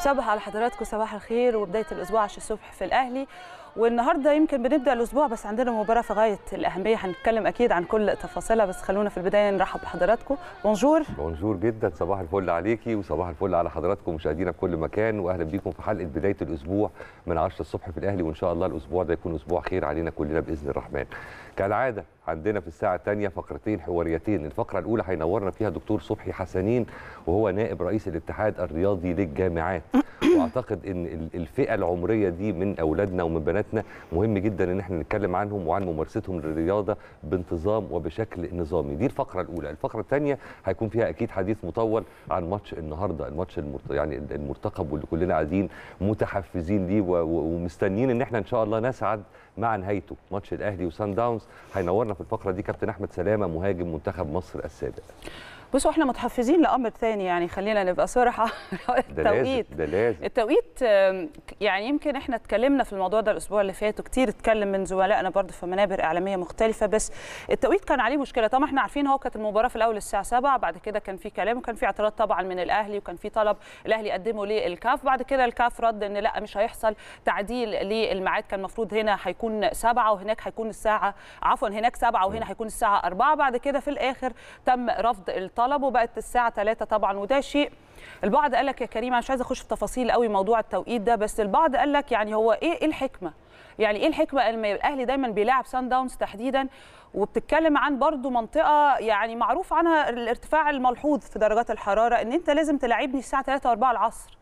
صباح على حضراتكم صباح الخير وبدايه الاسبوع 10 الصبح في الاهلي والنهارده يمكن بنبدا الاسبوع بس عندنا مباراه في غايه الاهميه هنتكلم اكيد عن كل تفاصيلها بس خلونا في البدايه نرحب بحضراتكم بونجور بونجور جدا صباح الفل عليكي وصباح الفل على حضراتكم مشاهدينا في كل مكان واهلا بيكم في حلقه بدايه الاسبوع من 10 الصبح في الاهلي وان شاء الله الاسبوع ده يكون اسبوع خير علينا كلنا باذن الرحمن كالعاده عندنا في الساعه الثانيه فقرتين حواريتين الفقره الاولى هينورنا فيها دكتور صبحي حسنين وهو نائب رئيس الاتحاد الرياضي للجامعات واعتقد ان الفئه العمريه دي من اولادنا ومن بناتنا مهم جدا ان احنا نتكلم عنهم وعن ممارستهم للرياضه بانتظام وبشكل نظامي دي الفقره الاولى الفقره الثانيه هيكون فيها اكيد حديث مطول عن ماتش النهارده الماتش المرت... يعني المرتقب واللي كلنا قاعدين متحفزين ليه و... ومستنيين ان احنا ان شاء الله نسعد مع نهايته ماتش الاهلي وسان داونز هينورنا في الفقره دي كابتن احمد سلامه مهاجم منتخب مصر السابق بصوا احنا متحفزين لامر ثاني يعني خلينا نبقى صراحه التوقيت ده لازم التوقيت يعني يمكن احنا اتكلمنا في الموضوع ده الاسبوع اللي فات وكتير اتكلم من زملائنا برضه في منابر اعلاميه مختلفه بس التوقيت كان عليه مشكله طبعا احنا عارفين هو كانت المباراه في الاول الساعه 7 بعد كده كان في كلام وكان في اعتراض طبعا من الاهلي وكان في طلب الاهلي قدمه للكاف بعد كده الكاف رد ان لا مش هيحصل تعديل للميعاد كان المفروض هنا هيكون 7 وهناك هيكون الساعه عفوا هناك 7 وهنا هيكون الساعه 4 بعد كده في الاخر تم رفض الطلب وبقت الساعه 3 طبعا وده شيء البعض قال لك يا كريم انا مش عايزه اخش في تفاصيل قوي موضوع التوقيت ده بس البعض قال لك يعني هو ايه ايه الحكمه يعني ايه الحكمه لما الاهلي دايما بيلاعب سان داونز تحديدا وبتتكلم عن برضو منطقه يعني معروف عنها الارتفاع الملحوظ في درجات الحراره ان انت لازم تلاعبني الساعه 3 و4 العصر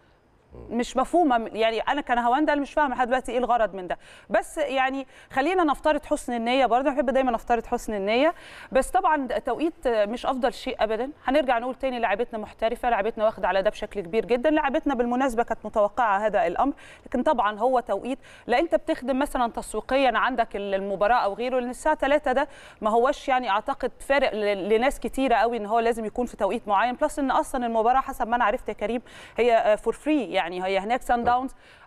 مش مفهومه يعني انا كنهاوند انا مش فاهمه لحد دلوقتي ايه الغرض من ده بس يعني خلينا نفترض حسن النيه برضه بحب دايما نفترض حسن النيه بس طبعا توقيت مش افضل شيء ابدا هنرجع نقول تاني لاعبتنا محترفه لاعبتنا واخده على ده بشكل كبير جدا لاعبتنا بالمناسبه كانت متوقعه هذا الامر لكن طبعا هو توقيت لا انت بتخدم مثلا تسويقيا عندك المباراه او غيره لان الساعه 3 ده ما هوش يعني اعتقد فارق لناس كتيره قوي ان هو لازم يكون في توقيت معين بلس ان اصلا المباراه حسب ما انا عرفت يا كريم هي فور فري يعني هي هناك سان داونز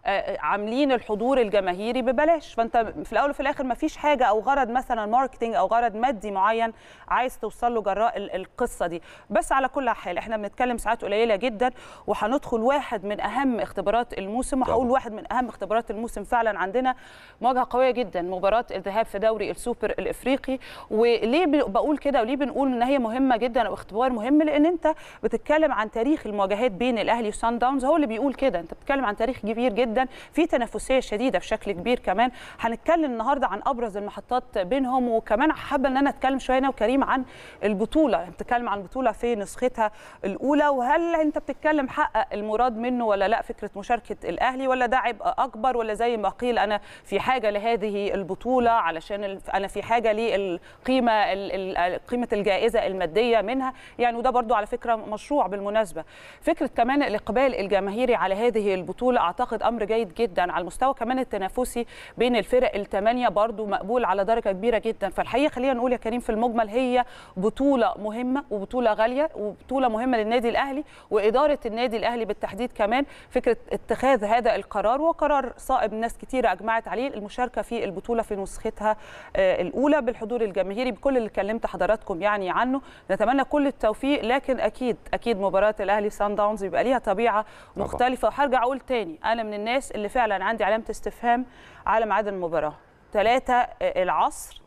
عاملين الحضور الجماهيري ببلاش فانت في الاول وفي الاخر ما فيش حاجه او غرض مثلا ماركتنج او غرض مادي معين عايز توصل له جراء القصه دي بس على كل حال احنا بنتكلم ساعات قليله جدا وهندخل واحد من اهم اختبارات الموسم وهقول واحد من اهم اختبارات الموسم فعلا عندنا مواجهه قويه جدا مباراه الذهاب في دوري السوبر الافريقي وليه بقول كده وليه بنقول ان هي مهمه جدا او اختبار مهم لان انت بتتكلم عن تاريخ المواجهات بين الاهلي وسان داونز هو اللي بيقول كده انت بتتكلم عن تاريخ كبير جدا في تنافسيه شديده بشكل كبير كمان هنتكلم النهارده عن ابرز المحطات بينهم وكمان حابه ان انا اتكلم شويه انا وكريم عن البطوله بتتكلم عن البطوله في نسختها الاولى وهل انت بتتكلم حقق المراد منه ولا لا فكره مشاركه الاهلي ولا ده عبء اكبر ولا زي ما قيل انا في حاجه لهذه البطوله علشان انا في حاجه للقيمه قيمه الجائزه الماديه منها يعني وده برضو على فكره مشروع بالمناسبه فكره كمان الاقبال الجماهيري على هذه البطوله اعتقد امر جيد جدا على المستوى كمان التنافسي بين الفرق الثمانيه برضو مقبول على درجه كبيره جدا فالحقيقه خلينا نقول يا كريم في المجمل هي بطوله مهمه وبطوله غاليه وبطوله مهمه للنادي الاهلي واداره النادي الاهلي بالتحديد كمان فكره اتخاذ هذا القرار وقرار صائب ناس كثيره اجمعت عليه المشاركه في البطوله في نسختها الاولى بالحضور الجماهيري بكل اللي كلمت حضراتكم يعني عنه نتمنى كل التوفيق لكن اكيد اكيد مباراه الاهلي سان داونز يبقى ليها طبيعه مختلفه وهرجع اقول تاني انا من الناس اللي فعلا عندي علامه استفهام على ميعاد المباراه ثلاثة العصر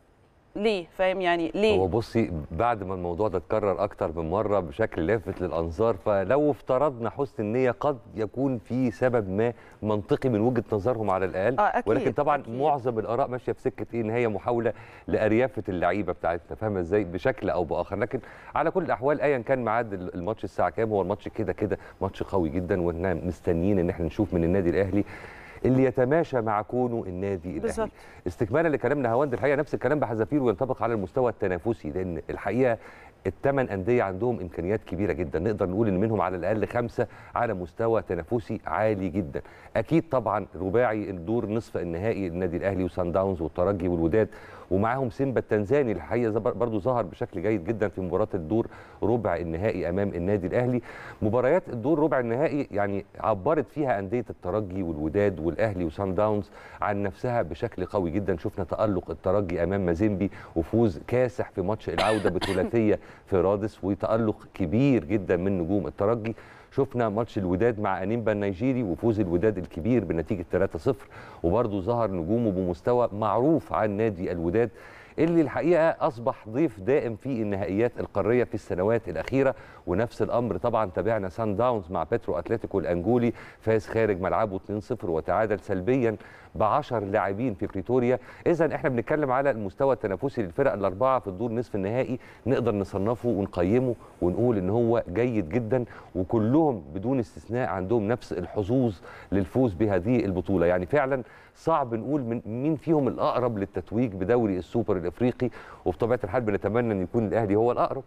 ليه فاهم يعني ليه هو بصي بعد ما الموضوع ده اتكرر اكتر من مره بشكل لافت للانظار فلو افترضنا حسن النيه قد يكون في سبب ما منطقي من وجهه نظرهم على الاقل آه أكيد ولكن طبعا أكيد. معظم الاراء ماشيه في سكه ايه ان هي محاوله لاريافه اللعيبه بتاعتنا فاهمه ازاي بشكل او باخر لكن على كل الاحوال ايا كان ميعاد الماتش الساعه كام هو الماتش كده كده ماتش قوي جدا واحنا مستنيين ان احنا نشوف من النادي الاهلي اللي يتماشى مع كونه النادي الاهلي بالظبط. استكمالا لكلامنا هواند الحقيقه نفس الكلام بحذافير وينطبق على المستوى التنافسي لان الحقيقه الثمان انديه عندهم امكانيات كبيره جدا نقدر نقول ان منهم على الاقل خمسه على مستوى تنافسي عالي جدا اكيد طبعا رباعي الدور نصف النهائي النادي الاهلي وسان داونز والترجي والوداد ومعاهم سيمبا التنزاني الحقيقه زبر- برضو ظهر بشكل جيد جدا في مباراه الدور ربع النهائي امام النادي الاهلي مباريات الدور ربع النهائي يعني عبرت فيها انديه الترجي والوداد والاهلي وسان داونز عن نفسها بشكل قوي جدا شفنا تالق الترجي امام مازيمبي وفوز كاسح في ماتش العوده بثلاثيه في رادس وتالق كبير جدا من نجوم الترجي شفنا ماتش الوداد مع انيمبا النيجيري وفوز الوداد الكبير بنتيجه 3-0 وبرضه ظهر نجومه بمستوى معروف عن نادي الوداد اللي الحقيقه اصبح ضيف دائم في النهائيات القاريه في السنوات الاخيره ونفس الامر طبعا تابعنا سان داونز مع بيترو اتلتيكو الانجولي فاز خارج ملعبه 2-0 وتعادل سلبيا ب 10 لاعبين في بريتوريا اذا احنا بنتكلم على المستوى التنافسي للفرق الاربعه في الدور نصف النهائي نقدر نصنفه ونقيمه ونقول ان هو جيد جدا وكلهم بدون استثناء عندهم نفس الحظوظ للفوز بهذه البطوله يعني فعلا صعب نقول من مين فيهم الاقرب للتتويج بدوري السوبر الافريقي وبطبيعه الحال بنتمنى ان يكون الاهلي هو الاقرب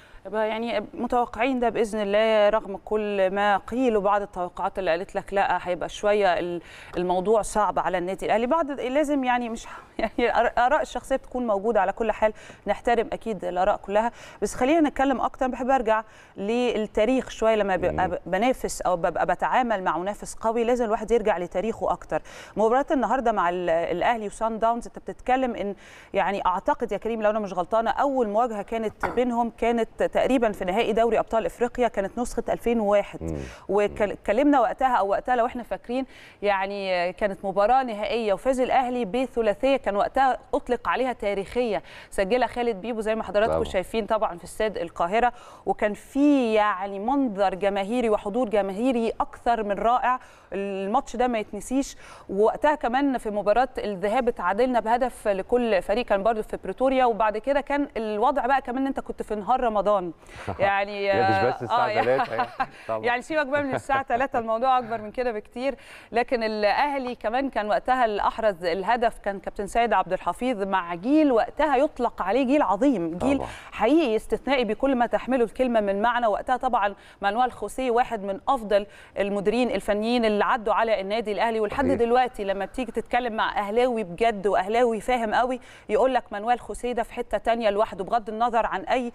يعني متوقعين ده باذن الله رغم كل ما قيل وبعض التوقعات اللي قالت لك لا هيبقى شويه الموضوع صعب على النادي الاهلي بعض لازم يعني مش يعني الاراء الشخصيه بتكون موجوده على كل حال نحترم اكيد الاراء كلها بس خلينا نتكلم اكتر بحب ارجع للتاريخ شويه لما ببقى بنافس او ببقى بتعامل مع منافس قوي لازم الواحد يرجع لتاريخه اكتر مباراه النهارده مع الاهلي وسان داونز انت بتتكلم ان يعني اعتقد يا كريم لو انا مش غلطانه اول مواجهه كانت بينهم كانت تقريبا في نهائي دوري ابطال افريقيا كانت نسخه 2001 واتكلمنا وقتها او وقتها لو احنا فاكرين يعني كانت مباراه نهائيه وفاز الاهلي بثلاثيه كان وقتها اطلق عليها تاريخيه سجلها خالد بيبو زي ما حضراتكم شايفين طبعا في استاد القاهره وكان في يعني منظر جماهيري وحضور جماهيري اكثر من رائع الماتش ده ما يتنسيش ووقتها كمان في مباراه الذهاب اتعادلنا بهدف لكل فريق كان برضه في بريتوريا وبعد كده كان الوضع بقى كمان انت كنت في نهار رمضان يعني مش بس الساعه 3 يعني سيبك بقى من الساعه 3 الموضوع اكبر من كده بكتير لكن الاهلي كمان كان وقتها اللي احرز الهدف كان كابتن سيد عبد الحفيظ مع جيل وقتها يطلق عليه جيل عظيم جيل طبعا. حقيقي استثنائي بكل ما تحمله الكلمه من معنى وقتها طبعا مانويل خوسيه واحد من افضل المديرين الفنيين اللي عدوا على النادي الاهلي ولحد دلوقتي لما بتيجي تتكلم مع اهلاوي بجد واهلاوي فاهم قوي يقول لك مانويل خوسيه ده في حته ثانيه لوحده بغض النظر عن اي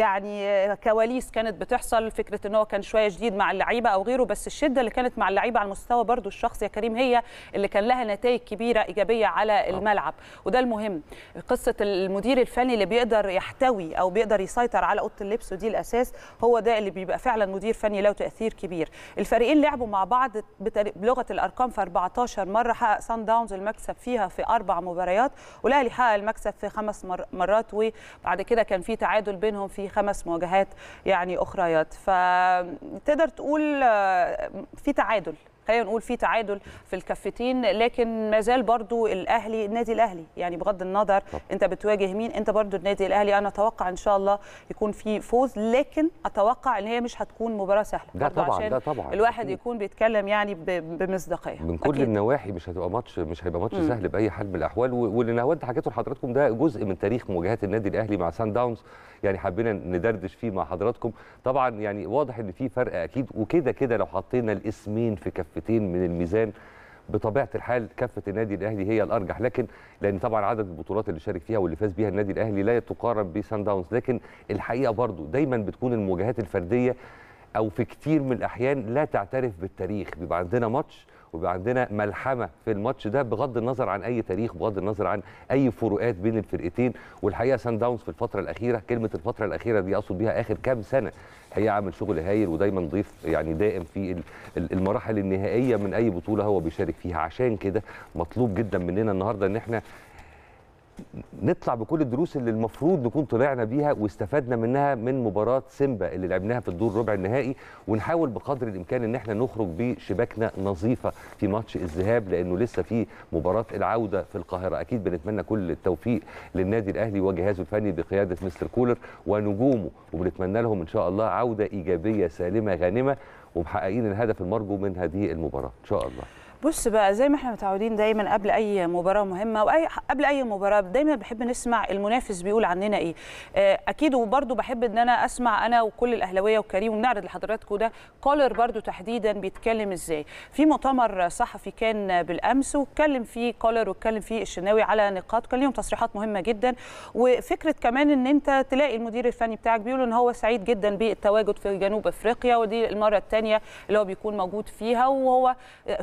يعني كواليس كانت بتحصل فكره ان هو كان شويه شديد مع اللعيبه او غيره بس الشده اللي كانت مع اللعيبه على المستوى برده الشخصي يا كريم هي اللي كان لها نتائج كبيره ايجابيه على الملعب وده المهم قصه المدير الفني اللي بيقدر يحتوي او بيقدر يسيطر على اوضه اللبس ودي الاساس هو ده اللي بيبقى فعلا مدير فني له تاثير كبير الفريقين لعبوا مع بعض بلغه الارقام في 14 مره حقق سان داونز المكسب فيها في اربع مباريات والاهلي حقق المكسب في خمس مرات وبعد كده كان في تعادل بينهم في خمس مواجهات يعني اخريات فتقدر تقول في تعادل خلينا نقول في تعادل في الكفتين لكن ما زال برضو الاهلي النادي الاهلي يعني بغض النظر طب. انت بتواجه مين انت برضو النادي الاهلي انا اتوقع ان شاء الله يكون في فوز لكن اتوقع ان هي مش هتكون مباراه سهله ده طبعا عشان ده طبعا الواحد يكون بيتكلم يعني بمصداقيه من كل أكيد. النواحي مش هتبقى ماتش مش هيبقى ماتش سهل باي حال من الاحوال واللي نهاوند حكيته لحضراتكم ده جزء من تاريخ مواجهات النادي الاهلي مع سان داونز يعني حبينا ندردش فيه مع حضراتكم طبعا يعني واضح ان في فرق اكيد وكده كده لو حطينا الاسمين في كفتين من الميزان بطبيعه الحال كفه النادي الاهلي هي الارجح لكن لان طبعا عدد البطولات اللي شارك فيها واللي فاز بيها النادي الاهلي لا تقارن بسان داونز لكن الحقيقه برضو دايما بتكون المواجهات الفرديه او في كتير من الاحيان لا تعترف بالتاريخ بيبقى عندنا ماتش ويبقى عندنا ملحمه في الماتش ده بغض النظر عن اي تاريخ بغض النظر عن اي فروقات بين الفرقتين والحقيقه سان داونز في الفتره الاخيره كلمه الفتره الاخيره دي اقصد بيها اخر كام سنه هي عامل شغل هايل ودايما ضيف يعني دائم في المراحل النهائيه من اي بطوله هو بيشارك فيها عشان كده مطلوب جدا مننا النهارده ان احنا نطلع بكل الدروس اللي المفروض نكون طلعنا بيها واستفدنا منها من مباراه سيمبا اللي لعبناها في الدور ربع النهائي ونحاول بقدر الامكان ان احنا نخرج بشباكنا نظيفه في ماتش الذهاب لانه لسه في مباراه العوده في القاهره اكيد بنتمنى كل التوفيق للنادي الاهلي وجهازه الفني بقياده مستر كولر ونجومه وبنتمنى لهم ان شاء الله عوده ايجابيه سالمه غانمه ومحققين الهدف المرجو من هذه المباراه ان شاء الله بص بقى زي ما احنا متعودين دايما قبل اي مباراه مهمه واي قبل اي مباراه دايما بحب نسمع المنافس بيقول عننا ايه اكيد وبرده بحب ان انا اسمع انا وكل الاهلاويه وكريم ونعرض لحضراتكم ده كولر برده تحديدا بيتكلم ازاي في مؤتمر صحفي كان بالامس واتكلم فيه كولر واتكلم فيه الشناوي على نقاط كان ليهم تصريحات مهمه جدا وفكره كمان ان انت تلاقي المدير الفني بتاعك بيقول ان هو سعيد جدا بالتواجد في جنوب افريقيا ودي المره الثانيه اللي هو بيكون موجود فيها وهو فاهم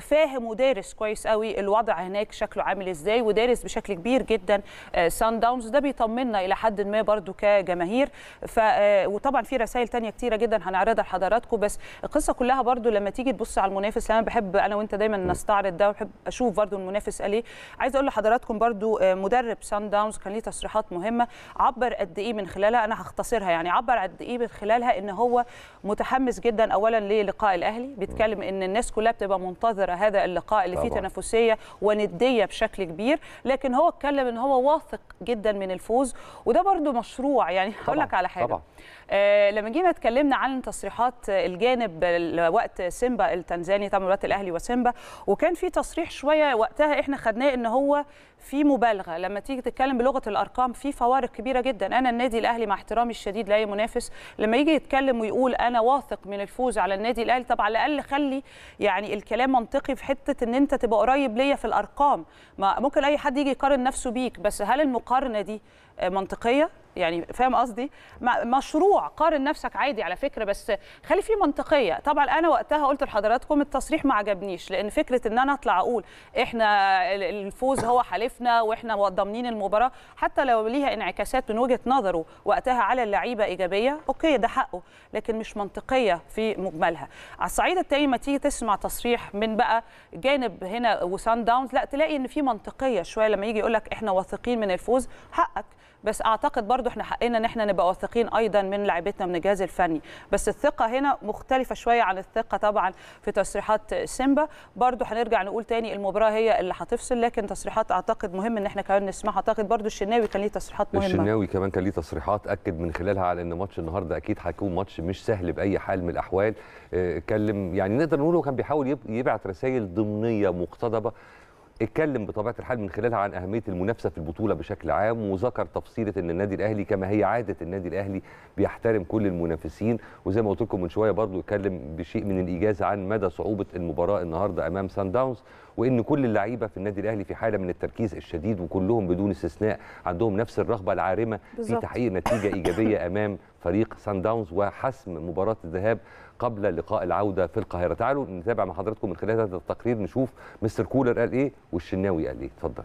ودارس كويس قوي الوضع هناك شكله عامل ازاي ودارس بشكل كبير جدا سان داونز ده بيطمنا الى حد ما برضو كجماهير ف وطبعا في رسائل تانية كتيره جدا هنعرضها لحضراتكم بس القصه كلها برضو لما تيجي تبص على المنافس انا بحب انا وانت دايما نستعرض ده وبحب اشوف برضو المنافس قال ايه عايز اقول لحضراتكم برضو مدرب سان داونز كان ليه تصريحات مهمه عبر قد ايه من خلالها انا هختصرها يعني عبر قد ايه من خلالها ان هو متحمس جدا اولا للقاء الاهلي بيتكلم ان الناس كلها بتبقى منتظره هذا اللقاء اللي فيه طبعاً. تنافسيه ونديه بشكل كبير لكن هو اتكلم ان هو واثق جدا من الفوز وده برضو مشروع يعني هقول لك طبعاً، على حاجه طبعاً. آه لما جينا اتكلمنا عن تصريحات الجانب وقت سيمبا التنزاني طبعا وقت الاهلي وسيمبا وكان في تصريح شويه وقتها احنا خدناه ان هو في مبالغه لما تيجي تتكلم بلغه الارقام في فوارق كبيره جدا انا النادي الاهلي مع احترامي الشديد لاي منافس لما يجي يتكلم ويقول انا واثق من الفوز على النادي الاهلي طب على الاقل خلي يعني الكلام منطقي في حته ان انت تبقى قريب ليا في الارقام ما ممكن اي حد يجي يقارن نفسه بيك بس هل المقارنه دي منطقيه يعني فاهم قصدي مشروع قارن نفسك عادي على فكره بس خلي فيه منطقيه طبعا انا وقتها قلت لحضراتكم التصريح ما عجبنيش لان فكره ان انا اطلع اقول احنا الفوز هو حلفنا واحنا ضامنين المباراه حتى لو ليها انعكاسات من وجهه نظره وقتها على اللعيبه ايجابيه اوكي ده حقه لكن مش منطقيه في مجملها على الصعيد التاني ما تيجي تسمع تصريح من بقى جانب هنا وسان داونز لا تلاقي ان في منطقيه شويه لما يجي يقول لك احنا واثقين من الفوز حقك بس اعتقد برضو احنا حقنا ان احنا نبقى واثقين ايضا من لعيبتنا من الجهاز الفني بس الثقه هنا مختلفه شويه عن الثقه طبعا في تصريحات سيمبا برضو هنرجع نقول تاني المباراه هي اللي هتفصل لكن تصريحات اعتقد مهم ان احنا كمان نسمعها اعتقد برضو الشناوي كان ليه تصريحات مهمه الشناوي كمان كان ليه تصريحات اكد من خلالها على ان ماتش النهارده اكيد هيكون ماتش مش سهل باي حال من الاحوال اتكلم يعني نقدر نقول هو كان بيحاول يبعت رسائل ضمنيه مقتضبه اتكلم بطبيعه الحال من خلالها عن اهميه المنافسه في البطوله بشكل عام وذكر تفصيله ان النادي الاهلي كما هي عاده النادي الاهلي بيحترم كل المنافسين وزي ما قلت لكم من شويه برضو اتكلم بشيء من الايجاز عن مدى صعوبه المباراه النهارده امام سان داونز وان كل اللعيبه في النادي الاهلي في حاله من التركيز الشديد وكلهم بدون استثناء عندهم نفس الرغبه العارمه في تحقيق نتيجه ايجابيه امام فريق سان داونز وحسم مباراه الذهاب قبل لقاء العوده في القاهره تعالوا نتابع مع حضراتكم من خلال هذا التقرير نشوف مستر كولر قال ايه والشناوي قال ايه اتفضل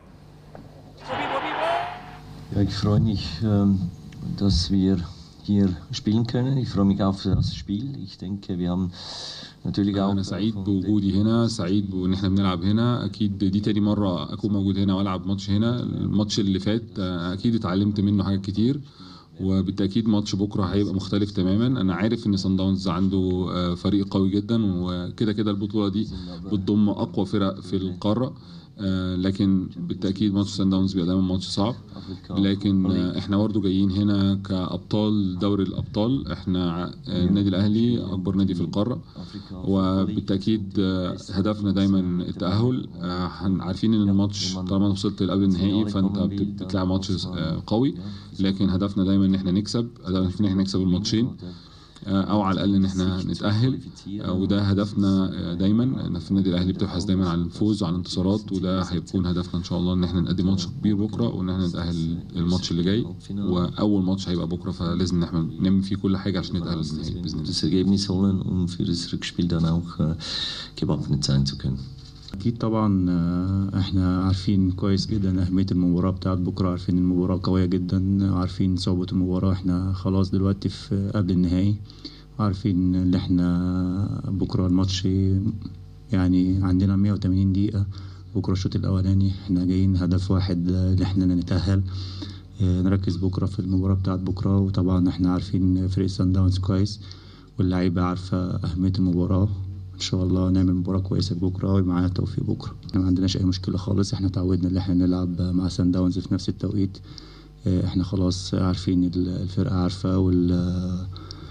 Ja, ich freue mich, dass wir hier spielen können. Ich freue mich auf das Spiel. Ich denke, wir haben natürlich auch. أنا سعيد بوجودي هنا، سعيد بإن إحنا بنلعب هنا، أكيد دي تاني مرة أكون موجود هنا وألعب ماتش هنا، الماتش اللي فات أكيد اتعلمت منه حاجات كتير. وبالتاكيد ماتش بكره هيبقى مختلف تماما انا عارف ان سان داونز عنده فريق قوي جدا وكده كده البطوله دي بتضم اقوى فرق في القاره لكن بالتاكيد ماتش سان داونز بيبقى دايما ماتش صعب لكن احنا برضه جايين هنا كابطال دوري الابطال احنا النادي الاهلي اكبر نادي في القاره وبالتاكيد هدفنا دايما التاهل عارفين ان الماتش طالما وصلت لقبل النهائي فانت بتلعب ماتش قوي لكن هدفنا دايما ان احنا نكسب هدفنا ان احنا نكسب الماتشين او على الاقل ان احنا نتاهل وده هدفنا دايما في النادي الاهلي بتبحث دايما عن الفوز وعن الانتصارات وده هيكون هدفنا ان شاء الله ان احنا نقدم ماتش كبير بكره وان احنا نتاهل الماتش اللي جاي واول ماتش هيبقى بكره فلازم ان احنا نعمل فيه كل حاجه عشان نتاهل للنهائي باذن الله. Das Ergebnis holen, um für das Rückspiel dann auch gewappnet sein zu können. اكيد طبعا احنا عارفين كويس جدا اهميه المباراه بتاعت بكره عارفين المباراه قويه جدا عارفين صعوبه المباراه احنا خلاص دلوقتي في قبل النهائي عارفين ان احنا بكره الماتش يعني عندنا 180 دقيقه بكره الشوط الاولاني احنا جايين هدف واحد ان احنا نتاهل نركز بكره في المباراه بتاعت بكره وطبعا احنا عارفين فريق سان داونز كويس واللعيبه عارفه اهميه المباراه ان شاء الله نعمل مباراه كويسه بكره ومعانا التوفيق بكره احنا ما عندناش اي مشكله خالص احنا تعودنا ان احنا نلعب مع سان داونز في نفس التوقيت احنا خلاص عارفين الفرقه عارفه وال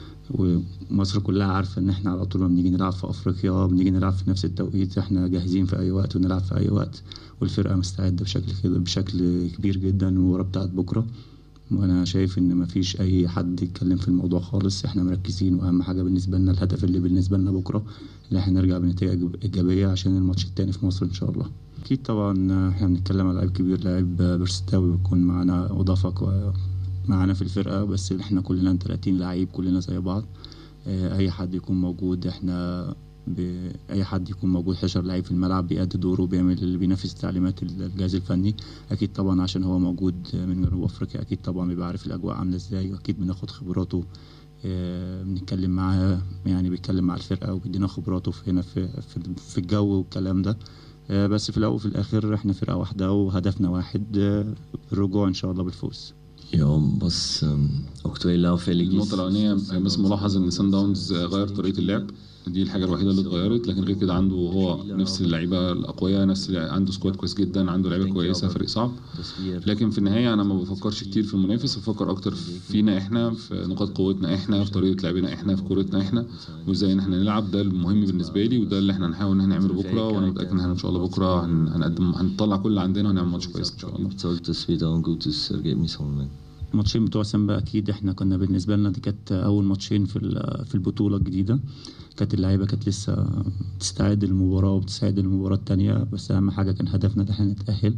ومصر كلها عارفه ان احنا على طول بنيجي نلعب في افريقيا بنيجي نلعب في نفس التوقيت احنا جاهزين في اي وقت ونلعب في اي وقت والفرقه مستعده بشكل كده بشكل كبير جدا المباراه بتاعت بكره وانا شايف ان مفيش اي حد يتكلم في الموضوع خالص احنا مركزين واهم حاجه بالنسبه لنا الهدف اللي بالنسبه لنا بكره اللي احنا نرجع بنتيجه ايجابيه عشان الماتش التاني في مصر ان شاء الله اكيد طبعا احنا بنتكلم على لعيب كبير لعيب بيرستاوي بيكون معانا اضافه معانا في الفرقه بس احنا كلنا 30 لعيب كلنا زي بعض اي حد يكون موجود احنا باي حد يكون موجود 11 لعيب في الملعب بيأدي دوره وبيعمل اللي بينفذ تعليمات الجهاز الفني اكيد طبعا عشان هو موجود من جنوب افريقيا اكيد طبعا بيبقى عارف الاجواء عامله ازاي واكيد بناخد خبراته آه، بنتكلم معاه يعني بيتكلم مع الفرقه وبيدينا خبراته في هنا في في, في الجو والكلام ده آه، بس في الاول وفي الاخر احنا فرقه واحده وهدفنا واحد آه، الرجوع ان شاء الله بالفوز Ja, was ähm, aktuell auffällig ist. النقطة الأولانية بس ملاحظ إن سان داونز غير طريقة اللعب دي الحاجة الوحيدة اللي اتغيرت لكن غير كده عنده هو نفس اللعيبة الأقوياء نفس عنده سكواد كويس جدا عنده لعيبة كويسة فريق صعب dass wir لكن في النهاية أنا ما بفكرش كتير في المنافس بفكر أكتر فينا إحنا في نقاط قوتنا إحنا في طريقة لعبنا إحنا في كورتنا إحنا وإزاي إن إحنا نلعب ده المهم بالنسبة لي وده اللي إحنا هنحاول إن إحنا نعمله بكرة وأنا متأكد إن إحنا إن شاء الله بكرة هن- هنقدم هنطلع كل اللي عندنا ونعمل ماتش كويس إن شاء الله überzeugt, dass wir da ein gutes Ergebnis holen werden. الماتشين بتوع سامبا اكيد احنا كنا بالنسبه لنا دي كانت اول ماتشين في ال- في البطوله الجديده كانت اللعيبه كانت لسه بتستعد للمباراه وبتستعد للمباراه التانية بس اهم حاجه كان هدفنا ان احنا نتاهل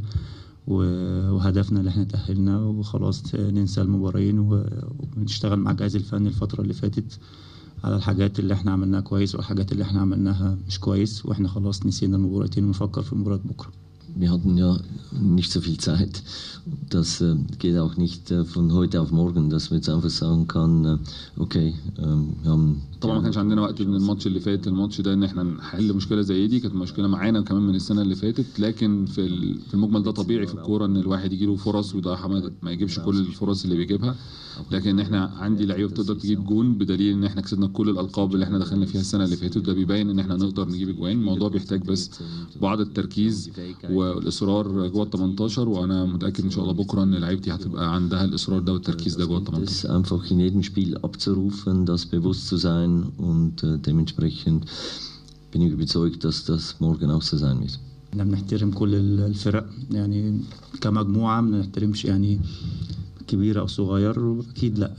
و- وهدفنا ان احنا تاهلنا وخلاص ننسى المبارين و- ونشتغل مع الجهاز الفني الفتره اللي فاتت على الحاجات اللي احنا عملناها كويس والحاجات اللي احنا عملناها مش كويس واحنا خلاص نسينا المباراتين ونفكر في مباراه بكره Wir hatten ja nicht so viel Zeit. Das äh, geht auch nicht äh, von heute auf morgen, dass man jetzt einfach sagen kann, äh, okay, ähm, wir haben طبعا ما كانش عندنا وقت من الماتش اللي فات للماتش ده ان احنا نحل مشكله زي دي كانت مشكله معانا كمان من السنه اللي فاتت لكن في ال- في المجمل ده طبيعي في الكوره ان الواحد يجي له فرص وده ما- ما يجيبش كل الفرص اللي بيجيبها لكن احنا عندي لعيبه بتقدر تجيب جون بدليل ان احنا كسبنا كل الالقاب اللي احنا دخلنا فيها السنه اللي فاتت ده بيبين ان احنا نقدر نجيب اجوان الموضوع بيحتاج بس بعض التركيز والاصرار جوه ال 18 وانا متاكد ان شاء الله بكره ان لعيبتي هتبقى عندها الاصرار ده والتركيز ده جوه ال 18 das einfach in jedem Spiel abzurufen, das bewusst zu sein und äh, dementsprechend bin ich überzeugt, dass das morgen auch so sein wird. احنا بنحترم كل ال- الفرق يعني كمجموعة ما بنحترمش يعني كبير أو صغير أكيد لأ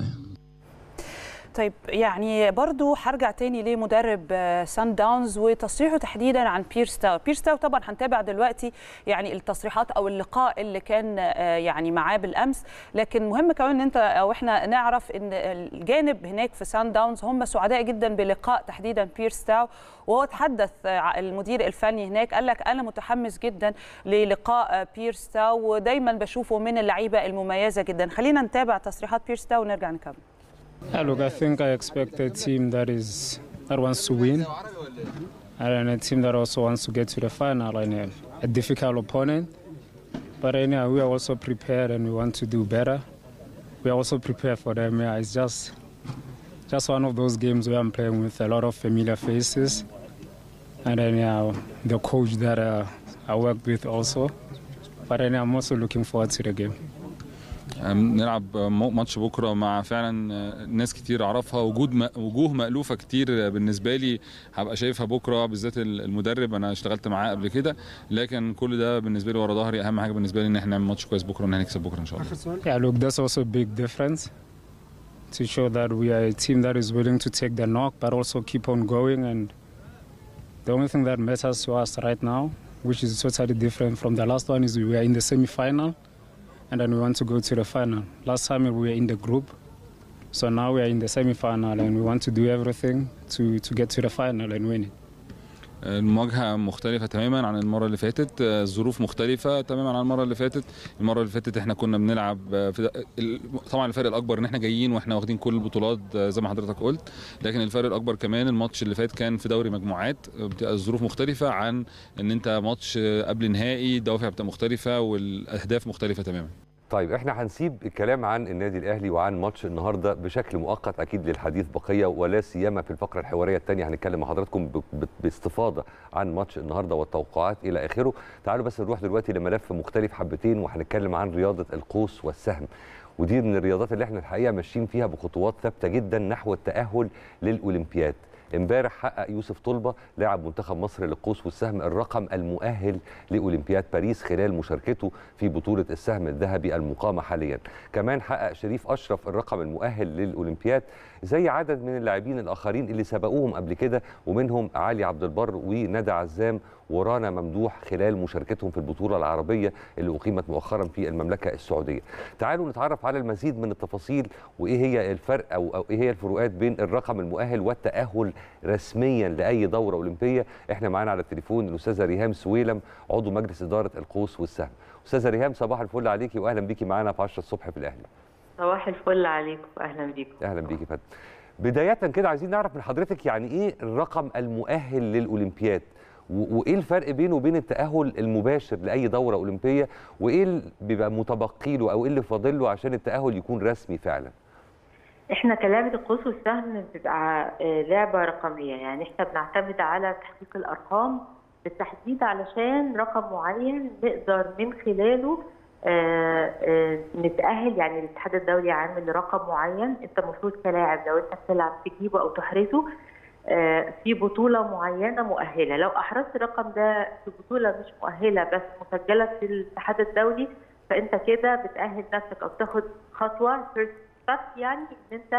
طيب يعني برضو هرجع تاني لمدرب آه، سان داونز وتصريحه تحديدا عن بيرس تاو بيرس تاو طبعا هنتابع دلوقتي يعني التصريحات او اللقاء اللي كان آه، يعني معاه بالامس لكن مهم كمان ان انت او احنا نعرف ان الجانب هناك في سان داونز هم سعداء جدا بلقاء تحديدا بيرس تاو وهو تحدث آه، المدير الفني هناك قال لك انا متحمس جدا للقاء آه، بيرس تاو ودايما بشوفه من اللعيبه المميزه جدا خلينا نتابع تصريحات بيرس تاو ونرجع نكمل Yeah, look, I think I expect a team that is that wants to win, and a team that also wants to get to the final, and a, a difficult opponent. But anyhow, we are also prepared, and we want to do better. We are also prepared for them. Yeah, it's just just one of those games where I'm playing with a lot of familiar faces, and then yeah, the coach that uh, I worked with also. But then I'm also looking forward to the game. نلعب م- ماتش بكره مع فعلا ناس كتير اعرفها وجود م- وجوه مألوفه كتير بالنسبه لي هبقى شايفها بكره بالذات ال- المدرب انا اشتغلت معاه قبل كده لكن كل ده بالنسبه لي ورا ظهري اهم حاجه بالنسبه لي ان احنا نعمل ماتش كويس بكره وان احنا نكسب بكره ان شاء الله Yeah, look, that's also a big difference to show that we are a team that is willing to take the knock but also keep on going. And the only thing that matters to us right now, which is totally different from the last one, is we were in the semi final and then we want to go to the final. Last time we were in the group. So now we are in the semi final and we want to do everything to, to get to the final and win it. المواجهه مختلفه تماما عن المره اللي فاتت الظروف مختلفه تماما عن المره اللي فاتت المره اللي فاتت احنا كنا بنلعب في ال- طبعا الفرق الاكبر ان احنا جايين واحنا واخدين كل البطولات زي ما حضرتك قلت لكن الفرق الاكبر كمان الماتش اللي فات كان في دوري مجموعات بتبقى الظروف مختلفه عن ان انت ماتش قبل نهائي الدوافع بتبقى مختلفه والاهداف مختلفه تماما طيب احنا هنسيب الكلام عن النادي الاهلي وعن ماتش النهارده بشكل مؤقت اكيد للحديث بقيه ولا سيما في الفقره الحواريه الثانيه هنتكلم مع حضراتكم ب- ب- باستفاضه عن ماتش النهارده والتوقعات الى اخره تعالوا بس نروح دلوقتي لملف مختلف حبتين وهنتكلم عن رياضه القوس والسهم ودي من الرياضات اللي احنا الحقيقه ماشيين فيها بخطوات ثابته جدا نحو التاهل للاولمبياد امبارح حقق يوسف طلبه لاعب منتخب مصر للقوس والسهم الرقم المؤهل لاولمبياد باريس خلال مشاركته في بطوله السهم الذهبي المقامه حاليا كمان حقق شريف اشرف الرقم المؤهل للاولمبياد زي عدد من اللاعبين الاخرين اللي سبقوهم قبل كده ومنهم علي عبد البر وندى عزام ورانا ممدوح خلال مشاركتهم في البطوله العربيه اللي اقيمت مؤخرا في المملكه السعوديه. تعالوا نتعرف على المزيد من التفاصيل وايه هي الفرق او, أو ايه هي الفروقات بين الرقم المؤهل والتاهل رسميا لاي دوره اولمبيه. احنا معانا على التليفون الاستاذه ريهام سويلم عضو مجلس اداره القوس والسهم. استاذه ريهام صباح الفل عليكي واهلا بيكي معانا في 10 الصبح في الاهلي. صباح الفل عليكم اهلا بيكم اهلا بيكي يا فندم. بدايه كده عايزين نعرف من حضرتك يعني ايه الرقم المؤهل للاولمبياد وايه الفرق بينه وبين التاهل المباشر لاي دوره اولمبيه وايه اللي بيبقى متبقي له او ايه اللي فاضل له عشان التاهل يكون رسمي فعلا احنا كلعبه القوس والسهم بتبقى لعبه رقميه يعني احنا بنعتمد على تحقيق الارقام بالتحديد علشان رقم معين نقدر من خلاله آآ آآ نتأهل يعني الاتحاد الدولي عامل رقم معين انت المفروض كلاعب لو انت بتلعب تجيبه او تحرزه في بطوله معينه مؤهله لو احرزت الرقم ده في بطوله مش مؤهله بس مسجله في الاتحاد الدولي فانت كده بتأهل نفسك او تاخد خطوه فيرست ستيب يعني ان انت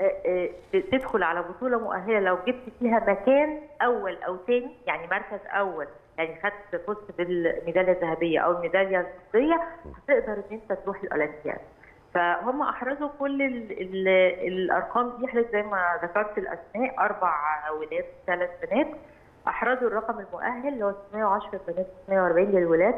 تدخل على بطوله مؤهله لو جبت فيها مكان اول او ثاني يعني مركز اول يعني خدت فزت بالميداليه الذهبيه او الميداليه الفضيه هتقدر ان انت تروح الاولمبياد فهم احرزوا كل ال ال الارقام دي حضرتك زي ما ذكرت الاسماء اربع ولاد ثلاث بنات احرزوا الرقم المؤهل اللي هو 610 بنات 640 للولاد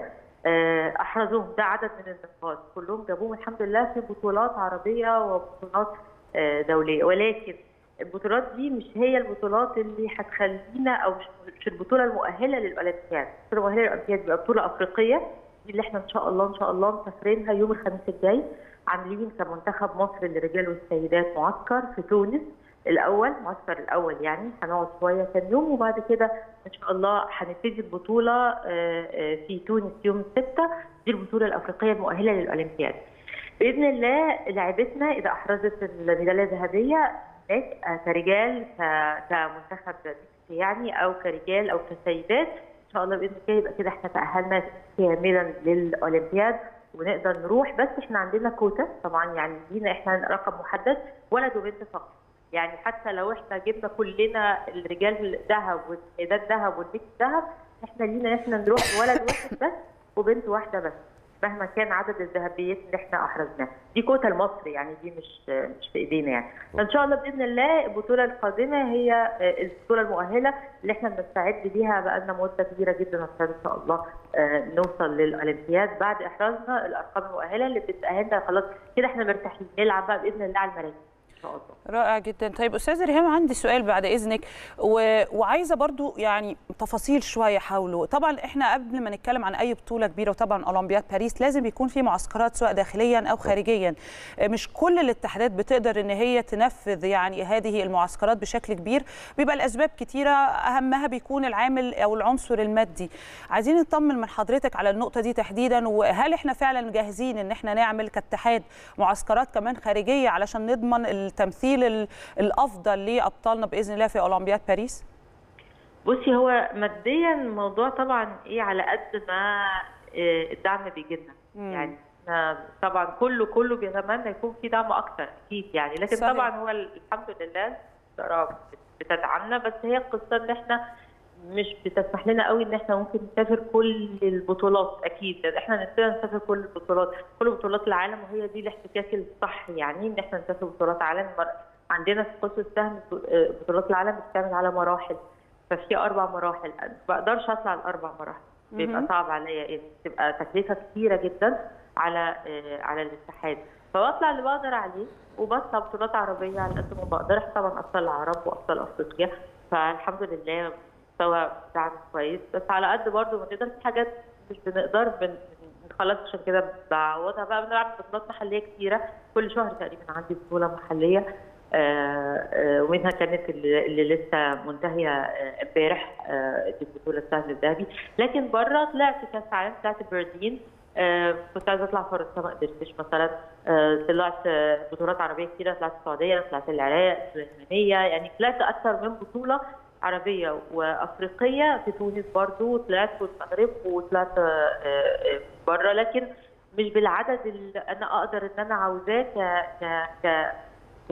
احرزوهم ده عدد من النقاط كلهم جابوهم الحمد لله في بطولات عربيه وبطولات دوليه ولكن البطولات دي مش هي البطولات اللي هتخلينا او مش البطوله المؤهله للاولمبياد، البطوله المؤهله للاولمبياد بيبقى بطوله افريقيه دي اللي احنا ان شاء الله ان شاء الله مسافرينها يوم الخميس الجاي عاملين كمنتخب مصر للرجال والسيدات معسكر في تونس الاول معسكر الاول يعني هنقعد شويه كام يوم وبعد كده ان شاء الله هنبتدي البطوله في تونس يوم 6 دي البطوله الافريقيه المؤهله للاولمبياد. باذن الله لعبتنا اذا احرزت الميداليه الذهبيه هناك كرجال كمنتخب يعني او كرجال او كسيدات ان شاء الله باذن الله يبقى كده احنا تاهلنا كاملا للاولمبياد ونقدر نروح بس احنا عندنا كوتا طبعا يعني لينا احنا رقم محدد ولد وبنت فقط يعني حتى لو احنا جبنا كلنا الرجال ذهب والسيدات ذهب والبنت ذهب احنا لينا احنا نروح ولد واحد بس وبنت واحده بس مهما كان عدد الذهبيات اللي احنا احرزناها دي كوتا لمصر يعني دي مش مش في ايدينا يعني فان شاء الله باذن الله البطوله القادمه هي البطوله المؤهله اللي احنا بنستعد ليها بقى لنا مده كبيره جدا عشان ان شاء الله نوصل للاولمبياد بعد احرازنا الارقام المؤهله اللي بتاهلنا خلاص كده احنا مرتاحين نلعب بقى باذن الله على المراكز شاء الله رائع جدا طيب استاذه ريهام عندي سؤال بعد اذنك و... وعايزه برضو يعني تفاصيل شويه حوله طبعا احنا قبل ما نتكلم عن اي بطوله كبيره وطبعا اولمبياد باريس لازم يكون في معسكرات سواء داخليا او خارجيا مش كل الاتحادات بتقدر ان هي تنفذ يعني هذه المعسكرات بشكل كبير بيبقى الاسباب كتيره اهمها بيكون العامل او العنصر المادي عايزين نطمن من حضرتك على النقطه دي تحديدا وهل احنا فعلا جاهزين ان احنا نعمل كاتحاد معسكرات كمان خارجيه علشان نضمن التمثيل الافضل لابطالنا باذن الله في اولمبياد باريس؟ بصي هو ماديا الموضوع طبعا ايه على قد ما الدعم بيجي لنا يعني طبعا كله كله بيتمنى يكون في دعم اكتر اكيد يعني لكن صحيح. طبعا هو الحمد لله الاداره بتدعمنا بس هي القصه ان احنا مش بتسمح لنا قوي ان احنا ممكن نسافر كل البطولات اكيد احنا نفسنا نسافر كل البطولات كل بطولات العالم وهي دي الاحتكاك الصح يعني ان احنا نسافر بطولات عالم عندنا في قوس السهم بطولات العالم بتتعمل على مراحل ففي اربع مراحل ما بقدرش اطلع الاربع مراحل بيبقى صعب عليا ان تبقى تكلفه كتيره جدا على على الاتحاد فبطلع اللي بقدر عليه وبطلع بطولات عربيه على قد ما بقدر طبعا ابطال العرب وابطال افريقيا فالحمد لله مستوى دعم كويس بس على قد برضه ما نقدر في حاجات مش بنقدر بن خلاص عشان كده بعوضها بقى بنلعب بطولات محليه كتيره كل شهر تقريبا عندي بطوله محليه ومنها كانت اللي, اللي لسه منتهيه امبارح دي البطوله السهم الذهبي لكن بره طلعت كاس عالم طلعت برلين كنت عايزه اطلع فرنسا ما قدرتش مثلا طلعت بطولات عربيه كتيره طلعت السعوديه طلعت العراق اليمنيه يعني طلعت اكثر من بطوله عربيه وافريقيه في تونس برضو طلعت في المغرب وطلعت بره لكن مش بالعدد اللي انا اقدر ان انا عاوزاه ك ك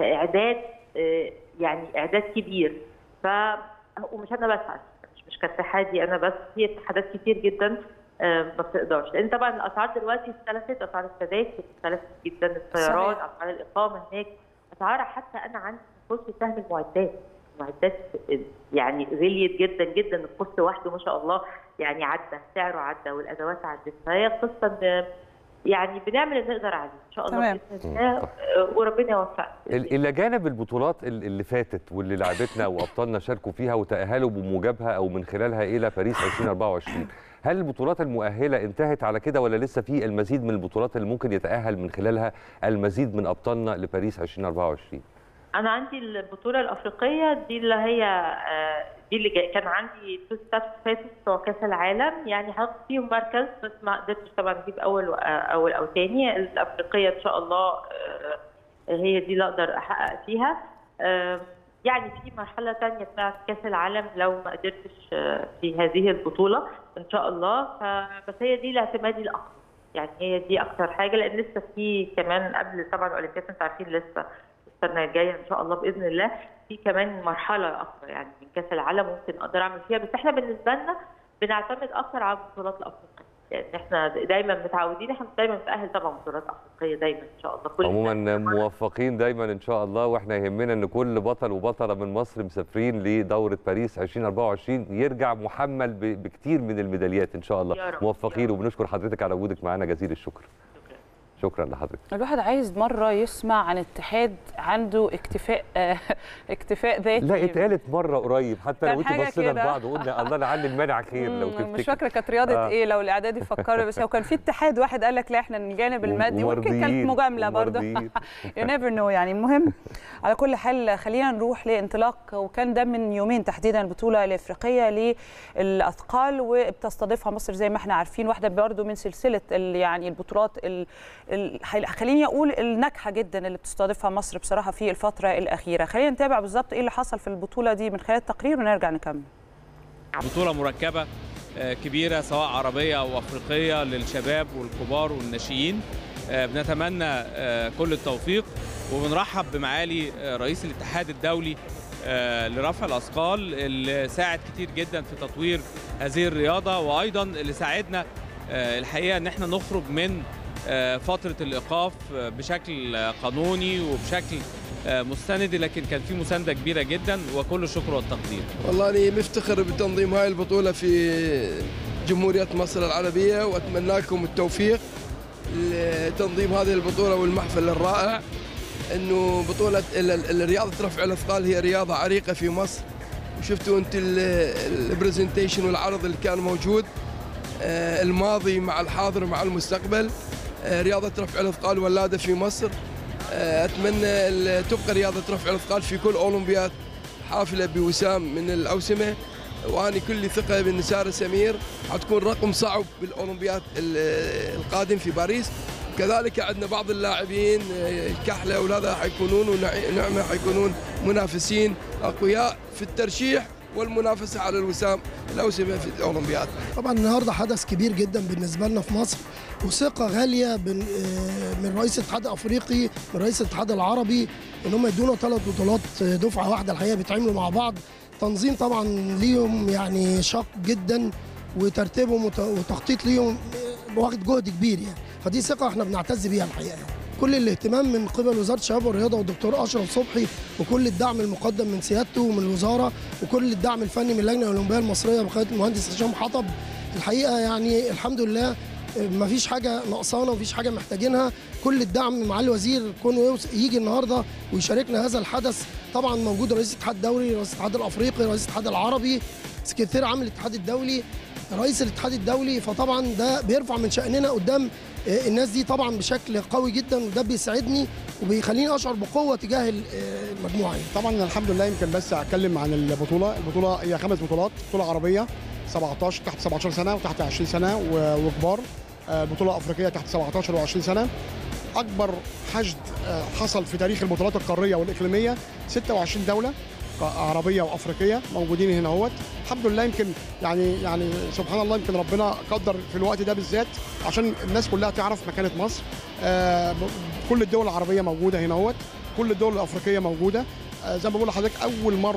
كاعداد يعني اعداد كبير ف ومش انا بس مش مش كاتحاد اتحادي انا بس في اتحادات كتير جدا آه، ما بتقدرش لان طبعا الاسعار دلوقتي اختلفت اسعار التذاكر اختلفت جدا الطيران صحيح. اسعار الاقامه هناك اسعار حتى انا عندي كورس سهم المعدات المعدات يعني غليت جدا جدا الكورس لوحده ما شاء الله يعني عدى سعره عدى والادوات عدت فهي قصه إن يعني بنعمل اللي نقدر عليه ان شاء الله تمام. باذن الله آه، وربنا يوفقنا ال- الى جانب البطولات ال- اللي فاتت واللي لعبتنا وابطالنا شاركوا فيها وتاهلوا بموجبها او من خلالها الى باريس 2024 هل البطولات المؤهله انتهت على كده ولا لسه في المزيد من البطولات اللي ممكن يتاهل من خلالها المزيد من ابطالنا لباريس 2024 انا عندي البطوله الافريقيه دي اللي هي آه، دي اللي جاي. كان عندي تو ستات فاتوا بتوع كاس العالم يعني هاخد فيهم مركز بس ما قدرتش طبعا اجيب اول و- اول او ثاني الافريقيه ان شاء الله آه، هي دي اللي اقدر احقق فيها آه، يعني في مرحله ثانيه بتاعت كاس العالم لو ما قدرتش آه، في هذه البطوله ان شاء الله ف- بس هي دي الاعتمادي الاكبر يعني هي دي اكتر حاجه لان لسه في كمان قبل طبعا الاولمبياد انتوا عارفين لسه السنه الجايه ان شاء الله باذن الله في كمان مرحله اكبر يعني من كاس العالم ممكن اقدر اعمل فيها بس احنا بالنسبه لنا بنعتمد اكتر على البطولات الافريقيه لان احنا دايما متعودين احنا دايما بنتاهل طبعا بطولات افريقيه دايما ان شاء الله كل عموما موفقين دايما ان شاء الله واحنا يهمنا ان كل بطل وبطله من مصر مسافرين لدوره باريس 2024 يرجع محمل ب- بكتير من الميداليات ان شاء الله يا رب، موفقين يا رب. وبنشكر حضرتك على وجودك معانا جزيل الشكر شكرا لحضرتك الواحد عايز مره يسمع عن اتحاد عنده اكتفاء آه، اكتفاء ذاتي لا اتقالت مره قريب حتى كان لو انت حاجة بصينا كده. لبعض وقلنا الله لعل المانع خير لو مم، تفتكر مش فاكره كانت رياضه آه. ايه لو الاعدادي فكروا بس هو كان في اتحاد واحد قال لك لا احنا الجانب المادي ممكن كانت ومرضيين، مجامله برضه ومرضيين. يو نيفر نو يعني المهم على كل حال خلينا نروح لانطلاق وكان ده من يومين تحديدا البطوله الافريقيه للاثقال وبتستضيفها مصر زي ما احنا عارفين واحده برضه من سلسله ال- يعني البطولات ال- ال- خليني اقول الناجحه جدا اللي بتستضيفها مصر بصراحه في الفتره الاخيره خلينا نتابع بالظبط ايه اللي حصل في البطوله دي من خلال التقرير ونرجع نكمل بطولة مركبة آه، كبيرة سواء عربية أو أفريقية للشباب والكبار والناشئين آه، بنتمنى آه، كل التوفيق وبنرحب بمعالي آه، رئيس الاتحاد الدولي آه، لرفع الأثقال اللي ساعد كتير جدا في تطوير هذه الرياضة وأيضا اللي ساعدنا آه، الحقيقة إن احنا نخرج من آه، فترة الإيقاف آه، بشكل آه، قانوني وبشكل آه، مستند لكن كان في مساندة كبيرة جدا وكل الشكر والتقدير والله أنا مفتخر بتنظيم هاي البطولة في جمهورية مصر العربية وأتمنى لكم التوفيق لتنظيم هذه البطولة والمحفل الرائع أنه بطولة ال- ال- الرياضة رفع الأثقال هي رياضة عريقة في مصر وشفتوا أنت البرزنتيشن والعرض اللي كان موجود آه، الماضي مع الحاضر مع المستقبل آه، رياضة رفع الأثقال ولادة في مصر آه، أتمنى ال- تبقى رياضة رفع الأثقال في كل أولمبياد حافلة بوسام من الأوسمة وأنا كل ثقة بأن سارة سمير حتكون رقم صعب بالأولمبياد ال- القادم في باريس كذلك عندنا بعض اللاعبين آه، كحلة وهذا حيكونون ونعمة حيكونون منافسين أقوياء في الترشيح والمنافسة على الوسام الأوسمة في الأولمبياد طبعا النهارده حدث كبير جدا بالنسبه لنا في مصر وثقه غاليه بن- آه، من رئيس الاتحاد الافريقي من رئيس الاتحاد العربي ان هم يدونا ثلاث بطولات آه، دفعه واحده الحقيقه بيتعاملوا مع بعض تنظيم طبعا ليهم يعني شاق جدا وترتيبهم وت- وتخطيط ليهم آه، واخد جهد كبير يعني فدي ثقه احنا بنعتز بيها الحقيقه يعني. كل الاهتمام من قبل وزاره الشباب والرياضه والدكتور اشرف صبحي وكل الدعم المقدم من سيادته ومن الوزاره وكل الدعم الفني من اللجنه الاولمبيه المصريه بقياده المهندس هشام حطب الحقيقه يعني الحمد لله ما فيش حاجه ناقصانا ومفيش حاجه محتاجينها كل الدعم مع الوزير كونه يوص- يجي النهارده ويشاركنا هذا الحدث طبعا موجود رئيس الاتحاد الدولي رئيس الاتحاد الافريقي رئيس الاتحاد العربي سكرتير عام الاتحاد الدولي رئيس الاتحاد الدولي فطبعا ده بيرفع من شأننا قدام آه، الناس دي طبعا بشكل قوي جدا وده بيساعدني وبيخليني اشعر بقوه تجاه ال- آه، المجموعه يعني. طبعا الحمد لله يمكن بس اتكلم عن البطوله البطوله هي خمس بطولات بطوله عربيه 17 تحت 17 سنه وتحت 20 سنه و- وكبار آه، بطوله افريقيه تحت 17 و20 سنه اكبر حشد آه، حصل في تاريخ البطولات القاريه والاقليميه 26 دوله عربيه وافريقيه موجودين هنا اهوت الحمد لله يمكن يعني يعني سبحان الله يمكن ربنا قدر في الوقت ده بالذات عشان الناس كلها تعرف مكانه مصر آه، ب- كل الدول العربيه موجوده هنا اهوت كل الدول الافريقيه موجوده آه، زي ما بقول لحضرتك اول مره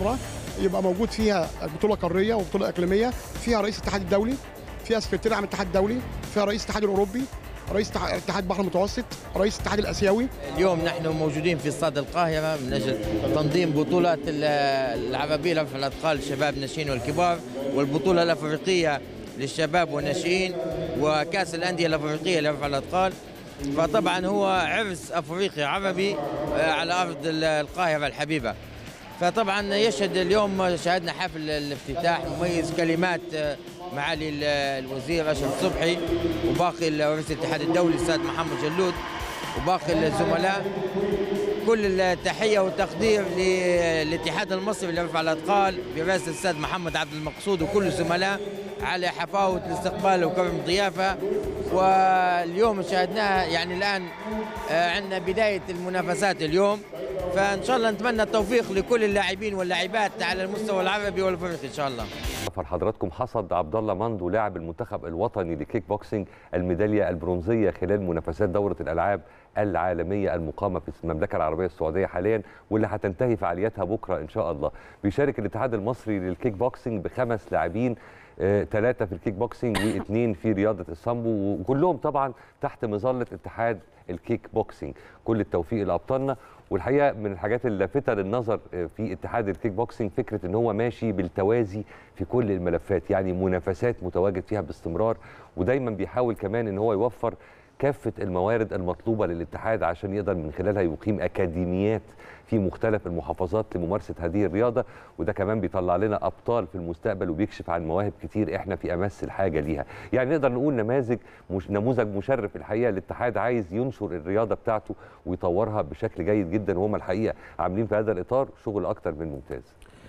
يبقى موجود فيها بطوله قاريه وبطوله اقليميه فيها رئيس الاتحاد الدولي فيها سكرتير عام الاتحاد الدولي فيها رئيس الاتحاد الاوروبي رئيس اتحاد- اتحاد البحر المتوسط رئيس الاتحاد الاسيوي اليوم نحن موجودين في استاد القاهرة من أجل تنظيم بطولة ال- العربية لرفع الأثقال شباب الناشئين والكبار والبطولة الأفريقية للشباب والناشئين وكأس الأندية الأفريقية لرفع الأثقال فطبعا هو عرس أفريقي عربي آه، على أرض ال- القاهرة الحبيبة فطبعا يشهد اليوم شاهدنا حفل الافتتاح مميز كلمات آه، معالي ال- الوزير اشرف صبحي وباقي رئيس الاتحاد الدولي الاستاذ محمد جلود وباقي الزملاء كل التحيه والتقدير للاتحاد المصري لرفع الاثقال برئاسه الاستاذ محمد عبد المقصود وكل الزملاء على حفاوه الاستقبال وكرم الضيافه واليوم شاهدناها يعني الان آه، عندنا بدايه المنافسات اليوم فان شاء الله نتمنى التوفيق لكل اللاعبين واللاعبات على المستوى العربي والافريقي ان شاء الله سفر حضراتكم حصد عبد الله مندو لاعب المنتخب الوطني لكيك بوكسينج الميداليه البرونزيه خلال منافسات دوره الالعاب العالميه المقامه في المملكه العربيه السعوديه حاليا واللي هتنتهي فعالياتها بكره ان شاء الله بيشارك الاتحاد المصري للكيك بوكسينج بخمس لاعبين ثلاثة في الكيك بوكسينج واثنين في رياضة السامبو وكلهم طبعا تحت مظلة اتحاد الكيك بوكسينج كل التوفيق لأبطالنا والحقيقة من الحاجات اللافتة للنظر آه، في اتحاد الكيك بوكسينج فكرة ان هو ماشي بالتوازي في كل الملفات يعني منافسات متواجد فيها باستمرار ودايما بيحاول كمان ان هو يوفر كافة الموارد المطلوبة للاتحاد عشان يقدر من خلالها يقيم أكاديميات في مختلف المحافظات لممارسة هذه الرياضة وده كمان بيطلع لنا أبطال في المستقبل وبيكشف عن مواهب كتير إحنا في أمس الحاجة ليها يعني نقدر نقول نماذج مش نموذج مشرف الحقيقة الاتحاد عايز ينشر الرياضة بتاعته ويطورها بشكل جيد جدا وهم الحقيقة عاملين في هذا الإطار شغل أكتر من ممتاز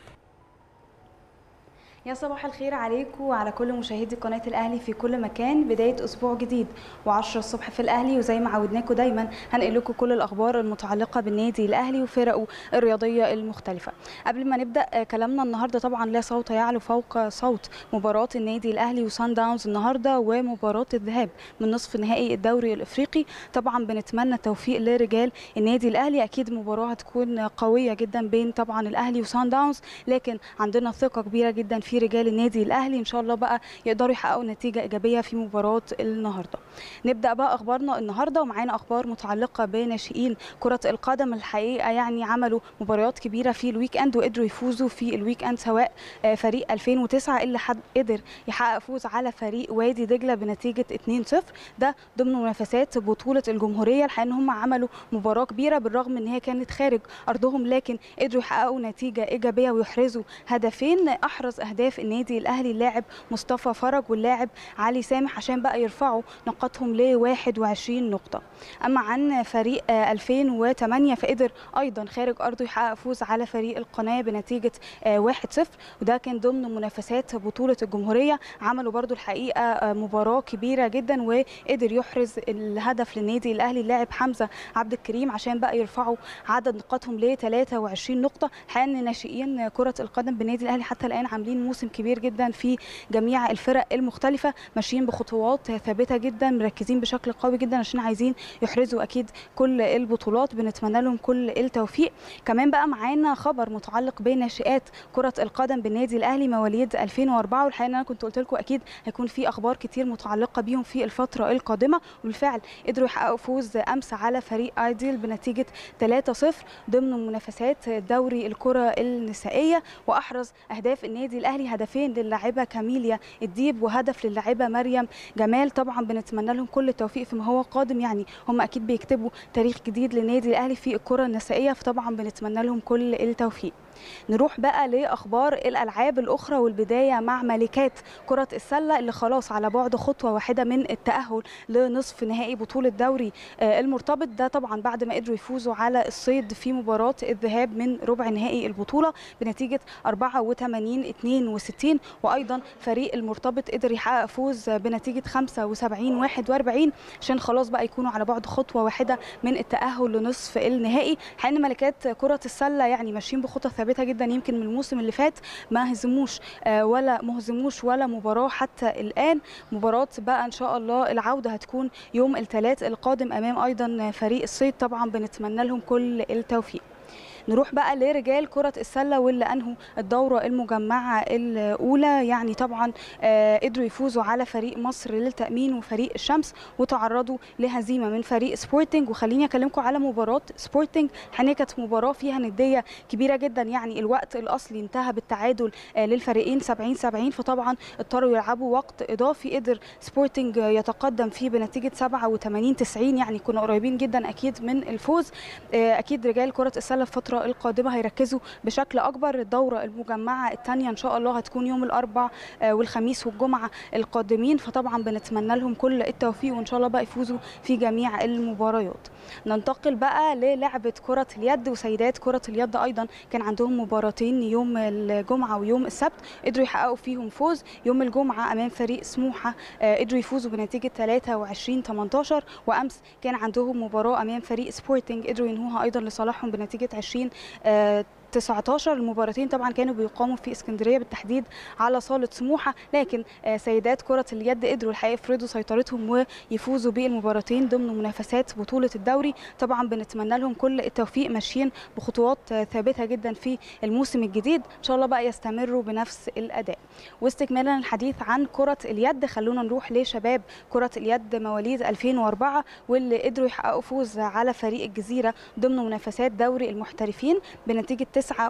يا صباح الخير عليكم وعلى كل مشاهدي قناة الأهلي في كل مكان بداية أسبوع جديد و10 الصبح في الأهلي وزي ما عودناكم دايما هنقل لكم كل الأخبار المتعلقة بالنادي الأهلي وفرقه الرياضية المختلفة قبل ما نبدأ آه، كلامنا النهاردة طبعا لا صوت يعلو فوق صوت مباراة النادي الأهلي وسان داونز النهاردة ومباراة الذهاب من نصف نهائي الدوري الإفريقي طبعا بنتمنى التوفيق لرجال النادي الأهلي أكيد مباراة هتكون قوية جدا بين طبعا الأهلي وسان داونز لكن عندنا ثقة كبيرة جدا في رجال النادي الأهلي إن شاء الله بقى يقدروا يحققوا نتيجة إيجابية في مباراة النهاردة نبدأ بقى أخبارنا النهاردة ومعانا أخبار متعلقة بناشئين كرة القدم الحقيقة يعني عملوا مباريات كبيرة في الويك أند وقدروا يفوزوا في الويك أند سواء آه، فريق 2009 اللي حد قدر يحقق فوز على فريق وادي دجلة بنتيجة 2-0 ده ضمن منافسات بطولة الجمهورية الحقيقة إن هم عملوا مباراة كبيرة بالرغم إن هي كانت خارج أرضهم لكن قدروا يحققوا نتيجة إيجابية ويحرزوا هدفين أحرز أهداف النادي الأهلي اللاعب مصطفى فرج واللاعب علي سامح عشان بقى يرفعوا نقاطهم ل 21 نقطة أما عن فريق آه، 2008 فقدر أيضا خارج أرضه يحقق فوز على فريق القناة بنتيجة آه، 1-0 وده كان ضمن منافسات بطولة الجمهورية عملوا برضو الحقيقة آه، مباراة كبيرة جدا وقدر يحرز الهدف للنادي الأهلي اللاعب حمزة عبد الكريم عشان بقى يرفعوا عدد نقاطهم ل 23 نقطة حقيقة إن ناشئين كرة القدم بالنادي الأهلي حتى الآن عاملين موسم كبير جدا في جميع الفرق المختلفة ماشيين بخطوات ثابتة جدا مركزين بشكل قوي جدا عشان عايزين يحرزوا أكيد كل البطولات بنتمنى لهم كل التوفيق كمان بقى معانا خبر متعلق بناشئات كرة القدم بالنادي الأهلي مواليد 2004 والحقيقة إن أنا كنت قلت لكم أكيد هيكون في أخبار كتير متعلقة بيهم في الفترة القادمة وبالفعل قدروا يحققوا فوز أمس على فريق ايديل بنتيجة 3-0 ضمن منافسات دوري الكرة النسائية وأحرز أهداف النادي الأهلي هدفين للاعبة كاميليا الديب وهدف للاعبة مريم جمال طبعا بنتمنى لهم كل التوفيق فيما هو قادم يعني هم أكيد بيكتبوا تاريخ جديد للنادي الأهلي في الكرة النسائية فطبعا بنتمنى لهم كل التوفيق نروح بقى لاخبار الالعاب الاخرى والبدايه مع ملكات كره السله اللي خلاص على بعد خطوه واحده من التاهل لنصف نهائي بطوله دوري آه، المرتبط ده طبعا بعد ما قدروا يفوزوا على الصيد في مباراه الذهاب من ربع نهائي البطوله بنتيجه 84 62 وايضا فريق المرتبط قدر يحقق فوز بنتيجه 75 41 عشان خلاص بقى يكونوا على بعد خطوه واحده من التاهل لنصف النهائي حين ملكات كره السله يعني ماشيين بخطى ثابته جدا يمكن من الموسم اللي فات ما هزموش آه، ولا مهزموش ولا مباراه حتى الان مباراه بقى ان شاء الله العوده هتكون يوم الثلاث القادم امام ايضا فريق الصيد طبعا بنتمنى لهم كل التوفيق نروح بقى لرجال كره السله واللي انهوا الدوره المجمعه الاولى يعني طبعا آه، قدروا يفوزوا على فريق مصر للتامين وفريق الشمس وتعرضوا لهزيمه من فريق سبورتنج وخليني اكلمكم على مباراه سبورتنج الحقيقه كانت مباراه فيها نديه كبيره جدا يعني الوقت الاصلي انتهى بالتعادل آه، للفريقين 70 70 فطبعا اضطروا يلعبوا وقت اضافي قدر سبورتنج آه، يتقدم فيه بنتيجه 87 90 يعني كنا قريبين جدا اكيد من الفوز آه، اكيد رجال كره السله الفتره القادمه هيركزوا بشكل اكبر الدوره المجمعه الثانيه ان شاء الله هتكون يوم الاربع آه، والخميس والجمعه القادمين فطبعا بنتمنى لهم كل التوفيق وان شاء الله بقى يفوزوا في جميع المباريات ننتقل بقى للعبه كره اليد وسيدات كره اليد ايضا كان عندهم مباراتين يوم الجمعه ويوم السبت قدروا يحققوا فيهم فوز يوم الجمعه امام فريق سموحه آه، قدروا يفوزوا بنتيجه 23 18 وامس كان عندهم مباراه امام فريق سبورتنج قدروا ينهوها ايضا لصالحهم بنتيجه 20 آه، 19 المباراتين طبعا كانوا بيقاموا في اسكندريه بالتحديد على صاله سموحه لكن آه، سيدات كره اليد قدروا الحقيقه يفرضوا سيطرتهم ويفوزوا بالمباراتين ضمن منافسات بطوله الدوري طبعا بنتمنى لهم كل التوفيق ماشيين بخطوات آه، ثابته جدا في الموسم الجديد ان شاء الله بقى يستمروا بنفس الاداء واستكمالا الحديث عن كره اليد خلونا نروح لشباب كره اليد مواليد 2004 واللي قدروا يحققوا فوز على فريق الجزيره ضمن منافسات دوري المحترفين بنتيجه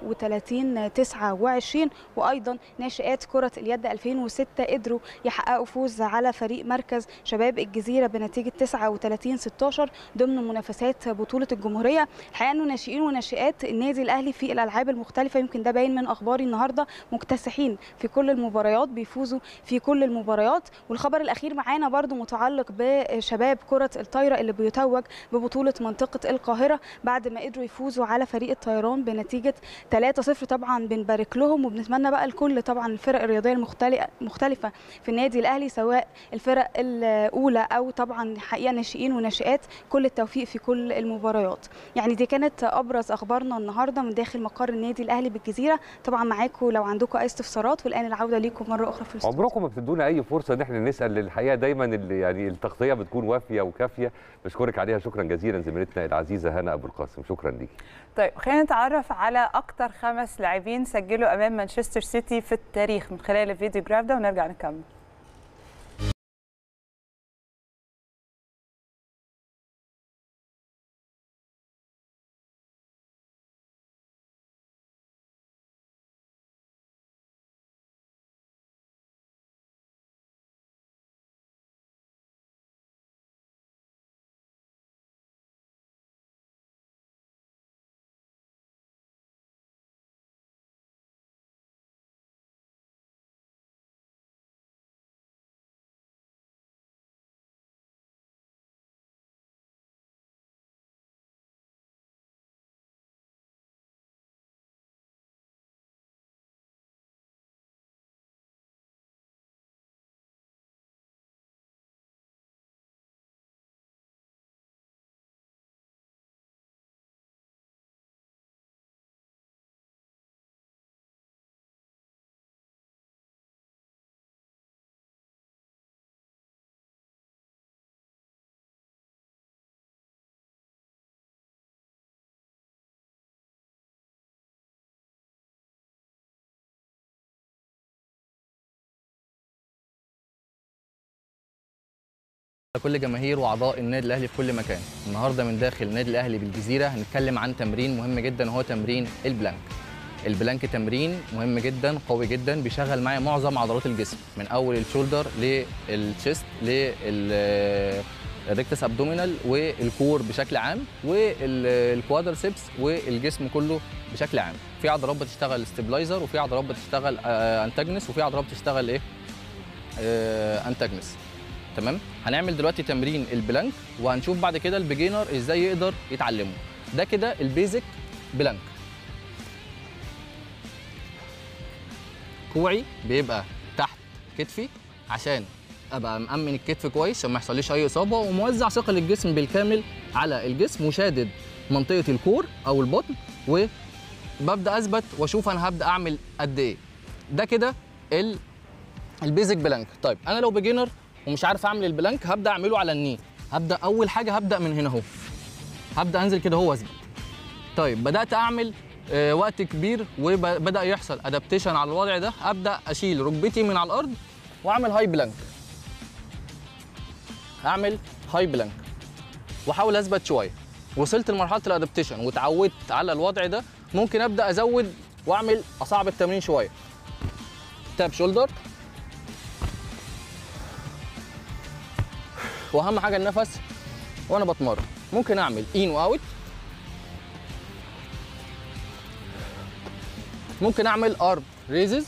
39 29 وايضا ناشئات كره اليد 2006 قدروا يحققوا فوز على فريق مركز شباب الجزيره بنتيجه 39 16 ضمن منافسات بطوله الجمهوريه الحقيقه انه ناشئين وناشئات النادي الاهلي في الالعاب المختلفه يمكن ده باين من اخباري النهارده مكتسحين في كل المباريات بيفوزوا في كل المباريات والخبر الاخير معانا برضو متعلق بشباب كره الطايره اللي بيتوج ببطوله منطقه القاهره بعد ما قدروا يفوزوا على فريق الطيران بنتيجه 3-0 طبعا بنبارك لهم وبنتمنى بقى لكل طبعا الفرق الرياضيه المختلفه مختلفه في النادي الاهلي سواء الفرق الاولى او طبعا حقيقه ناشئين وناشئات كل التوفيق في كل المباريات يعني دي كانت ابرز اخبارنا النهارده من داخل مقر النادي الاهلي بالجزيره طبعا معاكم لو عندكم اي استفسارات والان العوده ليكم مره اخرى في الاستوديو عمركم ما بتدونا اي فرصه ان احنا نسال الحقيقه دايما اللي يعني التغطيه بتكون وافيه وكافيه بشكرك عليها شكرا جزيلا زميلتنا العزيزه هنا ابو القاسم شكرا ليكي طيب خلينا نتعرف على اكتر خمس لاعبين سجلوا امام مانشستر سيتي في التاريخ من خلال الفيديو جراف ده ونرجع نكمل كل جماهير واعضاء النادي الاهلي في كل مكان النهارده من داخل النادي الاهلي بالجزيره هنتكلم عن تمرين مهم جدا وهو تمرين البلانك البلانك تمرين مهم جدا قوي جدا بيشغل معايا معظم عضلات الجسم من اول الشولدر للتشيست للريكتس ابدومينال والكور بشكل عام والكوادرسبس والجسم كله بشكل عام في عضلات بتشتغل ستابلايزر وفي عضلات بتشتغل انتاجنس وفي عضلات بتشتغل ايه انتاجنس تمام هنعمل دلوقتي تمرين البلانك وهنشوف بعد كده البيجينر ازاي يقدر يتعلمه ده كده البيزك بلانك كوعي بيبقى تحت كتفي عشان ابقى مأمن الكتف كويس عشان ما يحصليش اي اصابه وموزع ثقل الجسم بالكامل على الجسم وشادد منطقه الكور او البطن وببدا اثبت واشوف انا هبدا اعمل قد ايه ده كده ال البيزك بلانك طيب انا لو بيجنر ومش عارف اعمل البلانك هبدا اعمله على الني هبدا اول حاجه هبدا من هنا اهو هبدا انزل كده اهو واثبت طيب بدات اعمل آه، وقت كبير وبدا يحصل ادابتيشن على الوضع ده ابدا اشيل ركبتي من على الارض واعمل هاي بلانك اعمل هاي بلانك واحاول اثبت شويه وصلت لمرحله الادابتيشن واتعودت على الوضع ده ممكن ابدا ازود واعمل اصعب التمرين شويه تاب شولدر واهم حاجه النفس وانا بتمرن ممكن اعمل ان واوت ممكن اعمل ارم ريزز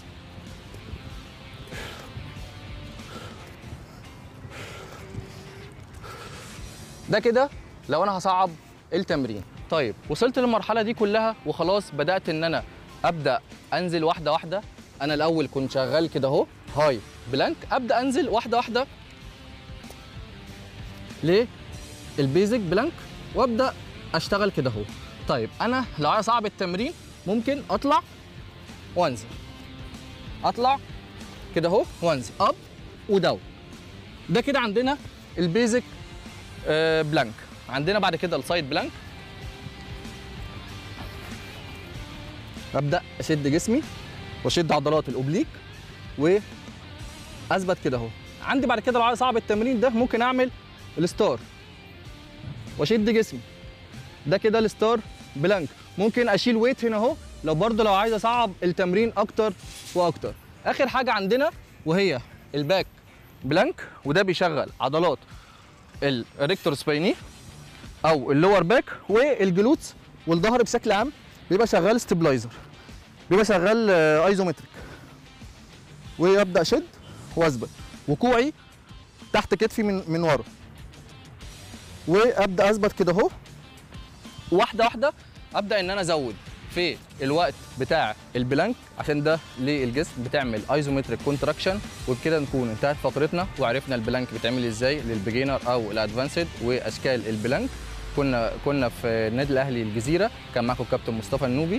ده كده لو انا هصعب التمرين طيب وصلت للمرحله دي كلها وخلاص بدات ان انا ابدا انزل واحده واحده انا الاول كنت شغال كده اهو هاي بلانك ابدا انزل واحده واحده للبيزك بلانك وابدا اشتغل كده اهو طيب انا لو عايز اصعب التمرين ممكن اطلع وانزل اطلع كده اهو وانزل اب وداون ده كده عندنا البيزك آه، بلانك عندنا بعد كده السايد بلانك ابدا اشد جسمي واشد عضلات الاوبليك واثبت كده اهو عندي بعد كده لو عايز اصعب التمرين ده ممكن اعمل الستار واشد جسمي ده كده الستار بلانك ممكن اشيل ويت هنا اهو لو برضه لو عايز اصعب التمرين اكتر واكتر اخر حاجه عندنا وهي الباك بلانك وده بيشغل عضلات الريكتور سبايني او اللور باك والجلوتس والظهر بشكل عام بيبقى شغال ستابلايزر بيبقى شغال آه، ايزومتريك وابدا اشد واثبت وكوعي تحت كتفي من من ورا وابدا اثبت كده اهو واحده واحده ابدا ان انا ازود في الوقت بتاع البلانك عشان ده للجسم بتعمل ايزومتريك كونتراكشن وبكده نكون انتهت فقرتنا وعرفنا البلانك بيتعمل ازاي للبيجينر او الادفانسد واشكال البلانك كنا كنا في النادي الاهلي الجزيره كان معاكم كابتن مصطفى النوبي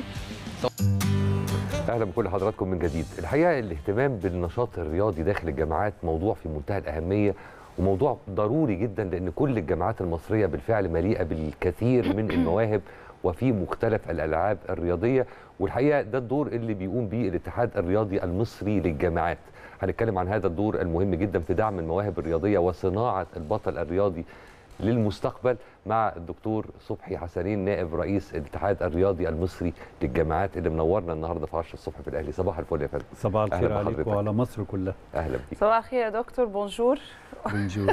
اهلا بكل حضراتكم من جديد الحقيقه الاهتمام بالنشاط الرياضي داخل الجامعات موضوع في منتهى الاهميه وموضوع ضروري جدا لان كل الجامعات المصريه بالفعل مليئه بالكثير من المواهب وفي مختلف الالعاب الرياضيه والحقيقه ده الدور اللي بيقوم به الاتحاد الرياضي المصري للجامعات هنتكلم عن هذا الدور المهم جدا في دعم المواهب الرياضيه وصناعه البطل الرياضي للمستقبل مع الدكتور صبحي حسنين نائب رئيس الاتحاد الرياضي المصري للجامعات اللي منورنا النهارده في 10 الصبح في الاهلي صباح الفل يا فندم صباح الخير أهلا عليك بحضرتك. وعلى مصر كلها اهلا بيك صباح الخير يا دكتور بونجور بونجور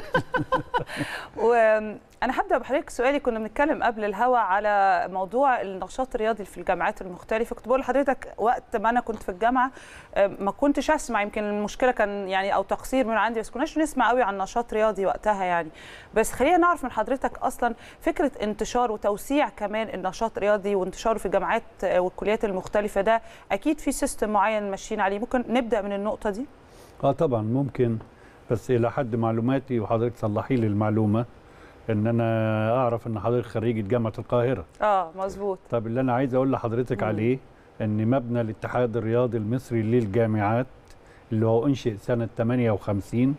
وانا هبدا بحضرتك سؤالي كنا بنتكلم قبل الهوا على موضوع النشاط الرياضي في الجامعات المختلفه كنت بقول لحضرتك وقت ما انا كنت في الجامعه آه، ما كنتش اسمع يمكن المشكله كان يعني او تقصير من عندي بس كناش نسمع قوي عن نشاط رياضي وقتها يعني بس خلينا نعرف من حضرتك اصلا فكره انتشار وتوسيع كمان النشاط الرياضي وانتشاره في الجامعات آه، والكليات المختلفه ده اكيد في سيستم معين ماشيين عليه ممكن نبدا من النقطه دي اه طبعا ممكن بس الى حد معلوماتي وحضرتك صلحي لي المعلومه ان انا اعرف ان حضرتك خريجه جامعه القاهره اه مظبوط طب اللي انا عايز اقول لحضرتك مم. عليه ان مبنى الاتحاد الرياضي المصري للجامعات اللي هو انشئ سنه 58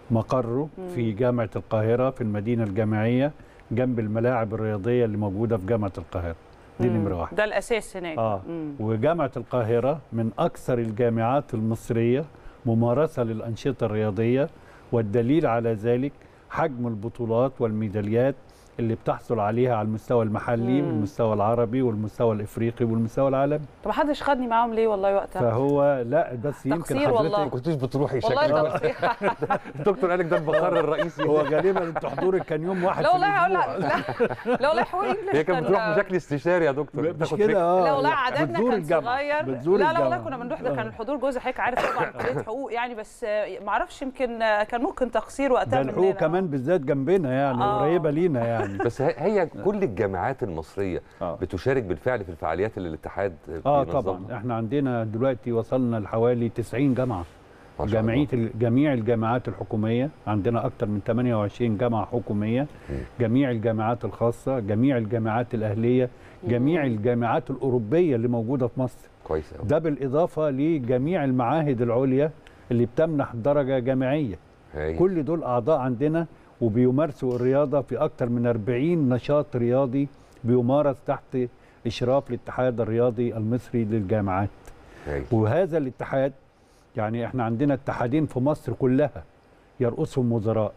مقره مم. في جامعه القاهره في المدينه الجامعيه جنب الملاعب الرياضيه اللي موجوده في جامعه القاهره دي مم. نمره واحد ده الاساس هناك اه مم. وجامعه القاهره من اكثر الجامعات المصريه ممارسه للانشطه الرياضيه والدليل على ذلك حجم البطولات والميداليات اللي بتحصل عليها على المستوى المحلي مم. والمستوى العربي والمستوى الافريقي والمستوى العالمي طب محدش خدني معاهم ليه والله وقتها فهو لا بس يمكن تقصير والله. حضرتك كنتوش بتروحي والله شكلك تقصير الدكتور قالك ده المقر الرئيسي هو غالبا انت حضورك كان يوم واحد لا في والله هقول الأسبوع. لك لا لا والله حقوق انجلش هي كانت بتروح بشكل استشاري يا دكتور مش بتاخد كده فكرة. اه لا والله لا، عددنا بتزور كان الجامعة، صغير بتزور لا لا والله الجامعة. كنا بنروح ده كان آه. الحضور جوز حضرتك عارف طبعا كليه حقوق يعني بس آه، ما اعرفش يمكن آه، كان ممكن تقصير ده وقتها الحقوق مننا كمان بالذات جنبنا يعني آه. قريبه لينا يعني بس هي- هي كل الجامعات المصريه بتشارك بالفعل في الفعاليات اللي الاتحاد اه بينظمها. طبعا احنا عندنا دلوقتي وصلنا لحوالي 90 جامعه ما شاء جمعيه ال- جميع الجامعات الحكوميه عندنا اكثر من 28 جامعه حكوميه جميع الجامعات الخاصه جميع الجامعات الاهليه جميع الجامعات الاوروبيه اللي موجوده في مصر كويس أوي. ده بالاضافه لجميع المعاهد العليا اللي بتمنح درجه جامعيه هايل. كل دول اعضاء عندنا وبيمارسوا الرياضه في اكثر من 40 نشاط رياضي بيمارس تحت اشراف الاتحاد الرياضي المصري للجامعات هايل. وهذا الاتحاد يعني احنا عندنا اتحادين في مصر كلها يرأسهم وزراء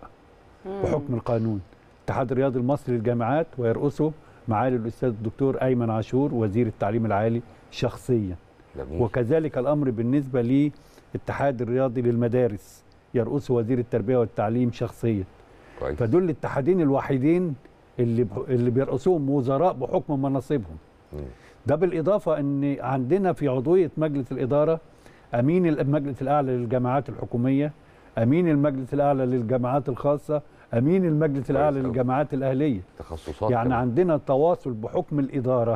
بحكم القانون الاتحاد الرياضي المصري للجامعات ويرأسه معالي الاستاذ الدكتور ايمن عاشور وزير التعليم العالي شخصيا جميل. وكذلك الامر بالنسبه للاتحاد الرياضي للمدارس يرأسه وزير التربيه والتعليم شخصيا كويس. فدول الاتحادين الوحيدين اللي ب- اللي بيرأسوهم وزراء بحكم مناصبهم مم. ده بالاضافه ان عندنا في عضويه مجلس الاداره امين المجلس الاعلى للجامعات الحكوميه امين المجلس الاعلى للجامعات الخاصه امين المجلس الاعلى أوي. للجامعات الاهليه تخصصات يعني كمان. عندنا تواصل بحكم الاداره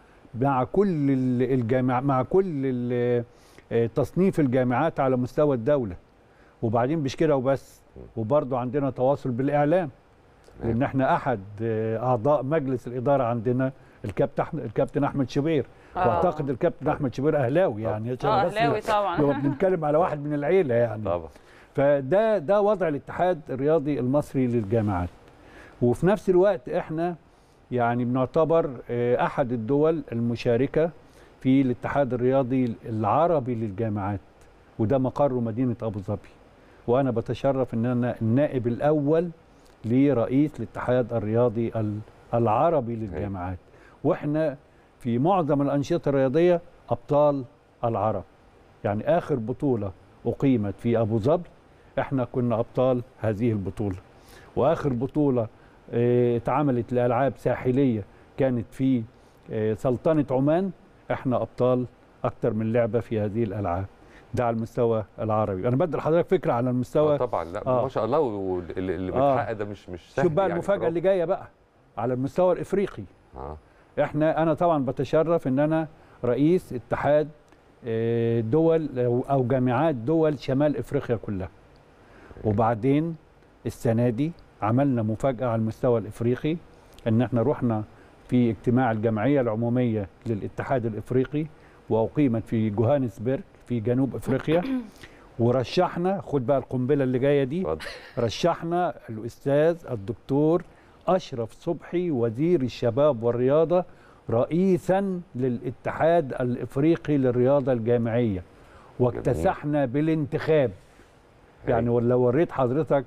مع كل ال- الجامع مع كل ال- آه، تصنيف الجامعات على مستوى الدوله وبعدين مش كده وبس وبرضه عندنا تواصل بالاعلام لان احنا احد آه، اعضاء مجلس الاداره عندنا الكابتن أحمد الكابتن احمد شبير آه. واعتقد الكابتن احمد شبير اهلاوي يعني عشان آه، بس أهلاوي طبعاً. لو بنتكلم على واحد من العيله يعني طبعا فده ده وضع الاتحاد الرياضي المصري للجامعات وفي نفس الوقت احنا يعني بنعتبر آه، احد الدول المشاركه في الاتحاد الرياضي العربي للجامعات وده مقره مدينه ابو ظبي وانا بتشرف ان انا النائب الاول لرئيس الاتحاد الرياضي ال- العربي للجامعات واحنا في معظم الانشطه الرياضيه ابطال العرب يعني اخر بطوله اقيمت في ابو ظبي احنا كنا ابطال هذه البطوله واخر بطوله آه، اتعملت لالعاب ساحليه كانت في آه، سلطنه عمان احنا ابطال اكتر من لعبه في هذه الالعاب ده على المستوى العربي انا بدي لحضرتك فكره على المستوى آه طبعا لا آه. ما شاء الله واللي اللي آه. بيتحقق ده مش مش سهل شوف بقى يعني المفاجاه اللي جايه بقى على المستوى الافريقي اه احنا انا طبعا بتشرف ان انا رئيس اتحاد آه، دول أو- او جامعات دول شمال افريقيا كلها وبعدين السنه دي عملنا مفاجاه على المستوى الافريقي ان احنا رحنا في اجتماع الجمعيه العموميه للاتحاد الافريقي واقيمت في جوهانسبرج في جنوب افريقيا ورشحنا خد بقى القنبله اللي جايه دي رشحنا الاستاذ الدكتور اشرف صبحي وزير الشباب والرياضه رئيسا للاتحاد الافريقي للرياضه الجامعيه واكتسحنا بالانتخاب يعني لو وريت حضرتك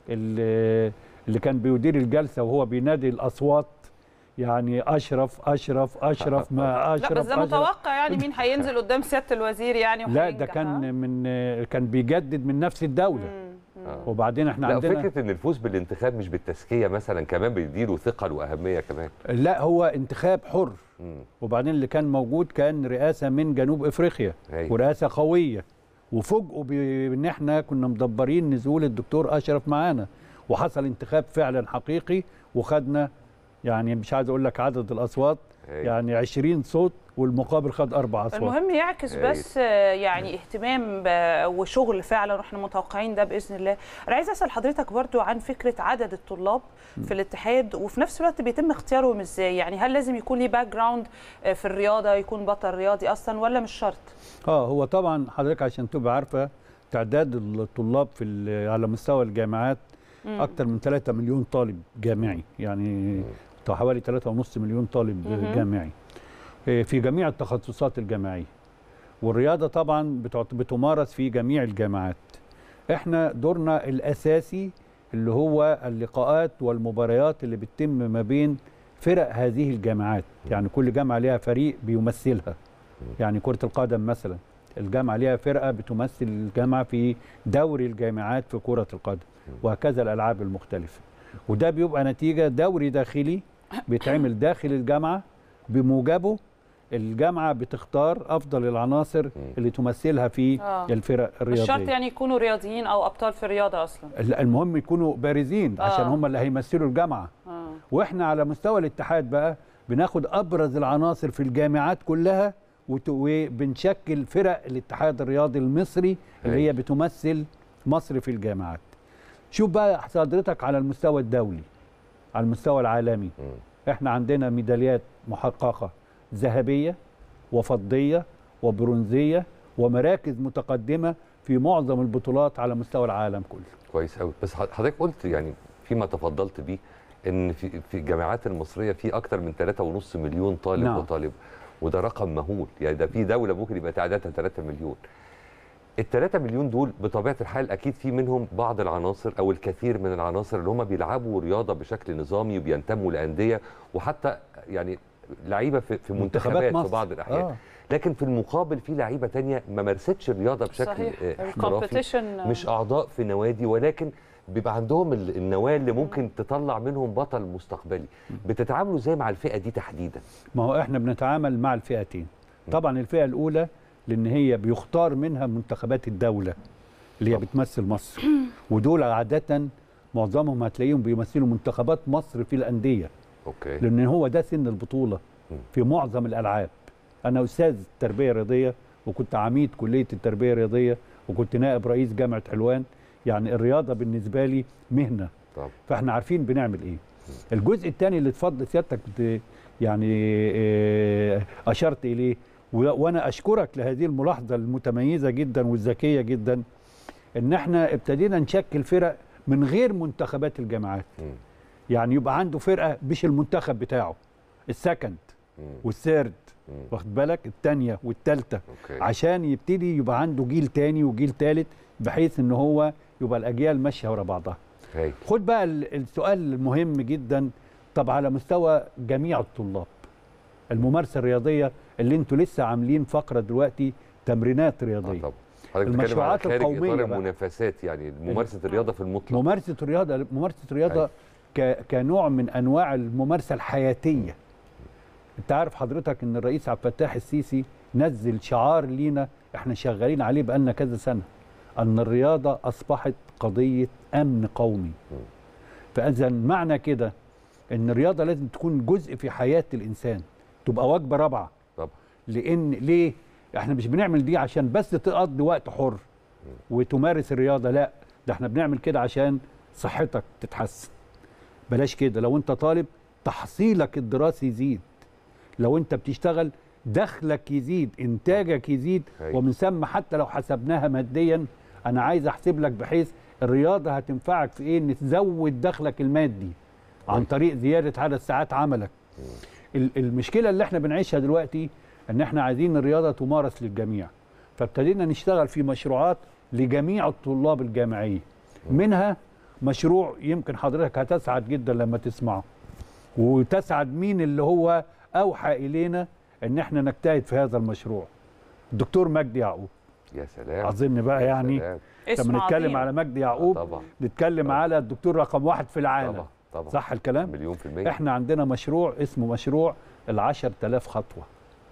اللي اللي كان بيدير الجلسه وهو بينادي الاصوات يعني اشرف اشرف اشرف ما اشرف لا بس ده أشرف. متوقع يعني مين هينزل قدام سياده الوزير يعني لا وهينجح، ده ها؟ كان من كان بيجدد من نفس الدوله وبعدين احنا لا عندنا فكره ان الفوز بالانتخاب مش بالتزكيه مثلا كمان بيديله ثقل واهميه كمان لا هو انتخاب حر وبعدين اللي كان موجود كان رئاسه من جنوب افريقيا أيوة. ورئاسه قويه وفوجئوا بان احنا كنا مدبرين نزول الدكتور اشرف معانا وحصل انتخاب فعلا حقيقي وخدنا يعني مش عايز اقول لك عدد الاصوات أيوة. يعني 20 صوت والمقابل خد اربع اصوات المهم يعكس أيوة. بس آه، يعني اهتمام ب- وشغل فعلا واحنا متوقعين ده باذن الله انا عايزه اسال حضرتك برضو عن فكره عدد الطلاب في الاتحاد وفي نفس الوقت بيتم اختيارهم ازاي يعني هل لازم يكون ليه باك جراوند في الرياضه يكون بطل رياضي اصلا ولا مش شرط اه هو طبعا حضرتك عشان تبقى عارفه تعداد الطلاب في ال- على مستوى الجامعات مم. اكتر من 3 مليون طالب جامعي يعني حوالي 3.5 مليون طالب مهم. جامعي آه، في جميع التخصصات الجامعيه والرياضه طبعا بتعت- بتمارس في جميع الجامعات احنا دورنا الاساسي اللي هو اللقاءات والمباريات اللي بتتم ما بين فرق هذه الجامعات يعني كل جامعه ليها فريق بيمثلها يعني كره القدم مثلا الجامعه ليها فرقه بتمثل الجامعه في دوري الجامعات في كره القدم وهكذا الالعاب المختلفه وده بيبقى نتيجه دوري داخلي بيتعمل داخل الجامعه بموجبه الجامعه بتختار افضل العناصر اللي تمثلها في آه. الفرق مش شرط الرياضيه يعني يكونوا رياضيين او ابطال في الرياضه اصلا المهم يكونوا بارزين عشان آه. هم اللي هيمثلوا الجامعه آه. واحنا على مستوى الاتحاد بقى بناخد ابرز العناصر في الجامعات كلها وت- وبنشكل فرق الاتحاد الرياضي المصري اللي هي بتمثل مصر في الجامعات شوف بقى حضرتك على المستوى الدولي على المستوى العالمي احنا عندنا ميداليات محققه ذهبيه وفضيه وبرونزيه ومراكز متقدمه في معظم البطولات على مستوى العالم كله كويس قوي بس حضرتك قلت يعني فيما تفضلت بيه ان في في الجامعات المصريه في اكتر من 3.5 مليون طالب نعم. وطالبه وده رقم مهول يعني ده في دوله ممكن يبقى تعدادها 3 مليون ال 3 مليون دول بطبيعه الحال اكيد في منهم بعض العناصر او الكثير من العناصر اللي هم بيلعبوا رياضه بشكل نظامي وبينتموا لانديه وحتى يعني لعيبه في, في منتخبات منتخبات في مصر. بعض الاحيان آه. آه. لكن في المقابل في لعيبه تانية ما مارستش الرياضه بشكل صحيح. آه، الcompetition، احترافي مش اعضاء في نوادي ولكن بيبقى عندهم ال- النواه اللي ممكن تطلع منهم بطل مستقبلي بتتعاملوا ازاي مع الفئه دي تحديدا ما هو احنا بنتعامل مع الفئتين طبعا الفئه الاولى لان هي بيختار منها منتخبات الدوله اللي هي بتمثل مصر ودول عاده معظمهم هتلاقيهم بيمثلوا منتخبات مصر في الانديه اوكي لان هو ده سن البطوله في معظم الالعاب انا استاذ تربيه رياضيه وكنت عميد كليه التربيه الرياضيه وكنت نائب رئيس جامعه حلوان يعني الرياضه بالنسبه لي مهنه طب. فاحنا عارفين بنعمل ايه الجزء الثاني اللي اتفضل سيادتك بت- يعني آه، اشرت اليه و- وانا اشكرك لهذه الملاحظه المتميزه جدا والذكيه جدا ان احنا ابتدينا نشكل فرق من غير منتخبات الجامعات يعني يبقى عنده فرقه مش المنتخب بتاعه السكند والثيرد واخد بالك الثانيه والثالثه أوكي. عشان يبتدي يبقى عنده جيل تاني وجيل ثالث بحيث ان هو يبقى الاجيال ماشيه ورا بعضها هاي. خد بقى ال- السؤال المهم جدا طب على مستوى جميع الطلاب الممارسه الرياضيه اللي انتوا لسه عاملين فقره دلوقتي تمرينات رياضيه طبعا حضرتك بتتكلم على المشروعات خارج القوميه اطار بقى. المنافسات يعني ممارسه الرياضه في المطلق ممارسه الرياضه ممارسه الرياضه ك... كنوع من انواع الممارسه الحياتيه انت عارف حضرتك ان الرئيس عبد الفتاح السيسي نزل شعار لينا احنا شغالين عليه بقالنا كذا سنه ان الرياضه اصبحت قضيه امن قومي فاذا معنى كده ان الرياضه لازم تكون جزء في حياه الانسان تبقى وجبه رابعه طبعا لان ليه احنا مش بنعمل دي عشان بس تقضي وقت حر وتمارس الرياضه لا ده احنا بنعمل كده عشان صحتك تتحسن بلاش كده لو انت طالب تحصيلك الدراسي يزيد لو انت بتشتغل دخلك يزيد انتاجك يزيد أيوة. ومن ثم حتى لو حسبناها ماديا انا عايز احسب لك بحيث الرياضه هتنفعك في ايه ان تزود دخلك المادي عن طريق زياده عدد ساعات عملك ال- المشكله اللي احنا بنعيشها دلوقتي ان احنا عايزين الرياضه تمارس للجميع فابتدينا نشتغل في مشروعات لجميع الطلاب الجامعيه منها مشروع يمكن حضرتك هتسعد جدا لما تسمعه وتسعد مين اللي هو اوحى الينا ان احنا نجتهد في هذا المشروع الدكتور مجدي يعقوب يا سلام اظن بقى يا يعني سلام. اسم لما نتكلم عظيم. على مجدي يعقوب طبعا نتكلم على الدكتور رقم واحد في العالم طبعا طبعا صح الكلام مليون في المية احنا عندنا مشروع اسمه مشروع ال 10000 خطوه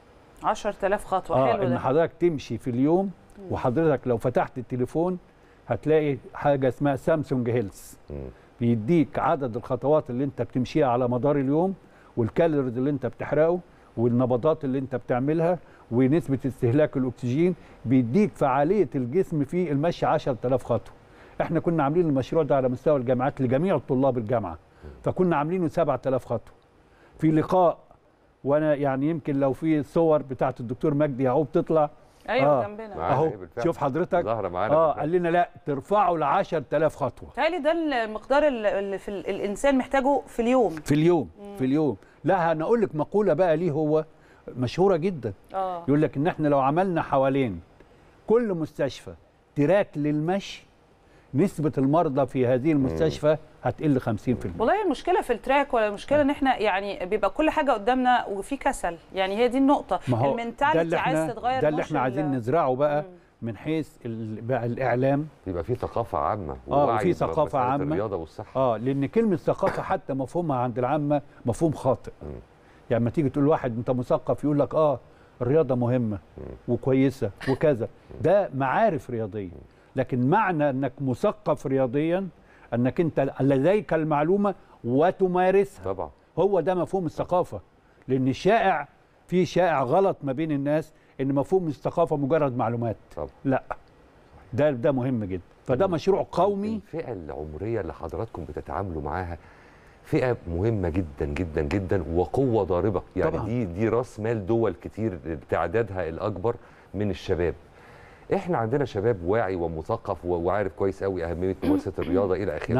10000 خطوه اه حلو ان ده حضرتك تمشي في اليوم وحضرتك لو فتحت التليفون هتلاقي حاجه اسمها سامسونج هيلث بيديك عدد الخطوات اللي انت بتمشيها على مدار اليوم والكالوريز اللي انت بتحرقه والنبضات اللي انت بتعملها ونسبه استهلاك الاكسجين بيديك فعاليه الجسم في المشي 10000 خطوه احنا كنا عاملين المشروع ده على مستوى الجامعات لجميع طلاب الجامعه فكنا عاملينه 7000 خطوه في لقاء وانا يعني يمكن لو في صور بتاعت الدكتور مجدي يعقوب تطلع ايوه جنبنا معانا اهو إيه بالفعل. شوف حضرتك ظاهرة معانا اه بالفعل. قال لنا لا ترفعوا ل 10000 خطوه تهيألي ده المقدار اللي اللي في ال- الانسان محتاجه في اليوم في اليوم في اليوم لا انا اقول لك مقوله بقى ليه هو مشهوره جدا اه يقول لك ان احنا لو عملنا حوالين كل مستشفى تراك للمشي نسبه المرضى في هذه المستشفى هتقل 50% والله المشكله في التراك ولا المشكله ان احنا يعني بيبقى كل حاجه قدامنا وفي كسل يعني هي دي النقطه ما هو ده المنتاليتي اللي عايز احنا تتغير ده اللي مش احنا ال- عايزين نزرعه بقى من حيث ال- بقى الاعلام يبقى في ثقافه عامه اه ووعي وفي ثقافه بمسألة عامه الرياضه والصحه اه لان كلمه ثقافه حتى مفهومها عند العامه مفهوم خاطئ يعني لما تيجي تقول واحد انت مثقف يقول لك اه الرياضه مهمه وكويسه وكذا ده معارف رياضيه لكن معنى انك مثقف رياضيا انك انت لديك المعلومه وتمارسها طبعا هو ده مفهوم الثقافه لان الشائع في شائع غلط ما بين الناس ان مفهوم الثقافه مجرد معلومات طبعا لا ده ده مهم جدا فده مشروع قومي الفئه العمريه اللي حضراتكم بتتعاملوا معاها فئه مهمه جدا جدا جدا وقوه ضاربه يعني طبعاً. دي دي راس مال دول كتير تعدادها الاكبر من الشباب احنا عندنا شباب واعي ومثقف و- وعارف كويس قوي اهميه ممارسه الرياضه الى اخره نعم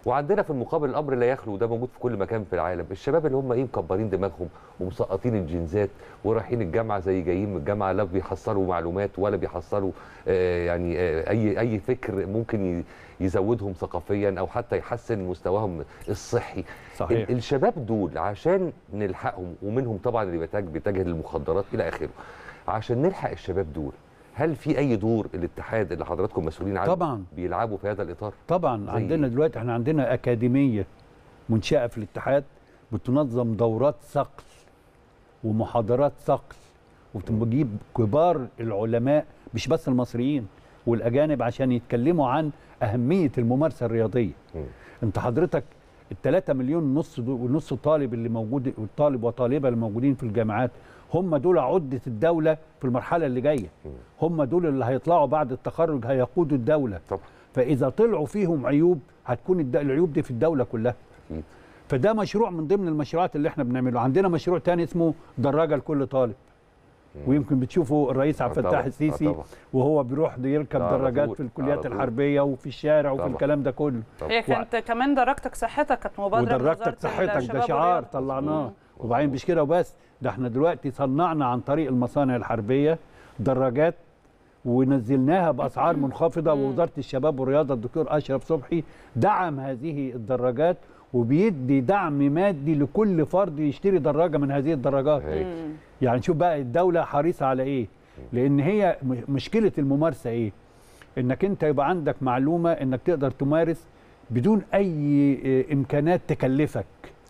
وعندنا في المقابل الامر لا يخلو وده موجود في كل مكان في العالم الشباب اللي هم ايه مكبرين دماغهم ومسقطين الجنزات ورايحين الجامعه زي جايين من الجامعه لا بيحصلوا معلومات ولا بيحصلوا آه يعني آه اي اي فكر ممكن ي- يزودهم ثقافيا او حتى يحسن مستواهم الصحي صحيح. ال- الشباب دول عشان نلحقهم ومنهم طبعا اللي بيتجه بيتجه للمخدرات الى اخره عشان نلحق الشباب دول هل في اي دور الاتحاد اللي حضراتكم مسؤولين عنه طبعاً. بيلعبوا في هذا الاطار طبعا زي عندنا إيه؟ دلوقتي احنا عندنا اكاديميه منشاه في الاتحاد بتنظم دورات صقل ومحاضرات صقل وبتجيب كبار العلماء مش بس المصريين والاجانب عشان يتكلموا عن اهميه الممارسه الرياضيه انت حضرتك الثلاثة مليون نص دو- ونص طالب اللي موجود والطالب وطالبه اللي موجودين في الجامعات هم دول عده الدوله في المرحله اللي جايه هم دول اللي هيطلعوا بعد التخرج هيقودوا الدوله طبعا فاذا طلعوا فيهم عيوب هتكون الد- العيوب دي في الدوله كلها أكيد. فده مشروع من ضمن المشروعات اللي احنا بنعمله عندنا مشروع تاني اسمه دراجه لكل طالب ويمكن بتشوفوا الرئيس عبد آه الفتاح طبعاً، آه السيسي طبعا. وهو بيروح يركب ده على دراجات طول، في على الكليات طول. الحربيه وفي الشارع وفي طبعاً. الكلام ده كله هي كانت كمان درجتك صحتك كانت مبادره من ودرجتك وزارة صحتك الشباب ده شعار والرياضة. طلعناه وبعدين مش كده وبس ده احنا دلوقتي صنعنا عن طريق المصانع الحربيه دراجات ونزلناها باسعار منخفضه ووزاره الشباب والرياضه الدكتور اشرف صبحي دعم هذه الدراجات وبيدي دعم مادي لكل فرد يشتري دراجه من هذه الدراجات يعني شوف بقى الدوله حريصه على ايه لان هي م- مشكله الممارسه ايه انك انت يبقى عندك معلومه انك تقدر تمارس بدون اي آه، امكانات تكلفك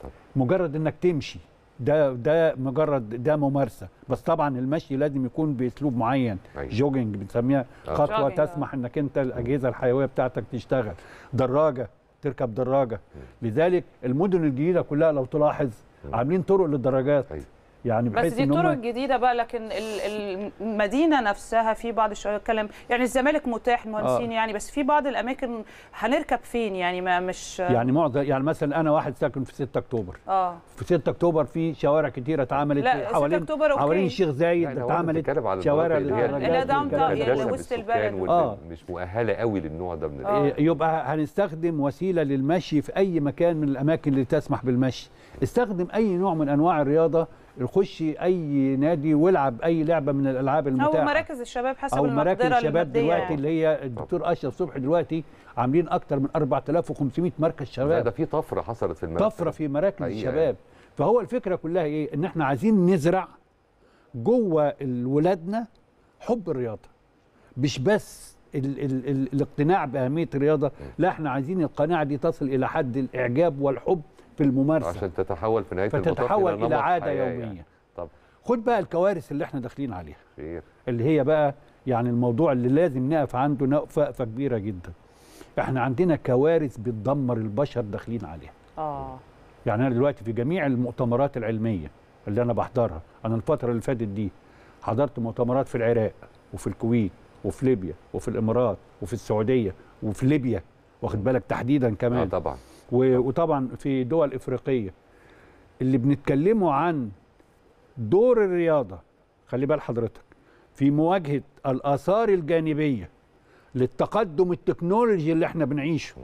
مجرد انك تمشي ده ده مجرد ده ممارسه بس طبعا المشي لازم يكون باسلوب معين أيوة. جوجنج بنسميها آه. خطوه جوجينج، آه. تسمح انك انت الاجهزه الحيويه بتاعتك تشتغل دراجه تركب دراجه لذلك المدن الجديده كلها لو تلاحظ عاملين طرق للدراجات أيوة. يعني بس بحيث دي ان طرق هم جديده بقى لكن ال- المدينه نفسها في بعض الشباب اتكلم يعني الزمالك متاح مهندسين آه. يعني بس في بعض الاماكن هنركب فين يعني ما مش يعني معظم يعني مثلا انا واحد ساكن في 6 اكتوبر اه في 6 اكتوبر في شوارع كتيره اتعملت لا، 6 حوالين أكتوبر أوكي. حوالين الشيخ زايد يعني هو اتعملت بتتكلم على شوارع المناطق اللي هي للدراجات لا، داون تاون، والكلام ده. يعني مكدسة وسط بالسكان البلد. آه. واللي مش مؤهله قوي للنوع ده من آه. ال- يبقى هنستخدم وسيله للمشي في اي مكان من الاماكن اللي تسمح بالمشي استخدم اي نوع من انواع الرياضه خشي اي نادي والعب اي لعبه من الالعاب او المتاحه مراكز الشباب حسب او مراكز المقدره الشباب الماديه دلوقتي يعني. اللي هي الدكتور اشرف صبحي دلوقتي عاملين اكتر من 4500 مركز لا، شباب ده في طفره حصلت في المركز طفره في مراكز حقيقة الشباب فهو الفكره كلها ايه ان احنا عايزين نزرع جوه ولادنا حب الرياضه مش بس ال ال ال الاقتناع باهميه الرياضه لا احنا عايزين القناعه دي تصل الى حد الاعجاب والحب في الممارسه عشان تتحول في نهايه المطاف فتتحول نمط الى عاده حياة يوميه يعني. طب خد بقى الكوارث اللي احنا داخلين عليها خير اللي هي بقى يعني الموضوع اللي لازم نقف عنده نقف وقفه كبيره جدا احنا عندنا كوارث بتدمر البشر داخلين عليها اه يعني انا دلوقتي في جميع المؤتمرات العلميه اللي انا بحضرها انا الفتره اللي فاتت دي حضرت مؤتمرات في العراق وفي الكويت وفي ليبيا وفي الامارات وفي السعوديه وفي ليبيا واخد بالك تحديدا اه كمان طبعا و- وطبعا في دول افريقيه اللي بنتكلموا عن دور الرياضه خلي بال حضرتك في مواجهه الاثار الجانبيه للتقدم التكنولوجي اللي احنا بنعيشه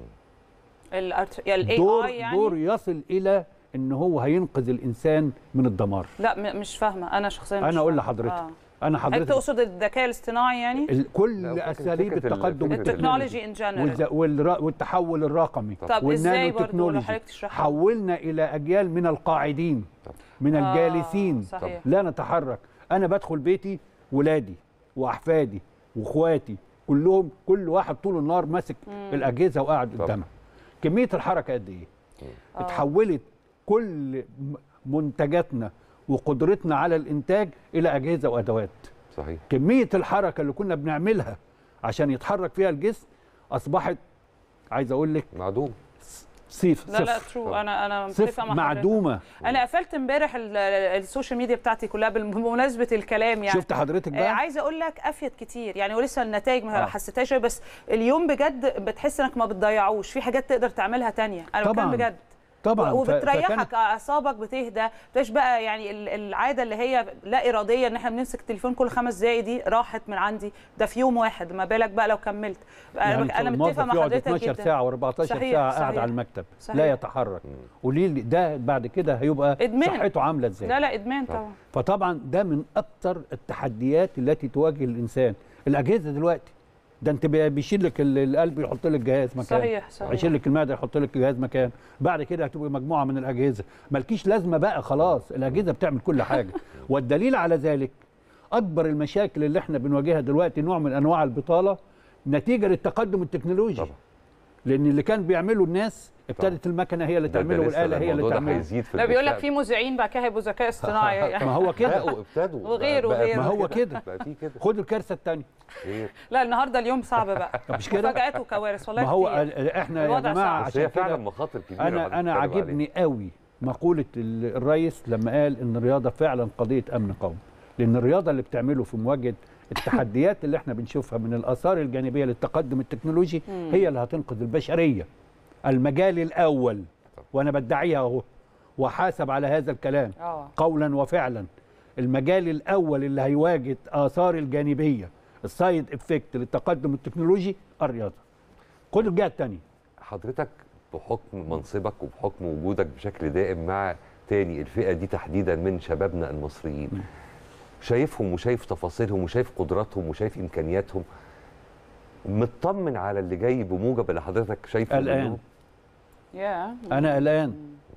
الارت الاي دور اي يعني دور يصل الى ان هو هينقذ الانسان من الدمار لا م- مش فاهمه انا شخصيا مش انا اقول فاهمة. لحضرتك آه. انا هل حضرتك تقصد الذكاء الاصطناعي يعني ال- كل لا، فكرة- اساليب فكرة ال- التقدم فكرة التكنولوجي ان جنرال والز- والر- والتحول الرقمي طب ازاي برضه لو والنانو حضرتك تشرحها حولنا الى اجيال من القاعدين من آه، الجالسين صحيح. لا نتحرك انا بدخل بيتي ولادي واحفادي واخواتي كلهم كل واحد طول النهار ماسك الاجهزه وقاعد طبعا. قدامها كميه الحركه قد ايه آه. اتحولت كل م- منتجاتنا وقدرتنا على الانتاج الى اجهزه وادوات صحيح كميه الحركه اللي كنا بنعملها عشان يتحرك فيها الجسم اصبحت عايز اقول لك معدوم صيف لا لا صفر ترو انا انا متفقه صفر مع حضرتك. معدومه انا قفلت امبارح ال- ال- السوشيال ميديا بتاعتي كلها بمناسبه الكلام يعني شفت حضرتك آه، بقى عايزه اقول لك افيد كتير يعني ولسه النتائج ما آه. حسيتهاش بس اليوم بجد بتحس انك ما بتضيعوش في حاجات تقدر تعملها تانية انا بتكلم طبعاً. بجد طبعاً، و- ف- وبتريحك فكانت- اعصابك بتهدى مش بقى يعني ال- العاده اللي هي لا اراديه ان احنا بنمسك التليفون كل خمس دقائق دي راحت من عندي ده في يوم واحد ما بالك بقى لو كملت انا يعني انا الموظف متفقه مع يقعد حضرتك 12 جدا ساعه و14 صحيح، ساعه صحيح. قاعد على المكتب صحيح. لا يتحرك قولي لي ده بعد كده هيبقى ادمان صحته عامله ازاي لا لا ادمان طبعا فطبعا ده من اكثر التحديات التي تواجه الانسان الاجهزه دلوقتي ده انت بي- بيشيل لك ال- القلب يحط لك جهاز مكان صحيح، صحيح. يشيل لك المعده يحط لك جهاز مكان بعد كده هتبقى مجموعه من الاجهزه مالكيش لازمه بقى خلاص الاجهزه بتعمل كل حاجه والدليل على ذلك اكبر المشاكل اللي احنا بنواجهها دلوقتي نوع من انواع البطاله نتيجه للتقدم التكنولوجي طبعا. لان اللي كان بيعمله الناس ابتدت المكنه هي اللي ده- ده تعمله لسه والاله هي اللي الموضوع ده تعمله هيزيد في لا بيقول لك المستقبل. في مذيعين بقى كده هيبقوا ذكاء اصطناعي يعني ما هو كده بدأوا ابتدوا وغيره بقى- بقى- وغيره ما هو كده بقى في كده خد الكارثه الثانيه خير لا النهارده اليوم صعب بقى مش كده؟ مفاجآت وكوارث والله ما هو كتير. ال- احنا يا الوضع جماعه صعب. بس هي عشان فعلا كده مخاطر كبيره حضرتك انا انا بتتكلم عاجبني قوي مقوله ال- الرئيس لما قال ان الرياضه فعلا قضيه امن قومي لان الرياضه اللي بتعمله في مواجهه التحديات اللي احنا بنشوفها من الاثار الجانبيه للتقدم التكنولوجي مم. هي اللي هتنقذ البشريه المجال الاول وانا بدعيها اهو وحاسب على هذا الكلام اه قولا وفعلا المجال الاول اللي هيواجه اثار الجانبيه السايد افكت للتقدم التكنولوجي الرياضه خد الجهه الثانيه حضرتك بحكم منصبك وبحكم وجودك بشكل دائم مع تاني الفئه دي تحديدا من شبابنا المصريين شايفهم وشايف تفاصيلهم وشايف قدراتهم وشايف امكانياتهم مطمن على اللي جاي بموجب اللي حضرتك شايفه قلقان. منهم؟ يا انا قلقان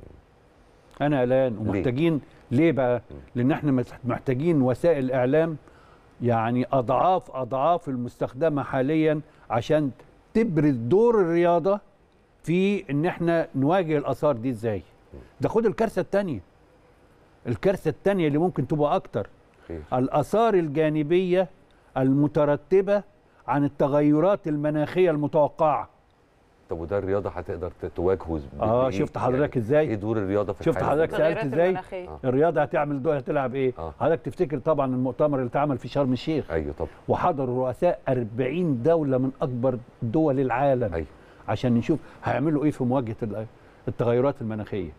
انا قلقان ومحتاجين ليه بقى لان احنا مس- محتاجين وسائل اعلام يعني اضعاف اضعاف المستخدمه حاليا عشان تبرز دور الرياضه في ان احنا نواجه الاثار دي ازاي ده خد الكارثه الثانيه الكارثه الثانيه اللي ممكن تبقى اكتر خير. الاثار الجانبيه المترتبه عن التغيرات المناخيه المتوقعه طب وده الرياضه هتقدر ت- تواجهه ز- اه بإيه؟ شفت حضرتك ازاي ايه دور الرياضه في شفت الحياة؟ حضرتك سالت التغيرات ازاي المناخية. آه. الرياضه هتعمل دور هتلعب ايه آه. حضرتك تفتكر طبعا المؤتمر اللي اتعمل في شرم الشيخ ايوه طبعا وحضروا رؤساء 40 دوله من اكبر دول العالم أيوة. عشان نشوف هيعملوا ايه في مواجهه ال- التغيرات المناخيه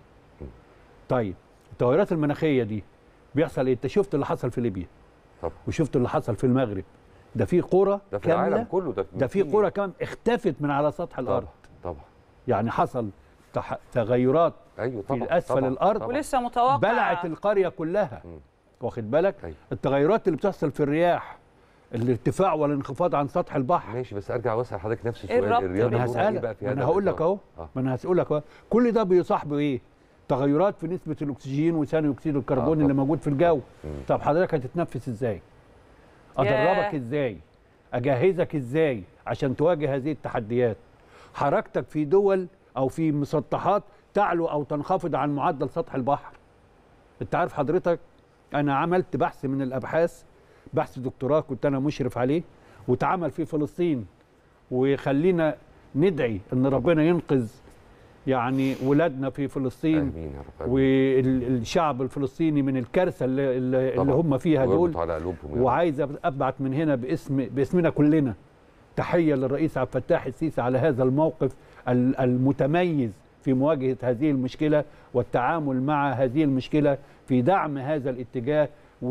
طيب التغيرات المناخيه دي بيحصل ايه انت شفت اللي حصل في ليبيا طبعا وشفت اللي حصل في المغرب ده في قرى ده في كاملة العالم كله ده ده في قرى كمان اختفت من على سطح الارض طبعا يعني حصل تح... تغيرات ايوه في طبعا اسفل طبعا الارض طبعا. ولسه متوقع بلعت القريه كلها واخد بالك أيوة. التغيرات اللي بتحصل في الرياح الارتفاع والانخفاض عن سطح البحر ماشي بس ارجع واسال حضرتك نفس إيه السؤال الربط؟ الرياضه انا دورها ايه بقى هسالك في ما هذا انا هقول لك الإطار؟ اهو آه. ما انا هسألك اهو كل ده بيصاحبه ايه تغيرات في نسبه الاكسجين وثاني اكسيد الكربون آه، اللي طبعا. موجود في الجو مم. طب حضرتك هتتنفس ازاي ياه. ادربك ازاي اجهزك ازاي عشان تواجه هذه التحديات حركتك في دول او في مسطحات تعلو او تنخفض عن معدل سطح البحر انت عارف حضرتك انا عملت بحث من الابحاث بحث دكتوراه كنت انا مشرف عليه واتعمل في فلسطين وخلينا ندعي ان ربنا ينقذ يعني ولادنا في فلسطين امين يا رب آمين. والشعب الفلسطيني من الكارثه اللي, اللي, اللي طبعاً. هم فيها دول ويربط على قلوبهم يا رب. وعايز ابعت من هنا باسم باسمنا كلنا تحيه للرئيس عبد الفتاح السيسي على هذا الموقف ال- المتميز في مواجهه هذه المشكله والتعامل مع هذه المشكله في دعم هذا الاتجاه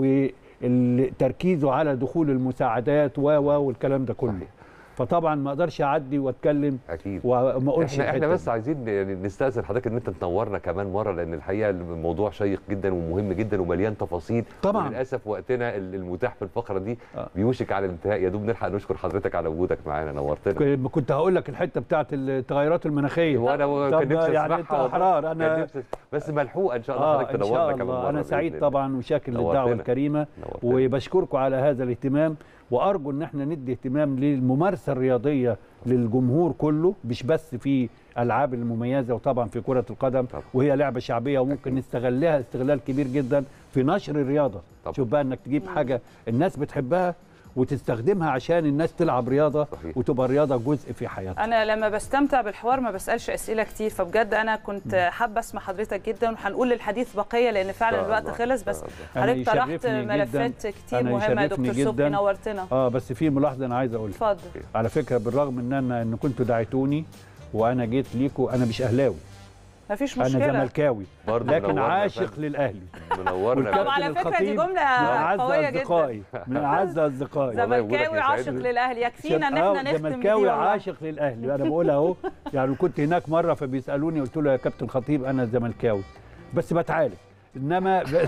وتركيزه على دخول المساعدات و و والكلام ده كله صحيح. فطبعا ما اقدرش اعدي واتكلم اكيد وما اقولش احنا احنا الحتة بس دي. عايزين يعني نستاذن حضرتك ان انت تنورنا كمان مره لان الحقيقه الموضوع شيق جدا ومهم جدا ومليان تفاصيل طبعاً. وللاسف وقتنا ال- المتاح في الفقره دي آه. بيوشك على الانتهاء يا دوب نلحق نشكر حضرتك على وجودك معانا نورتنا ك- كنت هقول لك الحته بتاعت التغيرات المناخيه وانا طب كان نفسي يعني اسمعها انت والله. احرار كان انا نفسي بس ملحوقه ان شاء الله اه حضرتك ان تنورنا شاء كمان الله مره انا بإذن سعيد الله. طبعا وشاكر للدعوه نورتنا. الكريمه نورتنا. وبشكركم على هذا الاهتمام وارجو ان احنا ندي اهتمام للممارسه الرياضيه للجمهور كله مش بس في العاب المميزه وطبعا في كره القدم طبعا. وهي لعبه شعبيه وممكن نستغلها استغلال كبير جدا في نشر الرياضه طبعا. شوف بقى انك تجيب حاجه الناس بتحبها وتستخدمها عشان الناس تلعب رياضه صحيح. وتبقى الرياضه جزء في حياتها انا لما بستمتع بالحوار ما بسالش اسئله كتير فبجد انا كنت حابه اسمع حضرتك جدا وهنقول للحديث بقيه لان فعلا شاء الوقت الله. خلص بس إن شاء أنا حضرتك طرحت يشرفني جداً. ملفات كتير أنا مهمه يا يشرفني دكتور صبحي جداً. نورتنا اه بس في ملاحظه انا عايز اقولها اتفضل على فكره بالرغم ان انا ان كنتوا دعيتوني وانا جيت ليكوا انا مش اهلاوي مفيش انا مشكله زملكاوي برضه لكن منورنا يا عاشق فندم. للاهلي منورنا يا طب فندم. على فكره دي الخطيب جمله من اعز قويه جدا اصدقائي من اعز اصدقائي والله يقولك زملكاوي يا عاشق سعيد. للاهلي يكفينا ان آه، احنا نختم بدي زملكاوي والله. عاشق للاهلي انا بقول اهو يعني كنت هناك مره فبيسالوني قلت له يا كابتن خطيب انا زملكاوي بس بتعالج انما ب...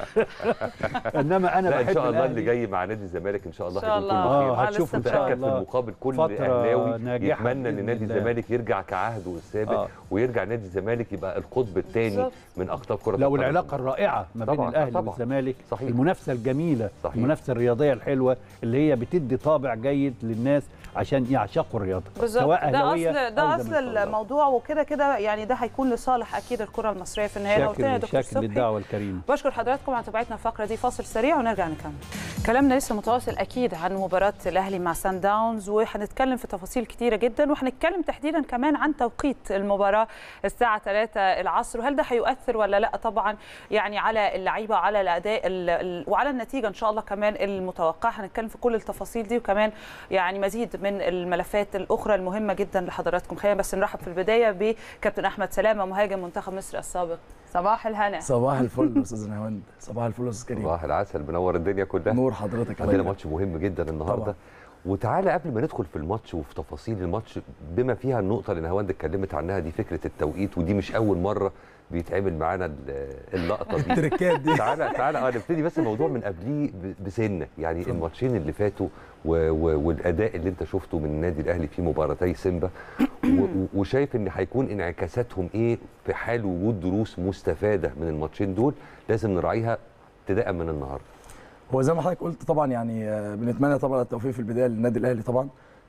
انما انا لا بحب ان شاء الله الأهلي. اللي جاي مع نادي الزمالك ان شاء الله إن شاء هيكون الله. كله خير اه هتشوف ان شاء متاكد في الله المقابل كل فترة اهلاوي ناجحة يتمنى ان بإذن نادي الله. الزمالك يرجع كعهده السابق آه. ويرجع نادي الزمالك يبقى القطب الثاني بالظبط. من اقطاب كره لو القدم. العلاقه الرائعه ما بين طبعاً، الاهلي طبعاً. والزمالك صحيح. المنافسه الجميله صحيح. المنافسه الرياضيه الحلوه اللي هي بتدي طابع جيد للناس عشان يعشقوا الرياضه بالظبط سواء ده أهلاوية اصل ده أو اصل زملكاوية. الموضوع وكده كده يعني ده هيكون لصالح اكيد الكره المصريه في النهايه أنا قلت لنا يا شاكر دكتور شاكر صبحي للدعوه الكريمه بشكر حضراتكم على تابعتنا الفقره دي فاصل سريع ونرجع نكمل كلامنا لسه متواصل اكيد عن مباراه الاهلي مع سان داونز وهنتكلم في تفاصيل كتيره جدا وهنتكلم تحديدا كمان عن توقيت المباراه الساعه 3 العصر وهل ده هيؤثر ولا لا طبعا يعني على اللعيبه وعلى الاداء ال- ال- وعلى النتيجه ان شاء الله كمان المتوقعه هنتكلم في كل التفاصيل دي وكمان يعني مزيد من الملفات الاخرى المهمه جدا لحضراتكم خلينا بس نرحب في البدايه بكابتن احمد سلامه مهاجم منتخب مصر السابق صباح الهنا صباح الفل استاذ نهاوند صباح الفل يا استاذ كريم صباح العسل منور الدنيا كلها نور حضرتك الله عندنا يبارك. ماتش مهم جدا النهارده طبعاً. وتعالى قبل ما ندخل في الماتش وفي تفاصيل الماتش بما فيها النقطه اللي نهاوند اتكلمت عنها دي فكره التوقيت ودي مش اول مره بيتعمل معانا ال- اللقطه دي التركات دي. تعالى تعالى اه نبتدي بس الموضوع من قبليه ب- بسنه يعني الماتشين اللي فاتوا و و والاداء اللي انت شفته من النادي الاهلي في مباراتي سيمبا و- و- وشايف ان هيكون انعكاساتهم ايه في حال وجود دروس مستفاده من الماتشين دول لازم نراعيها ابتداء من النهارده هو زي ما حضرتك قلت طبعا يعني آه، بنتمنى طبعا التوفيق في البدايه للنادي الاهلي طبعا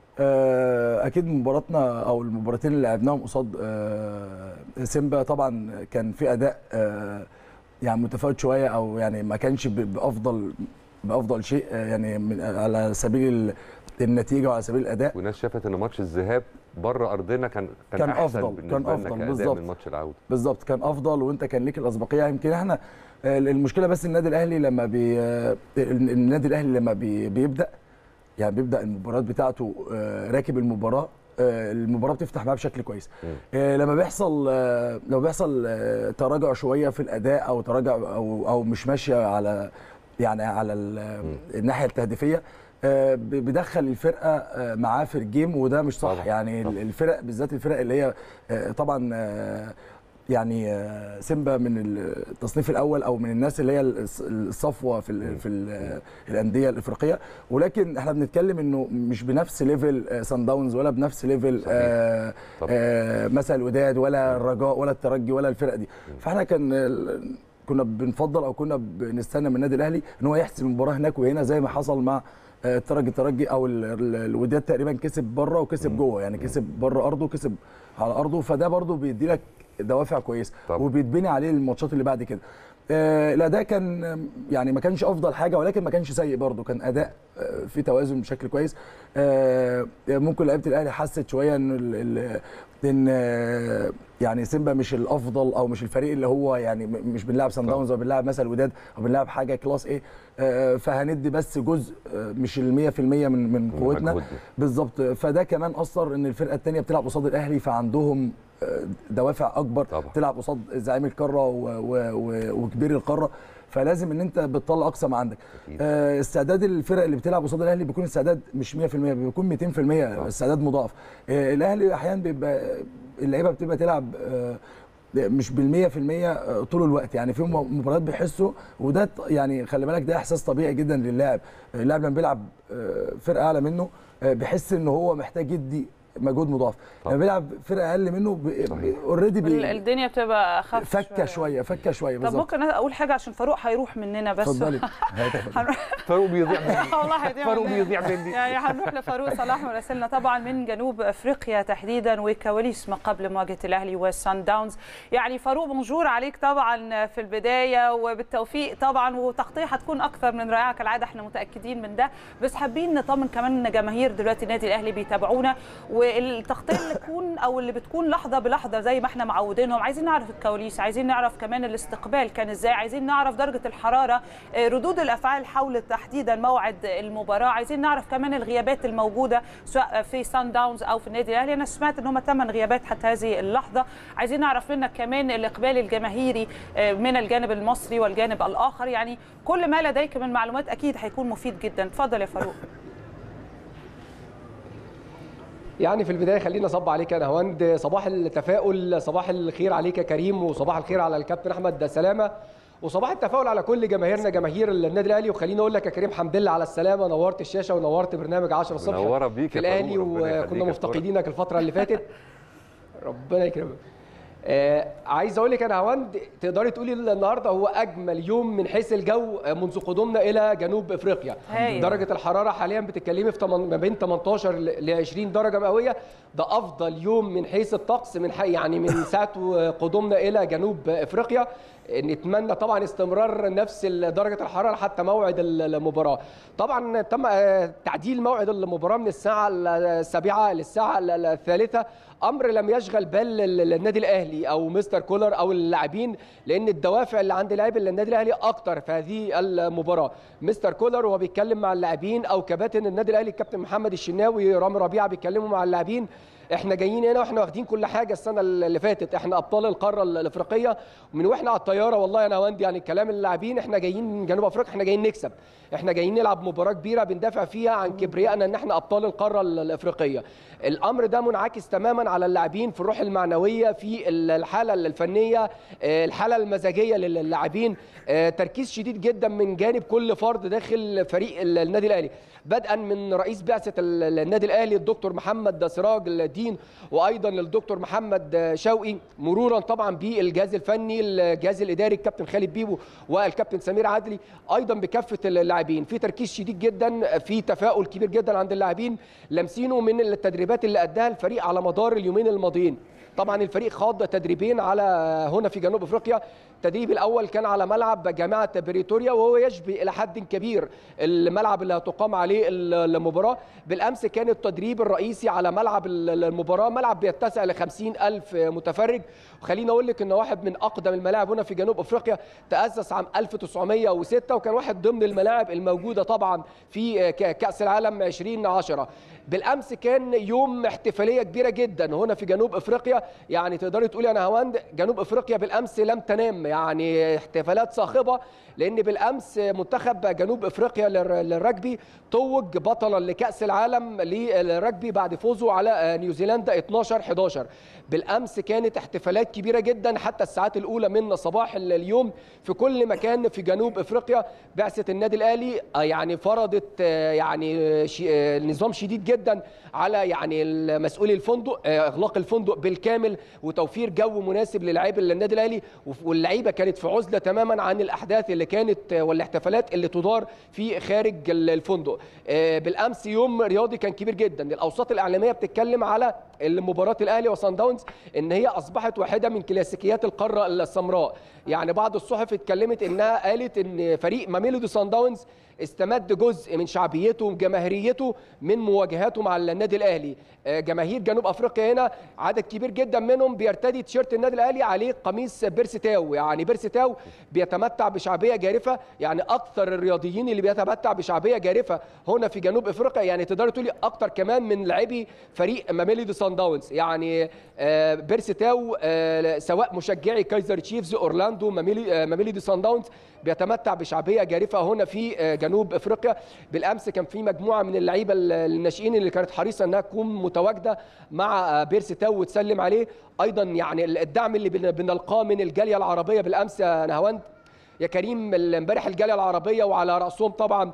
آه، اكيد مباراتنا او المباراتين اللي لعبناهم قصاد آه، سيمبا طبعا كان في اداء آه، يعني متفاوت شويه او يعني ما كانش ب- بافضل بافضل شيء آه، يعني من على سبيل ال- النتيجه وعلى سبيل الاداء والناس شافت ان ماتش الذهاب بره ارضنا كان كان, كان احسن أفضل، بالنسبه كان لنا أفضل، كأداء بالظبط. من ماتش العوده بالظبط كان افضل وانت كان ليك الاسبقيه يمكن احنا آه، المشكله بس النادي الاهلي لما بي آه، النادي الاهلي لما بي بيبدا يعني بيبدا المباريات بتاعته آه، راكب المباراه آه، المباراه بتفتح معاه بشكل كويس آه، لما بيحصل آه، لما بيحصل آه، تراجع شويه في الاداء او تراجع او او مش ماشيه على يعني على ال- الناحيه التهديفيه آه، ب- بيدخل الفرقه آه، معاه في الجيم وده مش صح طبعاً، يعني طبعاً. الفرق بالذات الفرق اللي هي آه، طبعا آه، يعني آه، سيمبا من التصنيف الاول او من الناس اللي هي الص- الصفوه في ال في ال الانديه الافريقيه ولكن احنا بنتكلم انه مش بنفس ليفل آه، سان داونز ولا بنفس ليفل آه، آه، مثلا الوداد ولا الرجاء ولا الترجي ولا الفرق دي فاحنا كان ال- كنا بنفضل او كنا بنستنى من النادي الاهلي ان هو يحسم المباراه هناك وهنا زي ما حصل مع آه، الترجي الترجي او ال- ال- الوداد تقريبا كسب بره وكسب جوه يعني كسب بره ارضه وكسب على ارضه فده برضو بيدي لك دوافع كويسه وبيتبني عليه الماتشات اللي بعد كده آه، الاداء كان آم، يعني ما كانش افضل حاجه ولكن ما كانش سيء برضه كان اداء آه، في توازن بشكل كويس آه، ممكن لعيبه الاهلي حست شويه ان ال- ال- ان آه، يعني سيمبا مش الافضل او مش الفريق اللي هو يعني م- مش بنلعب سان داونز او بنلعب مثلا الوداد او بنلعب حاجه كلاس ايه آه، فهندي بس جزء آه، مش ال 100% من من قوتنا مجهودنا. بالظبط فده كمان اثر ان الفرقه الثانيه بتلعب قصاد الاهلي فعندهم آه، دوافع اكبر طبعا. تلعب قصاد زعيم القاره و- و- و- وكبير القاره فلازم ان انت بتطلع اقصى ما عندك آه، استعداد الفرق اللي بتلعب قصاد الاهلي بيكون استعداد مش 100% بيكون 200% استعداد مضاعف آه، الاهلي احيانا بيبقى اللعيبه بتبقى تلعب آه، مش بالمية في المية طول الوقت يعني في مباريات بيحسوا وده ط- يعني خلي بالك ده احساس طبيعي جدا للاعب اللاعب لما بيلعب آه، فرقه اعلى منه آه، بيحس ان هو محتاج يدي مجهود مضاعف لما بيلعب فرقه اقل منه اوريدي ال- الدنيا بتبقى اخف فكه شويه فكه شويه طب بالظبط ممكن اقول حاجه عشان فاروق هيروح مننا بس اتفضلي فاروق بيضيع مني والله هيضيع فاروق مننا. بيضيع مني يعني هنروح لفاروق صلاح مراسلنا طبعا من جنوب افريقيا تحديدا وكواليس ما قبل مواجهه الاهلي والسان داونز يعني فاروق بونجور عليك طبعا في البدايه وبالتوفيق طبعا وتغطيه هتكون اكثر من رائعه كالعاده احنا متاكدين من ده بس حابين نطمن كمان ان جماهير دلوقتي النادي الاهلي بيتابعونا و... التغطيه اللي تكون او اللي بتكون لحظه بلحظه زي ما احنا معودينهم عايزين نعرف الكواليس عايزين نعرف كمان الاستقبال كان ازاي عايزين نعرف درجه الحراره ردود الافعال حول تحديدا موعد المباراه عايزين نعرف كمان الغيابات الموجوده سواء في سان داونز او في النادي الاهلي انا سمعت ان هم ثمان غيابات حتى هذه اللحظه عايزين نعرف منك كمان الاقبال الجماهيري من الجانب المصري والجانب الاخر يعني كل ما لديك من معلومات اكيد هيكون مفيد جدا اتفضل يا فاروق يعني في البدايه خلينا صب عليك يا نهواند صباح التفاؤل صباح الخير عليك يا كريم وصباح الخير على الكابتن احمد سلامه وصباح التفاؤل على كل جماهيرنا جماهير النادي الاهلي وخليني اقول لك يا كريم حمد لله على السلامه نورت الشاشه ونورت برنامج 10 الصبح منوره بيك في الاهلي وكنا مفتقدينك الفتره اللي فاتت ربنا يكرمك آه عايز اقول لك انا هوند تقدري تقولي النهارده هو اجمل يوم من حيث الجو منذ قدومنا الى جنوب افريقيا هاي. درجه الحراره حاليا بتتكلمي في ما بين 18 ل 20 درجه مئويه ده افضل يوم من حيث الطقس من حي يعني من ساعه قدومنا الى جنوب افريقيا نتمنى طبعا استمرار نفس درجه الحراره حتى موعد المباراه طبعا تم تعديل موعد المباراه من الساعه السابعه للساعه الثالثه امر لم يشغل بال النادي الاهلي او مستر كولر او اللاعبين لان الدوافع اللي عند لاعبي النادي الاهلي اكتر في هذه المباراه مستر كولر وهو بيتكلم مع اللاعبين او كباتن النادي الاهلي الكابتن محمد الشناوي رامي ربيعه بيتكلموا مع اللاعبين احنا جايين هنا واحنا واخدين كل حاجه السنه اللي فاتت احنا ابطال القاره الافريقيه ومن واحنا على الطياره والله انا واندي يعني كلام اللاعبين احنا جايين من جنوب افريقيا احنا جايين نكسب احنا جايين نلعب مباراه كبيره بندافع فيها عن كبريائنا ان احنا ابطال القاره الافريقيه الامر ده منعكس تماما على اللاعبين في الروح المعنويه في الحاله الفنيه الحاله المزاجيه للاعبين تركيز شديد جدا من جانب كل فرد داخل فريق النادي الاهلي بدءا من رئيس بعثه النادي الاهلي الدكتور محمد سراج الدين وايضا الدكتور محمد شوقي مرورا طبعا بالجهاز الفني الجهاز الاداري الكابتن خالد بيبو والكابتن سمير عدلي ايضا بكافه اللاعبين في تركيز شديد جدا في تفاؤل كبير جدا عند اللاعبين لامسينه من التدريبات اللي اداها الفريق على مدار اليومين الماضيين طبعا الفريق خاض تدريبين على هنا في جنوب افريقيا التدريب الاول كان على ملعب جامعه بريتوريا وهو يشبه الى حد كبير الملعب اللي هتقام عليه المباراه بالامس كان التدريب الرئيسي على ملعب المباراه ملعب بيتسع ل ألف متفرج وخليني اقول لك ان واحد من اقدم الملاعب هنا في جنوب افريقيا تاسس عام 1906 وكان واحد ضمن الملاعب الموجوده طبعا في كاس العالم 2010 بالامس كان يوم احتفاليه كبيره جدا هنا في جنوب افريقيا يعني تقدري تقولي انا هواند جنوب افريقيا بالامس لم تنام يعني احتفالات صاخبه لان بالامس منتخب جنوب افريقيا للرجبي توج بطلا لكاس العالم للرجبي بعد فوزه على نيوزيلندا 12 11 بالامس كانت احتفالات كبيره جدا حتى الساعات الاولى من صباح اليوم في كل مكان في جنوب افريقيا بعثه النادي الاهلي يعني فرضت يعني نظام شديد جدا على يعني مسؤولي الفندق اغلاق الفندق بالكامل وتوفير جو مناسب للاعيبه النادي الاهلي واللعيبه كانت في عزله تماما عن الاحداث اللي كانت والاحتفالات اللي تدار في خارج الفندق بالامس يوم رياضي كان كبير جدا الاوساط الاعلاميه بتتكلم على مباراه الاهلي وصن داونز ان هي اصبحت واحده من كلاسيكيات القاره السمراء يعني بعض الصحف اتكلمت انها قالت ان فريق ماميلودي صن داونز استمد جزء من شعبيته وجماهيريته من مواجهاته مع النادي الاهلي جماهير جنوب افريقيا هنا عدد كبير جدا منهم بيرتدي تيشيرت النادي الاهلي عليه قميص بيرسيتاو يعني بيرسيتاو بيتمتع بشعبيه جارفه يعني اكثر الرياضيين اللي بيتمتع بشعبيه جارفه هنا في جنوب افريقيا يعني تقدري تقولي اكثر كمان من لاعبي فريق ماميلودي صن داونز يعني بيرسيتاو سواء مشجعي كايزر تشيفز اورلاندو ماميلودي صن داونز بيتمتع بشعبيه جارفه هنا في جنوب افريقيا بالامس كان في مجموعه من اللعيبه الناشئين اللي كانت حريصه انها تكون متواجده مع بيرسي تاو وتسلم عليه ايضا يعني الدعم اللي بنلقاه من الجاليه العربيه بالامس يا نهاوند يا كريم امبارح الجاليه العربيه وعلى راسهم طبعا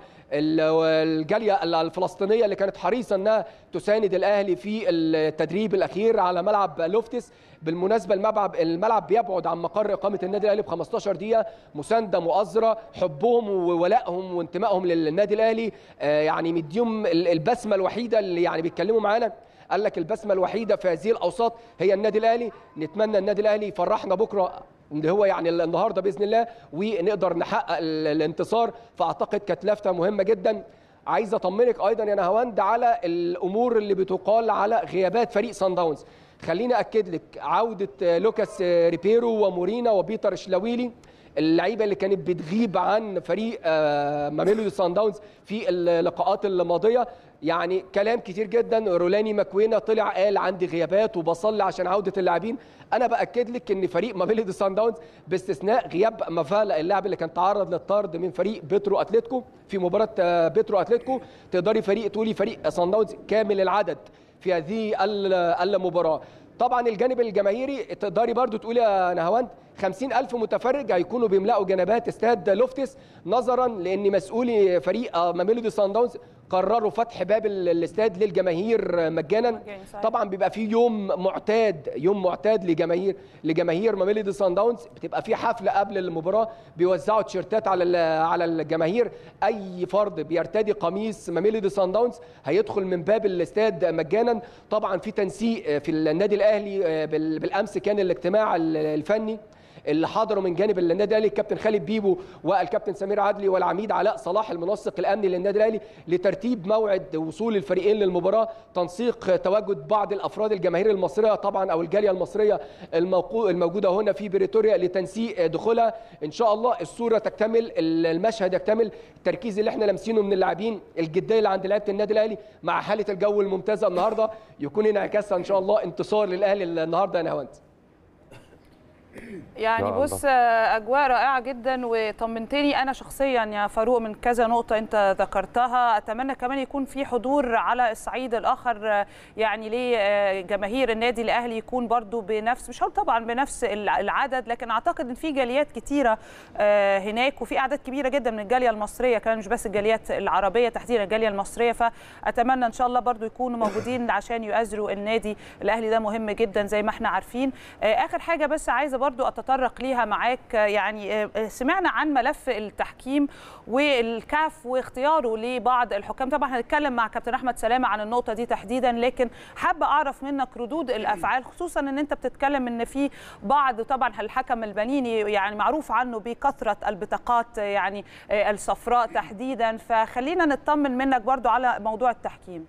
الجاليه الفلسطينيه اللي كانت حريصه انها تساند الاهلي في التدريب الاخير على ملعب لوفتس بالمناسبه الملعب الملعب بيبعد عن مقر اقامه النادي الاهلي ب 15 دقيقه مسانده مؤازره حبهم وولائهم وانتمائهم للنادي الاهلي يعني مديهم البسمه الوحيده اللي يعني بيتكلموا معانا قال لك البسمه الوحيده في هذه الاوساط هي النادي الاهلي نتمنى النادي الاهلي يفرحنا بكره اللي هو يعني النهارده باذن الله ونقدر نحقق الانتصار فاعتقد كانت لافته مهمه جدا عايز اطمنك ايضا يا نهاوند على الامور اللي بتقال على غيابات فريق سان داونز خليني اكد لك عوده آه، لوكاس آه، ريبيرو ومورينا وبيتر شلاويلي اللعيبه اللي كانت بتغيب عن فريق آه، ماميلودي سان داونز في اللقاءات الماضيه يعني كلام كتير جدا رولاني ماكوينا طلع قال عندي غيابات وبصلي عشان عوده اللاعبين انا باكد لك ان فريق ماميلودي سان داونز باستثناء غياب مافالا اللاعب اللي كان تعرض للطرد من فريق بيترو اتلتيكو في مباراه آه، بيترو اتلتيكو تقدري فريق تقولي فريق سان داونز كامل العدد في هذه ال- المباراه طبعا الجانب الجماهيري تقدري برضو تقولي يا نهاوند 50 ألف متفرج هيكونوا بيملأوا جنبات استاد لوفتس نظرا لأن مسؤولي فريق آه، ماميلودي سان داونز قرروا فتح باب ال- الاستاد للجماهير مجانا طبعا بيبقى في يوم معتاد يوم معتاد لجماهير لجماهير ماميلودي سان داونز بتبقى في حفله قبل المباراه بيوزعوا تيشيرتات على ال- على الجماهير اي فرد بيرتدي قميص ماميلودي سان داونز هيدخل من باب الاستاد مجانا طبعا في تنسيق في النادي الاهلي آه، بال- بالامس كان الاجتماع ال- الفني اللي حضروا من جانب النادي الاهلي الكابتن خالد بيبو والكابتن سمير عدلي والعميد علاء صلاح المنسق الامني للنادي الاهلي لترتيب موعد وصول الفريقين للمباراه تنسيق تواجد بعض الافراد الجماهير المصريه طبعا او الجاليه المصريه الموقو- الموجوده هنا في بريتوريا لتنسيق دخولها ان شاء الله الصوره تكتمل المشهد يكتمل التركيز اللي احنا لامسينه من اللاعبين الجديه اللي عند لعيبه النادي الاهلي مع حاله الجو الممتازه النهارده يكون انعكاسها ان شاء الله انتصار للاهلي النهارده يا نهاوند يعني شاء الله. بص آه، اجواء رائعه جدا وطمنتني انا شخصيا يا فاروق من كذا نقطه انت ذكرتها اتمنى كمان يكون في حضور على الصعيد الاخر آه، يعني لجماهير النادي الاهلي يكون برضو بنفس مش هقول طبعا بنفس الع- العدد لكن اعتقد ان في جاليات كتيره آه، هناك وفي اعداد كبيره جدا من الجاليه المصريه كمان مش بس الجاليات العربيه تحديدا الجاليه المصريه فاتمنى ان شاء الله برضو يكونوا موجودين عشان يؤازروا النادي الاهلي ده مهم جدا زي ما احنا عارفين آه، اخر حاجه بس عايزه برضو اتطرق ليها معاك آه، يعني آه، سمعنا عن ملف التحكيم والكاف واختياره لبعض الحكام طبعا هنتكلم مع كابتن احمد سلامه عن النقطه دي تحديدا لكن حابه اعرف منك ردود الافعال خصوصا ان انت بتتكلم ان في بعض طبعا الحكم البنيني يعني معروف عنه بكثره البطاقات آه، يعني آه، الصفراء تحديدا فخلينا نطمن منك برضو على موضوع التحكيم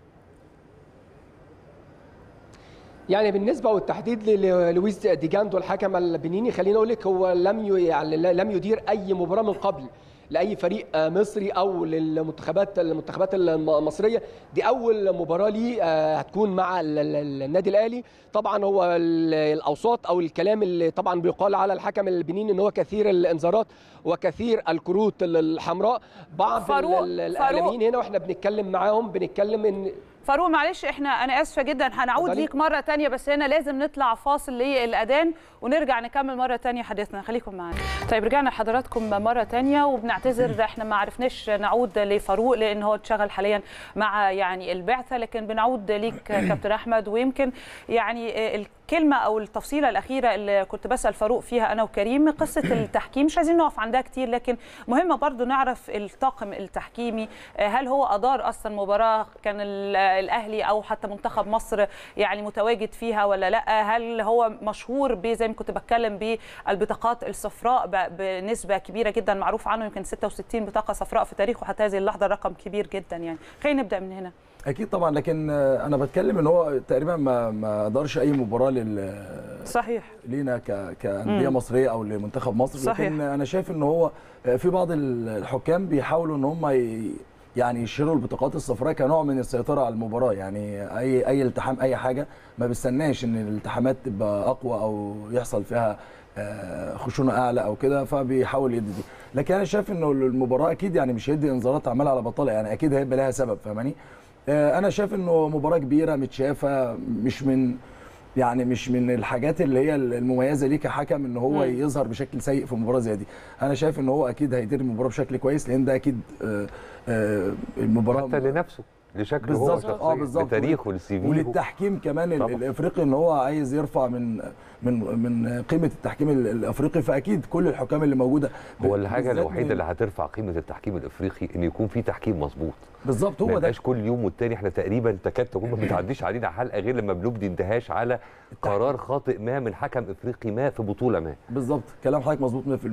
يعني بالنسبه والتحديد للويس ديجاندو الحكم البنيني خليني اقول لك هو لم ي- يعني لم يدير اي مباراه من قبل لاي فريق آه، مصري او للمنتخبات المنتخبات المصريه دي اول مباراه ليه آه، هتكون مع ال- ال- النادي الاهلي طبعا هو ال- الاوساط او الكلام اللي طبعا بيقال على الحكم البنيني ان هو كثير الانذارات وكثير الكروت الحمراء بعض فاروق- ال- ال- فاروق. الاعلاميين هنا واحنا بنتكلم معاهم بنتكلم ان فاروق معلش احنا انا اسفه جدا هنعود اتفضلي. ليك مره تانية بس هنا لازم نطلع فاصل للاذان ونرجع نكمل مره تانية حديثنا خليكم معانا طيب رجعنا لحضراتكم مره تانية وبنعتذر احنا ما عرفناش نعود لفاروق لان هو اتشغل حاليا مع يعني البعثه لكن بنعود ليك كابتن احمد ويمكن يعني الكلمه او التفصيله الاخيره اللي كنت بسال فاروق فيها انا وكريم قصه التحكيم مش عايزين نقف عندها كتير لكن مهمه برضو نعرف الطاقم التحكيمي هل هو ادار اصلا مباراه كان ال- الاهلي او حتى منتخب مصر يعني متواجد فيها ولا لا هل هو مشهور بزي ما كنت بتكلم بالبطاقات الصفراء ب- بنسبه كبيره جدا معروف عنه يمكن 66 بطاقه صفراء في تاريخه حتى هذه اللحظه رقم كبير جدا يعني خلينا نبدا من هنا اكيد طبعا لكن آه، انا بتكلم ان هو تقريبا ما ما دارش اي مباراه لل صحيح لينا ك كانديه مم. مصريه او لمنتخب مصر صحيح. لكن انا شايف ان هو آه، في بعض الحكام بيحاولوا ان هم ي- يعني يشيروا البطاقات الصفراء كنوع من السيطره على المباراه يعني اي اي التحام اي حاجه ما بيستناش ان الالتحامات تبقى اقوى او يحصل فيها آه، خشونه اعلى او كده فبيحاول يدي دي لكن انا شايف انه المباراه اكيد يعني مش هيدي انذارات عمال على بطاله يعني اكيد هيبقى لها سبب فاهماني آه، انا شايف انه مباراه كبيره متشافه مش من يعني مش من الحاجات اللي هي المميزه ليه كحكم ان هو مم. يظهر بشكل سيء في مباراه زي دي انا شايف ان هو اكيد هيدير المباراه بشكل كويس لان ده اكيد آه، آه، المباراه حتى لنفسه لشكله هو بالظبط اه شخصيا بالظبط بتاريخه لسي فيه وللتحكيم كمان ال- طبعا. الافريقي ان هو عايز يرفع من من من قيمه التحكيم ال- الافريقي فاكيد كل الحكام اللي موجوده هو الحاجه بالذات الوحيده من- اللي هترفع قيمه التحكيم الافريقي ان يكون في تحكيم مظبوط بالظبط هو ما ده يبقاش كل يوم والتاني احنا تقريبا تكاد تكون ما بتعديش علينا حلقه غير لما بنبدي اندهاش على قرار خاطئ ما من حكم افريقي ما في بطوله ما بالظبط كلام حضرتك مظبوط 100%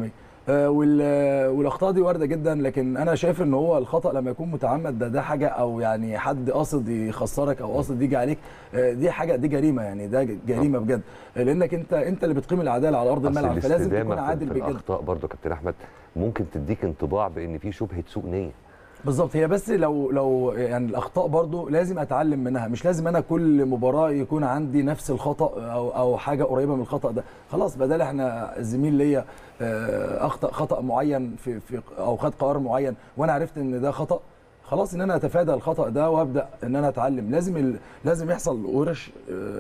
آه، وال- والاخطاء دي وارده جدا لكن انا شايف ان هو الخطا لما يكون متعمد ده ده حاجه او يعني حد قاصد يخسرك او قاصد يجي عليك آه، دي حاجه دي جريمه يعني ده جريمه بجد لانك انت انت اللي بتقيم العداله على ارض أصل الملعب فلازم الاستدامة تكون في- عادل في بجد الاخطاء برضه يا كابتن احمد ممكن تديك انطباع بان في شبهه سوء نيه بالظبط هي بس لو لو يعني الاخطاء برضو لازم اتعلم منها مش لازم انا كل مباراه يكون عندي نفس الخطا او او حاجه قريبه من الخطا ده خلاص بدل احنا الزميل ليا آه، اخطا خطا معين في في او خد قرار معين وانا عرفت ان ده خطا خلاص ان انا اتفادى الخطا ده وابدا ان انا اتعلم لازم ال... لازم يحصل ورش آه،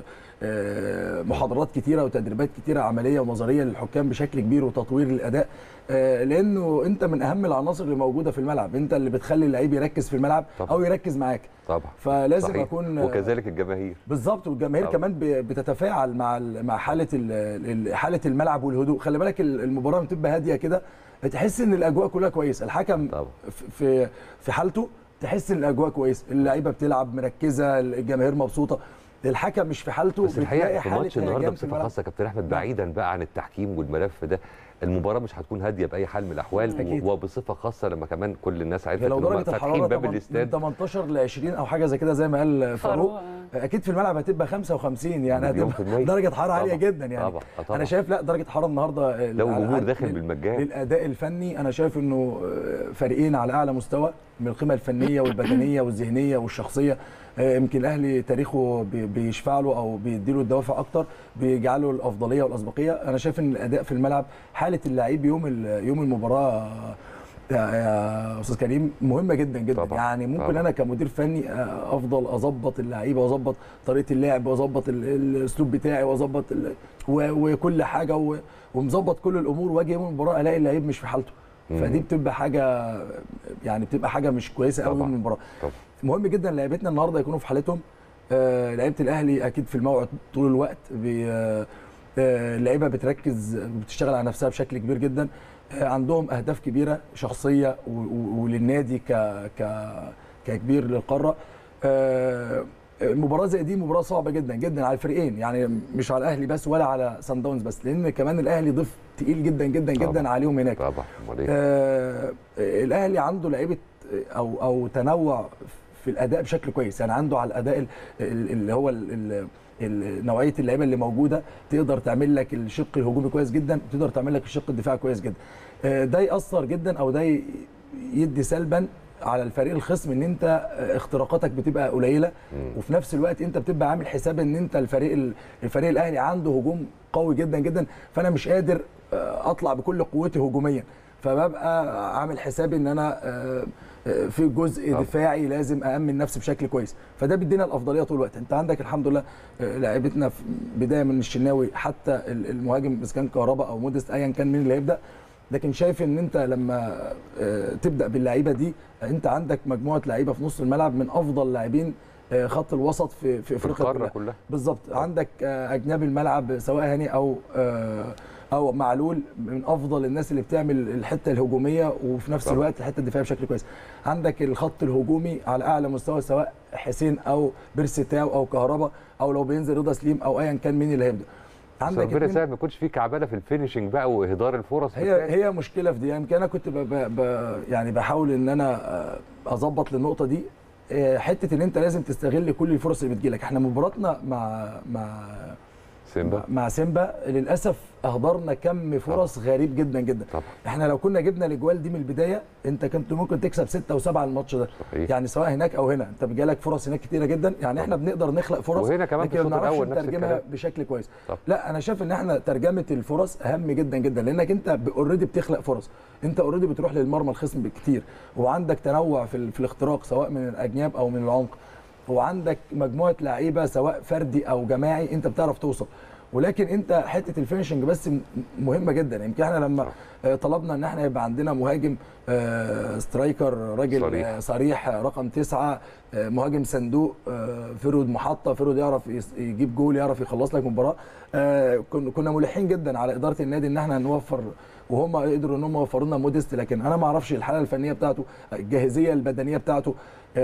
آه، محاضرات كتيره وتدريبات كتيره عمليه ونظريه للحكام بشكل كبير وتطوير الاداء آه، لانه انت من اهم العناصر اللي موجوده في الملعب انت اللي بتخلي اللعيب يركز في الملعب او يركز معاك طبعا فلازم صحيح. اكون وكذلك الجماهير بالظبط والجماهير طبعا. كمان ب- بتتفاعل مع ال- مع حاله ال- ال- حاله الملعب والهدوء خلي بالك ال- المباراه بتبقى هاديه كده تحس ان الاجواء كلها كويسه الحكم ف- في في حالته تحس ان الاجواء كويسه اللعيبه بتلعب مركزه الجماهير مبسوطه الحكم مش في حالته بس الحقيقه بتلاقي في حالة ماتش النهارده هيجان في بصفه الملعب. خاصه يا كابتن احمد بعيدا بقى عن التحكيم والملف ده المباراه مش هتكون هاديه باي حال من الاحوال أكيد. و- وبصفه خاصه لما كمان كل الناس عرفت هي لو ان هم درجه فاتحين الحراره باب طبعاً من الاستاد 18 ل 20 او حاجه زي كده زي ما قال فاروق فاروق، اكيد في الملعب هتبقى 55 يعني مليون هتبقى في المية. درجه حراره عاليه طبعاً، جدا يعني طبعاً، آه طبعاً. انا شايف لا درجه حراره النهارده لو على- الجمهور على- داخل لل- بالمجان. للاداء الفني انا شايف انه آه، فريقين على اعلى مستوى من القيمه الفنيه والبدنيه والذهنيه والشخصيه آه، يمكن الاهلي تاريخه بي- بيشفع له او بيديله الدوافع اكتر بيجعله الافضليه والاسبقيه انا شايف ان الاداء في الملعب حاله اللعيب يوم ال- يوم المباراه يا يا استاذ كريم مهمه جدا جدا طبعا. يعني ممكن طبعاً. انا كمدير فني آه، افضل اظبط اللعيبه واظبط طريقه اللعب واظبط ال- الاسلوب بتاعي واظبط ال- و- وكل حاجه و- ومظبط كل الامور واجي يوم المباراه الاقي اللعيب مش في حالته مم. فدي بتبقى حاجه يعني بتبقى حاجه مش كويسه قوي يوم المباراه مهم جدا لعيبتنا النهارده يكونوا في حالتهم آه، لعيبه الاهلي اكيد في الموعد طول الوقت بي- آه، آه، اللعيبه بتركز بتشتغل على نفسها بشكل كبير جدا آه، عندهم اهداف كبيره شخصيه و- و- وللنادي ك ك ككبير للقاره آه، المباراه زي دي مباراه صعبه جدا جدا على الفريقين يعني مش على الاهلي بس ولا على سان داونز بس لان كمان الاهلي ضيف تقيل جدا جدا جدا طبعاً. عليهم هناك طبعا امال ايه آه الاهلي عنده لعيبه او او تنوع في الاداء بشكل كويس يعني عنده على الاداء ال- ال- اللي هو ال- ال- ال- نوعيه اللعيبه اللي موجوده تقدر تعمل لك الشق الهجومي كويس جدا وتقدر تعمل لك الشق الدفاعي كويس جدا آه، ده ياثر جدا او ده ي- يدي سلبا على الفريق الخصم ان انت آه، اختراقاتك بتبقى قليله وفي نفس الوقت انت بتبقى عامل حساب ان انت الفريق ال- الفريق الاهلي عنده هجوم قوي جدا جدا فانا مش قادر آه، اطلع بكل قوتي هجوميا فببقى عامل حسابي ان انا آه، آه، في جزء دفاعي لازم أأمن نفسي بشكل كويس فده بيدينا الافضليه طول الوقت انت عندك الحمد لله آه، لعيبتنا في بدايه من الشناوي حتى ال- المهاجم اذا كان كهرباء او مودست ايا كان مين اللي هيبدا لكن شايف ان انت لما آه، تبدا باللعيبه دي انت عندك مجموعه لعيبه في نص الملعب من افضل لاعبين آه، خط الوسط في في افريقيا القارة كلها. كلها. بالظبط عندك آه، اجنبي الملعب سواء هاني او آه، او معلول من افضل الناس اللي بتعمل الحته الهجوميه وفي نفس طبعا. الوقت الحته الدفاعيه بشكل كويس عندك الخط الهجومي على اعلى مستوى سواء حسين او بيرسيتاو او كهربا او لو بينزل رضا سليم او ايا كان مين اللي هيبدا بس عندك ربنا اتنين- يسهل ما يكونش في كعبله في الفينشنج بقى واهدار الفرص هي هي مشكله في دي يمكن انا كنت ب ب ب يعني بحاول ان انا آه، اظبط للنقطه دي آه، حته ان انت لازم تستغل كل الفرص اللي بتجيلك احنا مباراتنا مع مع سيمبا مع سيمبا للاسف اهدرنا كم فرص غريب جدا جدا طبعا. احنا لو كنا جبنا الاجوال دي من البدايه انت كنت ممكن تكسب ستة وسبعة الماتش ده صحيح. يعني سواء هناك او هنا انت بيجالك فرص هناك كتيره جدا يعني احنا بنقدر نخلق فرص وهنا كمان في لكن ما الشوط بنعرفش الأول نفس نترجمها الكلام. بشكل كويس طب. لا انا شايف ان احنا ترجمه الفرص اهم جدا جدا لانك انت اوريدي بتخلق فرص انت اوريدي بتروح للمرمى الخصم بكتير وعندك تنوع في, ال- في الاختراق سواء من الاجناب او من العمق وعندك مجموعه لعيبه سواء فردي او جماعي انت بتعرف توصل ولكن انت حته الفينشنج بس م- مهمه جدا يمكن احنا لما آه، طلبنا ان احنا يبقى عندنا مهاجم آه، سترايكر راجل صريح. آه، صريح آه، رقم تسعة آه، مهاجم صندوق آه، فرود محطه فرود يعرف يس- يجيب جول يعرف يخلص لك مباراه آه، كن- كنا ملحين جدا على اداره النادي ان احنا نوفر وهم قدروا ان هم يوفروا لنا موديست لكن انا ما اعرفش الحاله الفنيه بتاعته الجاهزيه البدنيه بتاعته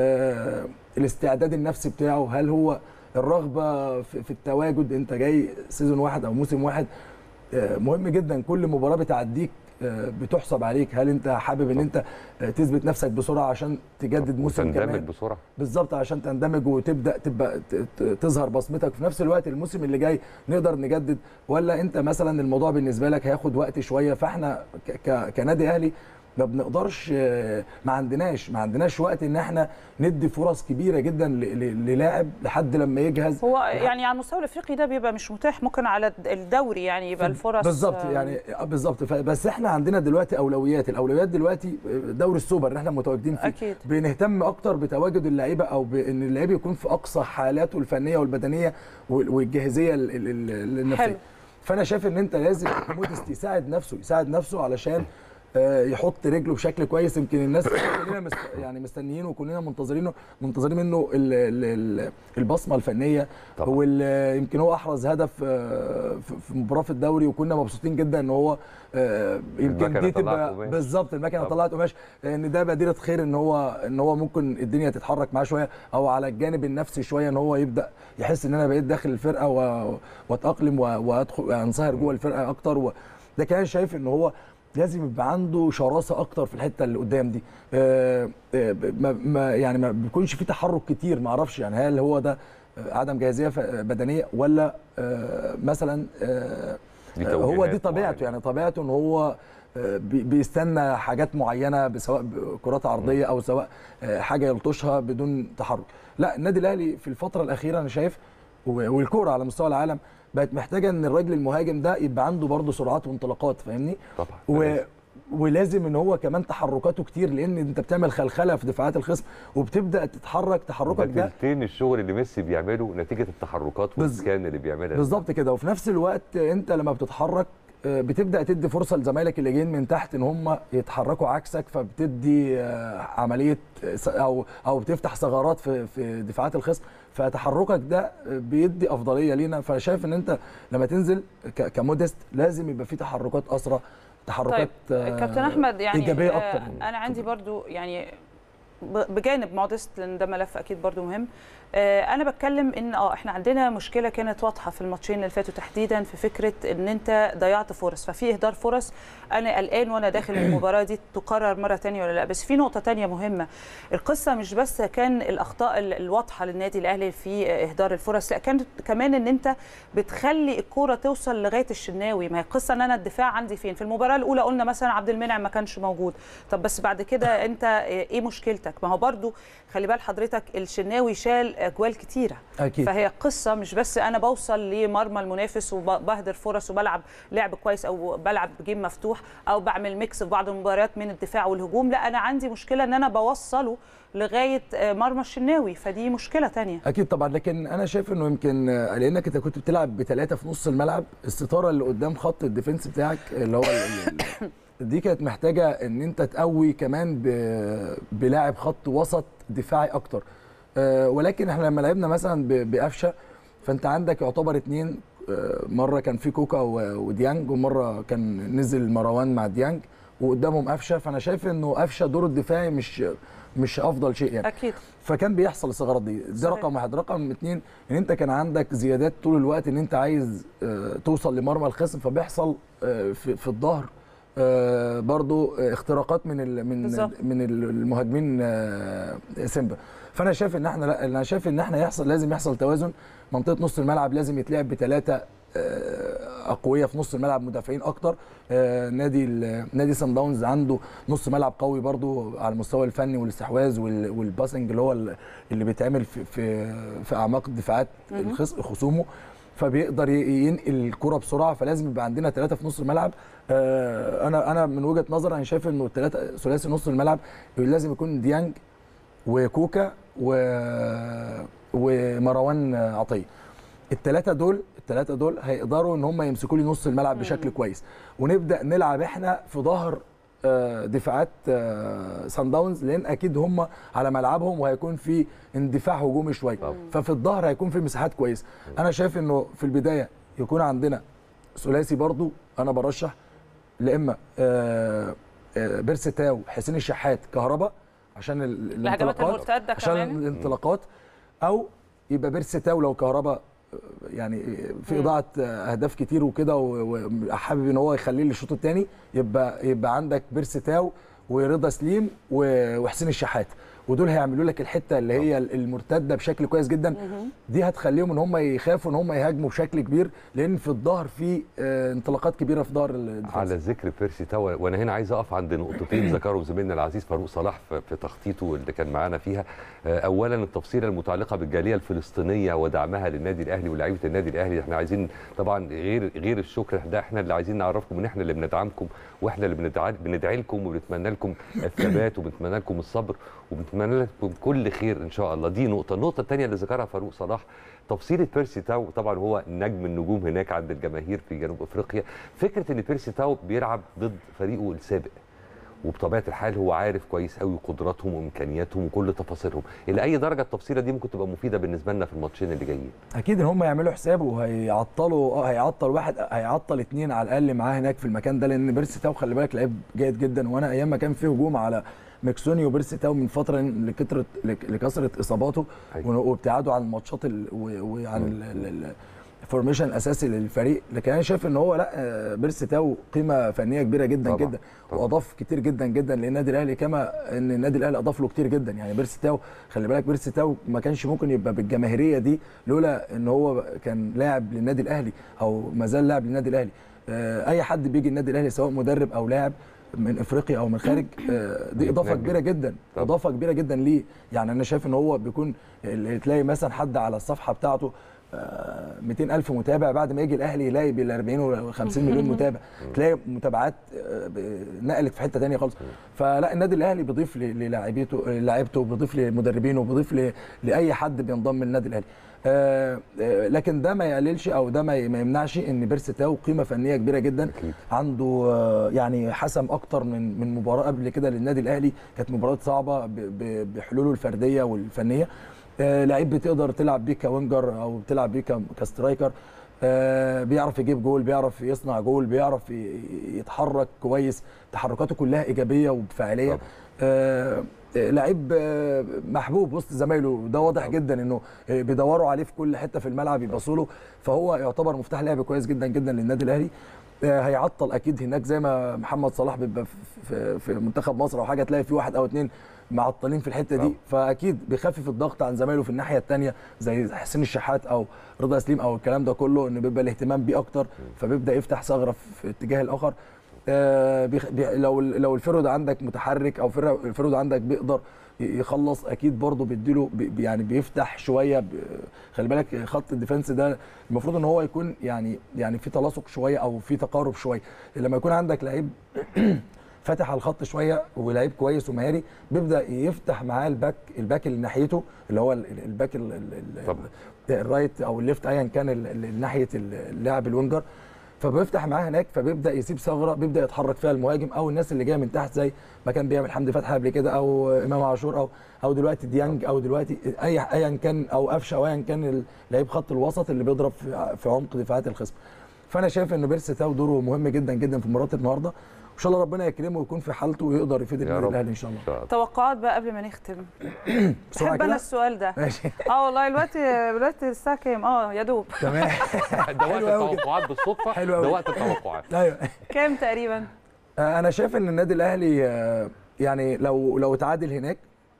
آه، الاستعداد النفسي بتاعه هل هو الرغبه في في التواجد انت جاي سيزون واحد او موسم واحد آه، مهم جدا كل مباراه بتعديك آه، بتحسب عليك هل انت حابب ان انت آه، تثبت نفسك بسرعه عشان تجدد موسم وتندمج كمان بسرعه بالظبط عشان تندمج وتبدا تبقى ت- ت- تظهر بصمتك في نفس الوقت الموسم اللي جاي نقدر نجدد ولا انت مثلا الموضوع بالنسبه لك هياخد وقت شويه فاحنا ك- ك- كنادي اهلي ما بنقدرش آه، ما عندناش ما عندناش وقت ان احنا ندي فرص كبيره جدا ل- ل- للاعب لحد لما يجهز هو يعني على المستوى الافريقي ده بيبقى مش متاح ممكن على الدوري يعني يبقى الفرص بالظبط آه، يعني آه، بالظبط ف- بس احنا عندنا دلوقتي اولويات الاولويات دلوقتي دوري السوبر اللي احنا متواجدين فيه أكيد. بنهتم اكتر بتواجد اللعيبه او بان اللعيب يكون في اقصى حالاته الفنيه والبدنيه وال- والجاهزيه ال- ال- ال- النفسيه حلو. فانا شايف ان انت لازم مودست يساعد نفسه يساعد نفسه علشان آه، يحط رجله بشكل كويس يمكن الناس كلنا مست يعني مستنيين وكلنا منتظرينه منتظرين منه ال ال ال البصمه الفنيه ويمكن هو احرز هدف آه، في في مباراه في الدوري وكنا مبسوطين جدا ان هو آه، يمكن المكنة دي طلعت تبقى قماش. بالظبط المكنه طبعا. طلعت قماش ان ده بديله خير ان هو ان هو ممكن الدنيا تتحرك معاه شويه او على الجانب النفسي شويه ان هو يبدا يحس ان انا بقيت داخل الفرقه و- واتاقلم و- وادخل انصهر جوه الفرقه اكتر و... ده كان شايف ان هو لازم يبقى عنده شراسه اكتر في الحته اللي قدام دي آه، آه، ما ما يعني ما بيكونش في تحرك كتير ما اعرفش يعني هل هو ده آه، عدم جاهزيه ف- بدنيه ولا آه، مثلا آه، دي آه، هو توجيهات دي طبيعته يعني طبيعته ان هو آه، بي- بيستنى حاجات معينه سواء كرات عرضيه او سواء آه، حاجه يلطشها بدون تحرك لا النادي الاهلي في الفتره الاخيره انا شايف و- والكوره على مستوى العالم بقت محتاجه ان الراجل المهاجم ده يبقى عنده برضه سرعات وانطلاقات فاهمني طبعا و... ولازم ان هو كمان تحركاته كتير لان انت بتعمل خلخله في دفاعات الخصم وبتبدا تتحرك تحركك ده ده تلتين الشغل اللي ميسي بيعمله نتيجه التحركات بز- والسكان اللي بيعملها بالظبط كده وفي نفس الوقت انت لما بتتحرك آه، بتبدا تدي فرصه لزمايلك اللي جايين من تحت ان هم يتحركوا عكسك فبتدي آه، عمليه آه، س- او او بتفتح ثغرات في في دفاعات الخصم فتحركك ده آه، بيدي افضليه لينا فشايف ان انت لما تنزل ك- كمودست لازم يبقى في تحركات اسرع تحركات طيب آه، كابتن احمد يعني ايجابيه آه، اكتر انا عندي برضو يعني ب- بجانب مودست لان ده ملف اكيد برضو مهم آه، انا بتكلم ان اه احنا عندنا مشكله كانت واضحه في الماتشين اللي فاتوا تحديدا في فكره ان انت ضيعت فرص ففي اهدار فرص انا قلقان وانا داخل المباراه دي تكرر مره تانية ولا لا بس في نقطه تانية مهمه القصه مش بس كان الاخطاء ال- الواضحه للنادي الاهلي في اهدار الفرص لا كانت كمان ان انت بتخلي الكوره توصل لغايه الشناوي ما هي القصه ان انا الدفاع عندي فين في المباراه الاولى قلنا مثلا عبد المنعم ما كانش موجود طب بس بعد كده انت ايه مشكلتك ما هو برضو خلي بال حضرتك الشناوي شال اجوال كتيره أكيد. فهي قصه مش بس انا بوصل لمرمى المنافس وبهدر فرص وبلعب لعب كويس او بلعب جيم مفتوح او بعمل ميكس في بعض المباريات من الدفاع والهجوم لا انا عندي مشكله ان انا بوصله لغايه مرمى الشناوي فدي مشكله تانية اكيد طبعا لكن انا شايف انه يمكن آه، لانك انت كنت بتلعب بثلاثه في نص الملعب الستاره اللي قدام خط الديفنس بتاعك اللي هو ال- ال- دي كانت محتاجه ان انت تقوي كمان ب- بلاعب خط وسط دفاعي اكتر آه، ولكن احنا لما لعبنا مثلا ب- بقفشه فانت عندك يعتبر اتنين آه، مره كان في كوكا و- وديانج ومره كان نزل مروان مع ديانج وقدامهم قفشه فانا شايف انه قفشه دوره الدفاعي مش مش افضل شيء يعني اكيد فكان بيحصل الثغرات دي ده صحيح. رقم واحد رقم اتنين ان انت كان عندك زيادات طول الوقت ان انت عايز آه، توصل لمرمى الخصم فبيحصل آه، في, في الظهر آه، برضو آه، اختراقات من ال من بالظبط. من المهاجمين آه، سيمبا فانا شايف ان احنا لا انا شايف ان احنا يحصل لازم يحصل توازن منطقه نص الملعب لازم يتلعب بثلاثه اقوياء في نص الملعب مدافعين اكتر آه، نادي ال- نادي سان داونز عنده نص ملعب قوي برضو على المستوى الفني والاستحواذ وال- والباسنج اللي هو ال- اللي بيتعمل في في, في اعماق الدفاعات مهم. الخص- خصومه فبيقدر ي- ينقل الكره بسرعه فلازم يبقى عندنا ثلاثه في نص الملعب آه، انا انا من وجهه نظري انا شايف انه الثلاثه ثلاثي نص الملعب لازم يكون ديانج وكوكا و ومروان عطيه الثلاثه دول الثلاثه دول هيقدروا ان هم يمسكوا لي نص الملعب بشكل كويس ونبدا نلعب احنا في ظهر آه، دفاعات آه، سان داونز لان اكيد هم على ملعبهم وهيكون في اندفاع هجومي شويه ففي الظهر هيكون في مساحات كويسه انا شايف انه في البدايه يكون عندنا ثلاثي برضو انا برشح لا اما آه، آه، بيرسي تاو حسين الشحات كهربا عشان ال- الهجمات الانطلاقات المرتدة عشان كمان. الانطلاقات او يبقى بيرسي تاو لو كهربا يعني في اضاعه اهداف كتير وكده و- وحابب ان هو يخليه للشوط الثاني يبقى يبقى عندك بيرسي تاو ورضا سليم و- وحسين الشحات ودول هيعملوا لك الحته اللي هي المرتده بشكل كويس جدا دي هتخليهم ان هم يخافوا ان هم يهاجموا بشكل كبير لان في الظهر في آه، انطلاقات كبيره في ظهر الدفاع على ذكر بيرسي تاو وانا هنا عايز اقف عند نقطتين ذكرهم زميلنا العزيز فاروق صلاح في في تخطيطه اللي كان معانا فيها آه، اولا التفصيله المتعلقه بالجاليه الفلسطينيه ودعمها للنادي الاهلي ولاعيبه النادي الاهلي احنا عايزين طبعا غير غير الشكر ده احنا اللي عايزين نعرفكم ان احنا اللي بندعمكم واحنا اللي بندعي بندعي لكم وبنتمنى لكم الثبات وبنتمنى لكم الصبر وبنتمنى لكم كل خير ان شاء الله دي نقطه النقطه الثانيه اللي ذكرها فاروق صلاح تفصيله بيرسي تاو طبعا هو نجم النجوم هناك عند الجماهير في جنوب افريقيا فكره ان بيرسي تاو بيلعب ضد فريقه السابق وبطبيعه الحال هو عارف كويس قوي قدراتهم وامكانياتهم وكل تفاصيلهم الى اي درجه التفصيله دي ممكن تبقى مفيده بالنسبه لنا في الماتشين اللي جايين اكيد ان هم يعملوا حساب وهيعطلوا اه هيعطل واحد هيعطل اتنين على الاقل معاه هناك في المكان ده لان بيرسي تاو خلي بالك لعيب جيد جدا وانا ايام ما كان في هجوم على ميكسوني وبيرسي تاو من فتره لكثره لكثره اصاباته وابتعاده عن الماتشات ال- و- وعن ال- ال- ال- الفورميشن الاساسي للفريق لكن انا شايف ان هو لا آه، بيرسي تاو قيمه فنيه كبيره جدا طبعاً، جدا واضاف كتير جدا جدا للنادي الاهلي كما ان النادي الاهلي اضاف له كتير جدا يعني بيرسي تاو خلي بالك بيرسي تاو ما كانش ممكن يبقى بالجماهيريه دي لولا ان هو كان لاعب للنادي الاهلي او ما زال لاعب للنادي الاهلي آه، اي حد بيجي النادي الاهلي سواء مدرب او لاعب من افريقيا او من خارج آه، دي اضافه بيتنجم. كبيره جدا اضافه كبيره جدا ليه يعني انا شايف ان هو بيكون اللي تلاقي مثلا حد على الصفحه بتاعته آه، 200 ألف متابع بعد ما يجي الأهلي يلاقي بال 40 و 50 مليون متابع تلاقي متابعات آه، ب- نقلت في حتة تانية خالص فلا النادي الأهلي بيضيف ل- للاعبيته للاعيبته بيضيف لمدربينه بيضيف ل- لأي حد بينضم للنادي الأهلي آه، آه، لكن ده ما يقللش او ده ما ي- ما يمنعش ان بيرسي تاو قيمه فنيه كبيره جدا عنده آه، يعني حسم اكتر من من مباراه قبل كده للنادي الاهلي كانت مباراه صعبه ب- ب- بحلوله الفرديه والفنيه آه، لعيب بتقدر تلعب بيه كوينجر او تلعب بيه ك- كسترايكر آه، بيعرف يجيب جول بيعرف يصنع جول بيعرف ي- يتحرك كويس تحركاته كلها ايجابيه وبفاعليه آه، آه، لعيب آه، محبوب وسط زمايله ده واضح جدا انه آه، بيدوروا عليه في كل حته في الملعب يبصوا له فهو يعتبر مفتاح لعب كويس جدا جدا للنادي الاهلي آه، هيعطل اكيد هناك زي ما محمد صلاح بيبقى في- في في منتخب مصر او حاجه تلاقي في واحد او اتنين معطلين في الحته دي فاكيد بيخفف الضغط عن زمايله في الناحيه الثانيه زي حسين الشحات او رضا سليم او الكلام ده كله ان بيبقى الاهتمام بيه اكتر فبيبدا يفتح ثغره في الاتجاه الاخر آه، بيخ- بي- لو لو الفرود عندك متحرك او فرق- الفرود عندك بيقدر ي- يخلص اكيد برضه بيديله بي- بي- يعني بيفتح شويه ب- خلي بالك خط الديفنس ده المفروض ان هو يكون يعني يعني في تلاصق شويه او في تقارب شويه لما يكون عندك لعيب فاتح على الخط شويه ولعيب كويس ومهاري بيبدا يفتح معاه الباك الباك اللي ناحيته اللي هو ال- ال- الباك ال- ال- ال- الرايت او الليفت ايا كان ال- ال- ناحيه اللاعب الوينجر فبيفتح معاه هناك فبيبدا يسيب ثغره بيبدا يتحرك فيها المهاجم او الناس اللي جايه من تحت زي ما كان بيعمل حمدي فتحي قبل كده او امام عاشور او او دلوقتي ديانج او دلوقتي اي ايا كان او قفشه او ايا كان لعيب خط الوسط اللي بيضرب في في عمق دفاعات الخصم فانا شايف ان بيرسي تاو دوره مهم جدا جدا في مباراه النهارده وان شاء الله ربنا يكرمه ويكون في حالته ويقدر يفيد النادي رب. الاهلي ان شاء الله توقعات بقى قبل ما نختم بسرعة بحب انا كده؟ السؤال ده ماشي اه والله دلوقتي دلوقتي الساعه كام اه يا دوب تمام ده وقت حلو أوي كده. التوقعات بالصدفه حلو ده أوي. وقت التوقعات ايوه كام تقريبا آه، انا شايف ان النادي الاهلي آه، يعني لو لو تعادل هناك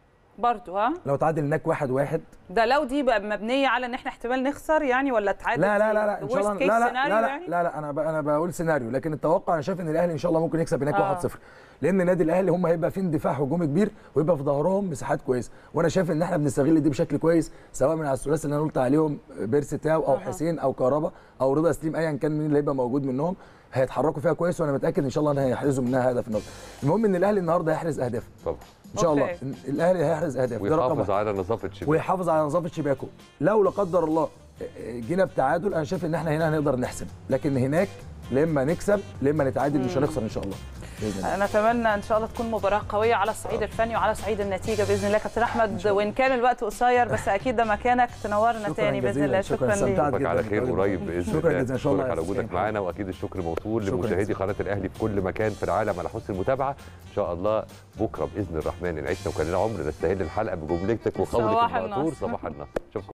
برضو ها لو تعادل هناك واحد واحد ده لو دي بقى مبنيه على ان احنا احتمال نخسر يعني ولا تعادل لا لا لا لا ان شاء الله worst case لا لا scenario لا لا, يعني؟ لا, لا انا ب- انا بقول سيناريو لكن التوقع انا شايف ان الاهلي ان شاء الله ممكن يكسب هناك آه. 1-0 لان النادي الاهلي هم هيبقى في اندفاع هجومي كبير ويبقى في ظهرهم مساحات كويسه وانا شايف ان احنا بنستغل دي بشكل كويس سواء من على الثلاثي اللي انا قلت عليهم بيرسي تاو او حسين او كهربا او رضا سليم ايا كان مين اللي هيبقى موجود منهم هيتحركوا فيها كويس وانا متاكد ان شاء الله ان هيحرزوا منها هدف النهارده المهم ان الاهلي النهارده هيحرز اهداف طبعا ان شاء الله أوكي. إن الاهلي هيحرز اهداف ده رقم ويحافظ واحد. على نظافه شباك ويحافظ على نظافه شباكه لو لا قدر الله جينا بتعادل انا شايف ان احنا هنا هنقدر نحسم لكن هناك لما نكسب لما نتعادل مش هنخسر ان شاء الله باذن الله انا اتمنى ان شاء الله تكون مباراه قويه على الصعيد الفني وعلى صعيد النتيجه باذن الله كابتن احمد وان كان الوقت قصير بس اكيد ده مكانك تنورنا شكراً تاني باذن جزيلاً. الله شكراً. شكرا ليك استمتعت اشوفك على جداً خير بالتواجد قريب معاك. باذن شكراً الله جزيلاً. إن شاء الله أشكرك على يا وجودك أستاذ معانا واكيد الشكر موصول شكراً لمشاهدي جزيلاً. قناه الاهلي في كل مكان في العالم على حسن المتابعه ان شاء الله بكره باذن الرحمن ان عشنا وكان لنا عمر نستهل الحلقه بجملتك وقولك صباح المأثور النصر. صباح النصر شكرا